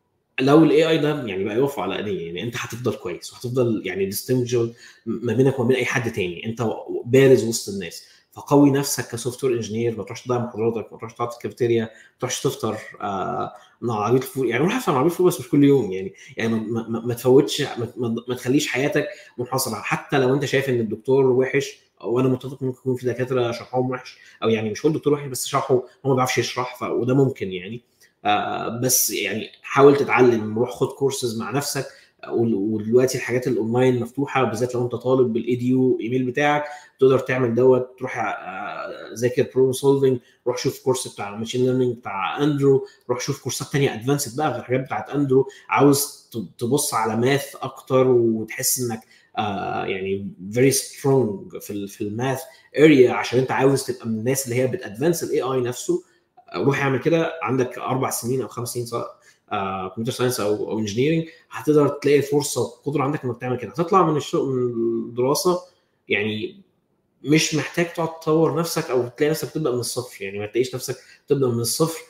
لو الاي اي ده يعني بقى يقف على ايديه يعني انت هتفضل كويس وهتفضل يعني ديستنجل ما بينك وما بين اي حد تاني انت بارز وسط الناس فقوي نفسك كسوفت وير انجينير ما تروحش تضيع محاضراتك ما تروحش تقعد في الكافيتيريا ما تروحش تفطر آه مع عربيه الفول يعني روح افطر عربيه الفول بس مش كل يوم يعني يعني ما, ما, ما تفوتش ما, ما, ما تخليش حياتك منحصره حتى لو انت شايف ان الدكتور وحش وانا متفق ممكن يكون في دكاتره شرحهم وحش او يعني مش هو الدكتور وحش بس شرحه هو ما بيعرفش يشرح ف... وده ممكن يعني آه بس يعني حاول تتعلم روح خد كورسز مع نفسك ودلوقتي الحاجات الاونلاين مفتوحه بالذات لو انت طالب بالايديو ايميل بتاعك تقدر تعمل دوت تروح ذاكر بروبلم سولفنج روح شوف كورس بتاع الماشين ليرنينج بتاع اندرو روح شوف كورسات ثانيه ادفانسد بقى غير الحاجات بتاعت اندرو عاوز تبص على ماث اكتر وتحس انك آه يعني فيري سترونج في في الماث اريا عشان انت عاوز تبقى من الناس اللي هي بتادفانس الاي اي نفسه روح اعمل كده عندك اربع سنين او خمس سنين سواء كمبيوتر ساينس او او انجينيرنج هتقدر تلاقي فرصه وقدره عندك انك تعمل كده هتطلع من الشغل من الدراسه يعني مش محتاج تقعد تطور نفسك او تلاقي نفسك بتبدا من الصفر يعني ما تلاقيش نفسك تبدا من الصفر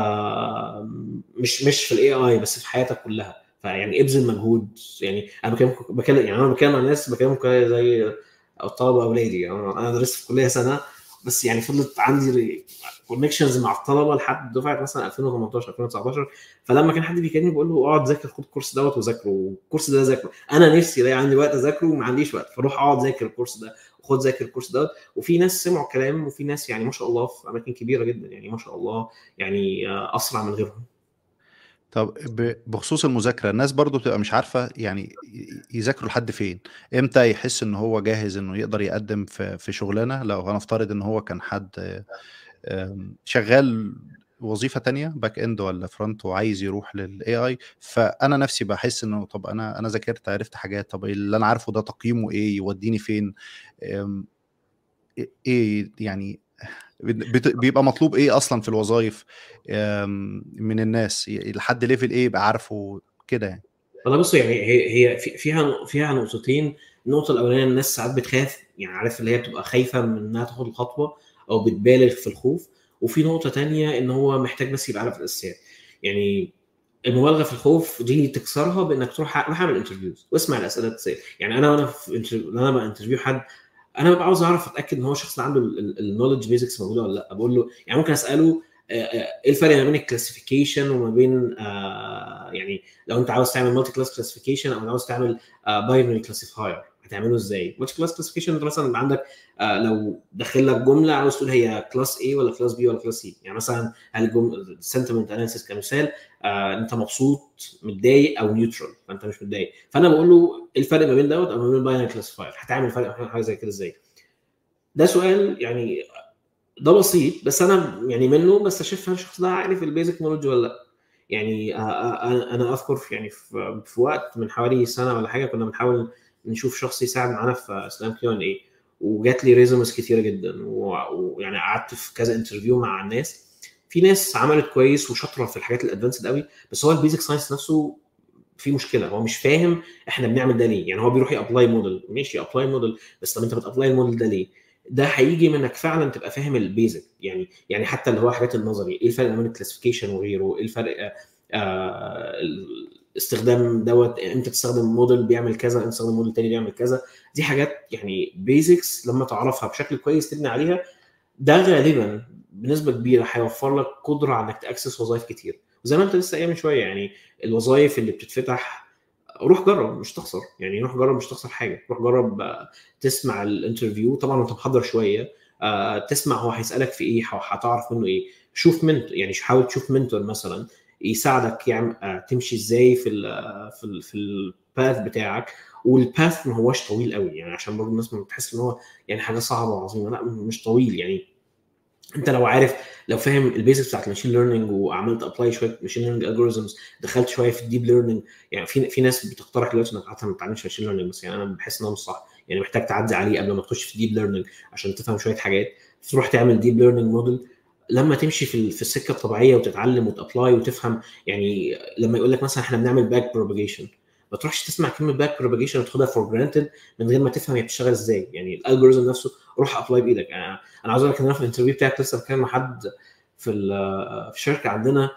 آه مش مش في الاي اي بس في حياتك كلها فيعني ابذل مجهود يعني انا بكلم بكلم يعني انا بكلم عن ناس بكلمهم زي الطلبه اولادي يعني انا درست في الكليه سنه بس يعني فضلت عندي كونكشنز مع الطلبه لحد دفعه مثلا 2018 2019 فلما كان حد بيكلمني بقول له اقعد ذاكر خد الكورس دوت وذاكره والكورس ده ذاكره انا نفسي الاقي عندي وقت اذاكره وما عنديش وقت فاروح اقعد ذاكر الكورس ده وخد ذاكر الكورس دوت وفي ناس سمعوا الكلام وفي ناس يعني ما شاء الله في اماكن كبيره جدا يعني ما شاء الله يعني اسرع من غيرهم
طب بخصوص المذاكره الناس برضو بتبقى مش عارفه يعني يذاكروا لحد فين امتى يحس ان هو جاهز انه يقدر يقدم في في شغلانه لو هنفترض ان هو كان حد شغال وظيفه تانية باك اند ولا فرونت وعايز يروح للاي اي فانا نفسي بحس انه طب انا انا ذاكرت عرفت حاجات طب اللي انا عارفه ده تقييمه ايه يوديني فين ايه يعني بيبقى مطلوب ايه اصلا في الوظائف من الناس لحد ليفل ايه يبقى عارفه كده يعني
والله بصوا يعني هي هي فيها فيها نقطتين النقطه الاولانيه الناس ساعات بتخاف يعني عارف اللي هي بتبقى خايفه من انها تاخد الخطوه او بتبالغ في الخوف وفي نقطه تانية ان هو محتاج بس يبقى عارف الاساسيات يعني المبالغه في الخوف دي تكسرها بانك تروح روح اعمل انترفيوز واسمع الاسئله الاساسيه يعني انا وانا في انترفيو انا بانترفيو حد انا ببقى عاوز اعرف اتاكد ان هو شخص عنده النولج بيزكس موجوده ولا لا بقول له يعني ممكن اساله ايه الفرق ما بين الكلاسيفيكيشن وما بين آه يعني لو انت عاوز تعمل مالتي كلاس كلاسيفيكيشن او عاوز تعمل باينري كلاسيفاير هتعمله ازاي؟ مالتي كلاس كلاسيفيكيشن انت مثلا عندك آه لو داخل لك جمله عاوز تقول هي كلاس A ولا كلاس B ولا كلاس C يعني مثلا هل السنتمنت اناليسيس كمثال آه انت مبسوط متضايق او نيوترال فانت مش متضايق فانا بقول له ايه الفرق ما بين دوت او ما بين باينري كلاسيفاير هتعمل فرق حاجه زي كده ازاي؟ ده سؤال يعني ده بسيط بس انا يعني منه بستشف هل الشخص ده عارف البيزك نولج ولا لا يعني انا اذكر يعني في وقت من حوالي سنه ولا حاجه كنا بنحاول نشوف شخص يساعد معانا في اسلام كيو ان اي وجات لي ريزومز كتيره جدا ويعني قعدت في كذا انترفيو مع الناس في ناس عملت كويس وشاطره في الحاجات الادفانسد قوي بس هو البيزك ساينس نفسه في مشكله هو مش فاهم احنا بنعمل ده ليه يعني هو بيروح يابلاي موديل ماشي ابلاي موديل بس طب انت بتابلاي الموديل ده ليه ده هيجي منك فعلا تبقى فاهم البيزك يعني يعني حتى اللي هو حاجات النظري ايه الفرق بين الكلاسيفيكيشن وغيره ايه الفرق آه الاستخدام دوت امتى تستخدم موديل بيعمل كذا امتى تستخدم موديل تاني بيعمل كذا دي حاجات يعني بيزكس لما تعرفها بشكل كويس تبني عليها ده غالبا بنسبه كبيره هيوفر لك قدره على انك تاكسس وظائف كتير وزي ما انت لسه قايل من شويه يعني الوظائف اللي بتتفتح روح جرب مش تخسر يعني روح جرب مش تخسر حاجه روح جرب تسمع الانترفيو طبعا وانت محضر شويه تسمع هو هيسالك في ايه هتعرف منه ايه شوف منتور يعني حاول تشوف منتور مثلا يساعدك يعني تمشي ازاي في ال في ال في الباث بتاعك والباث ما هوش طويل قوي يعني عشان برضه الناس ما بتحس ان هو يعني حاجه صعبه وعظيمه لا مش طويل يعني انت لو عارف لو فاهم البيزكس بتاعت الماشين ليرنينج وعملت ابلاي شويه ماشين ليرنينج الجوريزمز دخلت شويه في الديب ليرنينج يعني في في ناس بتقترح دلوقتي انك حتى ما تتعلمش ماشين ليرنينج بس يعني انا بحس ان هو مش صح يعني محتاج تعدي عليه قبل ما تخش في الديب ليرنينج عشان تفهم شويه حاجات تروح تعمل ديب ليرنينج موديل لما تمشي في في السكه الطبيعيه وتتعلم وتابلاي وتفهم يعني لما يقول لك مثلا احنا بنعمل باك بروباجيشن ما تروحش تسمع كلمه باك بروباجيشن وتاخدها فور جرانتد من غير ما تفهم هي بتشتغل ازاي يعني الالجوريزم نفسه روح ابلاي بايدك انا انا عاوز اقول لك ان انا في الانترفيو بتاعك لسه بتكلم مع حد في في الشركه عندنا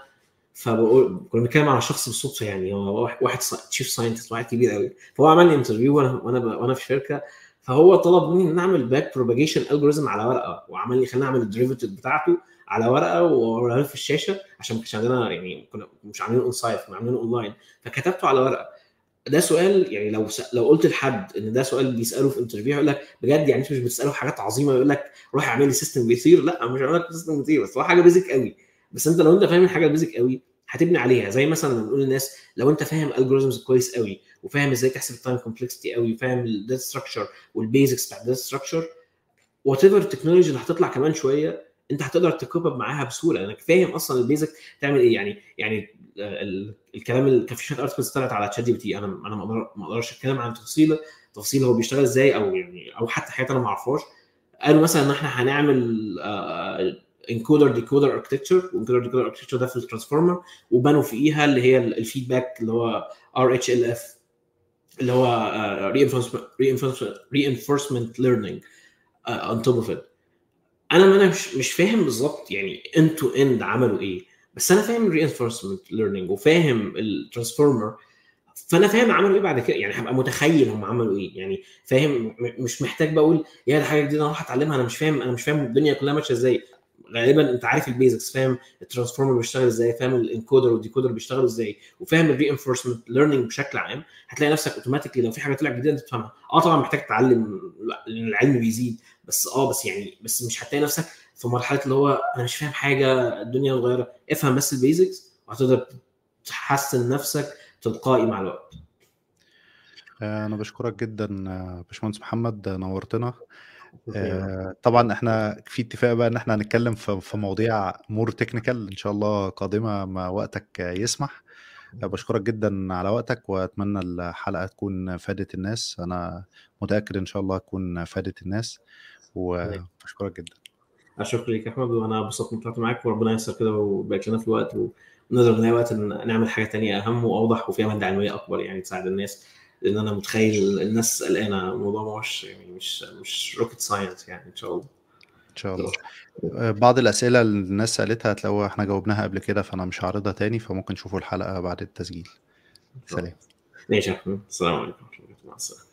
فبقول كنا بنتكلم على شخص بالصدفه يعني هو واحد تشيف ساينتست واحد كبير قوي فهو عمل لي انترفيو وانا وانا وانا في الشركه فهو طلب مني ان اعمل باك بروباجيشن الجوريزم على ورقه وعمل لي خليني اعمل الديريفيتيف بتاعته على ورقه ووريها في الشاشه عشان ما كانش عندنا يعني كنا مش عاملينه اون سايت كنا عاملينه اونلاين فكتبته على ورقه ده سؤال يعني لو س... لو قلت لحد ان ده سؤال بيساله في انترفيو يقول لك بجد يعني انت مش بتساله حاجات عظيمه يقول لك روح اعمل لي سيستم بيطير لا مش هعمل لك سيستم بيطير بس هو حاجه بيزك قوي بس انت لو انت فاهم الحاجه البيزك قوي هتبني عليها زي مثلا لما بنقول للناس لو انت فاهم الجوريزمز كويس قوي وفاهم ازاي تحسب التايم كومبلكسيتي قوي وفاهم الداتا ستراكشر والبيزكس بتاع الداتا ستراكشر وات ايفر التكنولوجي اللي هتطلع كمان شويه انت هتقدر تكوب اب معاها بسهوله لانك فاهم اصلا البيزك تعمل ايه يعني يعني الكلام اللي كان في شويه ارتكلز طلعت على تشات جي بي تي انا انا ما اقدرش اتكلم عن تفصيل تفصيل هو بيشتغل ازاي او يعني او حتى حاجات انا ما اعرفهاش قالوا مثلا ان احنا هنعمل انكودر ديكودر اركتكتشر وانكودر ديكودر اركتكتشر ده في الترانسفورمر وبنوا فوقيها اللي هي الفيدباك اللي هو ار اتش ال اف اللي هو reinforcement learning on top of it انا ما انا مش مش فاهم بالظبط يعني اند تو اند عملوا ايه بس انا فاهم الرينفورسمنت ليرنينج وفاهم الترانسفورمر فانا فاهم عملوا ايه بعد كده يعني هبقى متخيل هم عملوا ايه يعني فاهم مش محتاج بقول يا ده حاجه جديده انا هروح اتعلمها انا مش فاهم انا مش فاهم الدنيا كلها ماشيه ازاي غالبا انت عارف البيزكس فاهم الترانسفورمر بيشتغل ازاي فاهم الانكودر والديكودر بيشتغلوا ازاي وفاهم الرينفورسمنت ليرنينج بشكل عام هتلاقي نفسك اوتوماتيكلي لو في حاجه طلعت جديده انت تفهمها اه طبعا محتاج تتعلم لان العلم بيزيد بس اه بس يعني بس مش هتلاقي نفسك في مرحله اللي هو انا مش فاهم حاجه الدنيا متغيره افهم بس البيزكس وهتقدر تحسن نفسك تلقائي مع الوقت
انا بشكرك جدا باشمهندس محمد نورتنا طبعا احنا في اتفاق بقى ان احنا هنتكلم في مواضيع مور تكنيكال ان شاء الله قادمه ما وقتك يسمح بشكرك جدا على وقتك واتمنى الحلقه تكون فادت الناس انا متاكد ان شاء الله تكون فادت الناس وبشكرك جدا
شكرا لك يا احمد وانا انبسطت اني طلعت معاك وربنا ييسر كده وبقيت لنا في الوقت ونقدر نلاقي وقت نعمل حاجه تانية اهم واوضح وفيها ماده علميه اكبر يعني تساعد الناس لان انا متخيل الناس قلقانه الموضوع مش يعني مش مش روكيت ساينس يعني ان شاء الله
ان شاء الله آه، بعض الاسئله اللي الناس سالتها هتلاقوها احنا جاوبناها قبل كده فانا مش هعرضها تاني فممكن تشوفوا الحلقه بعد التسجيل سلام
ماشي السلام عليكم مع السلامه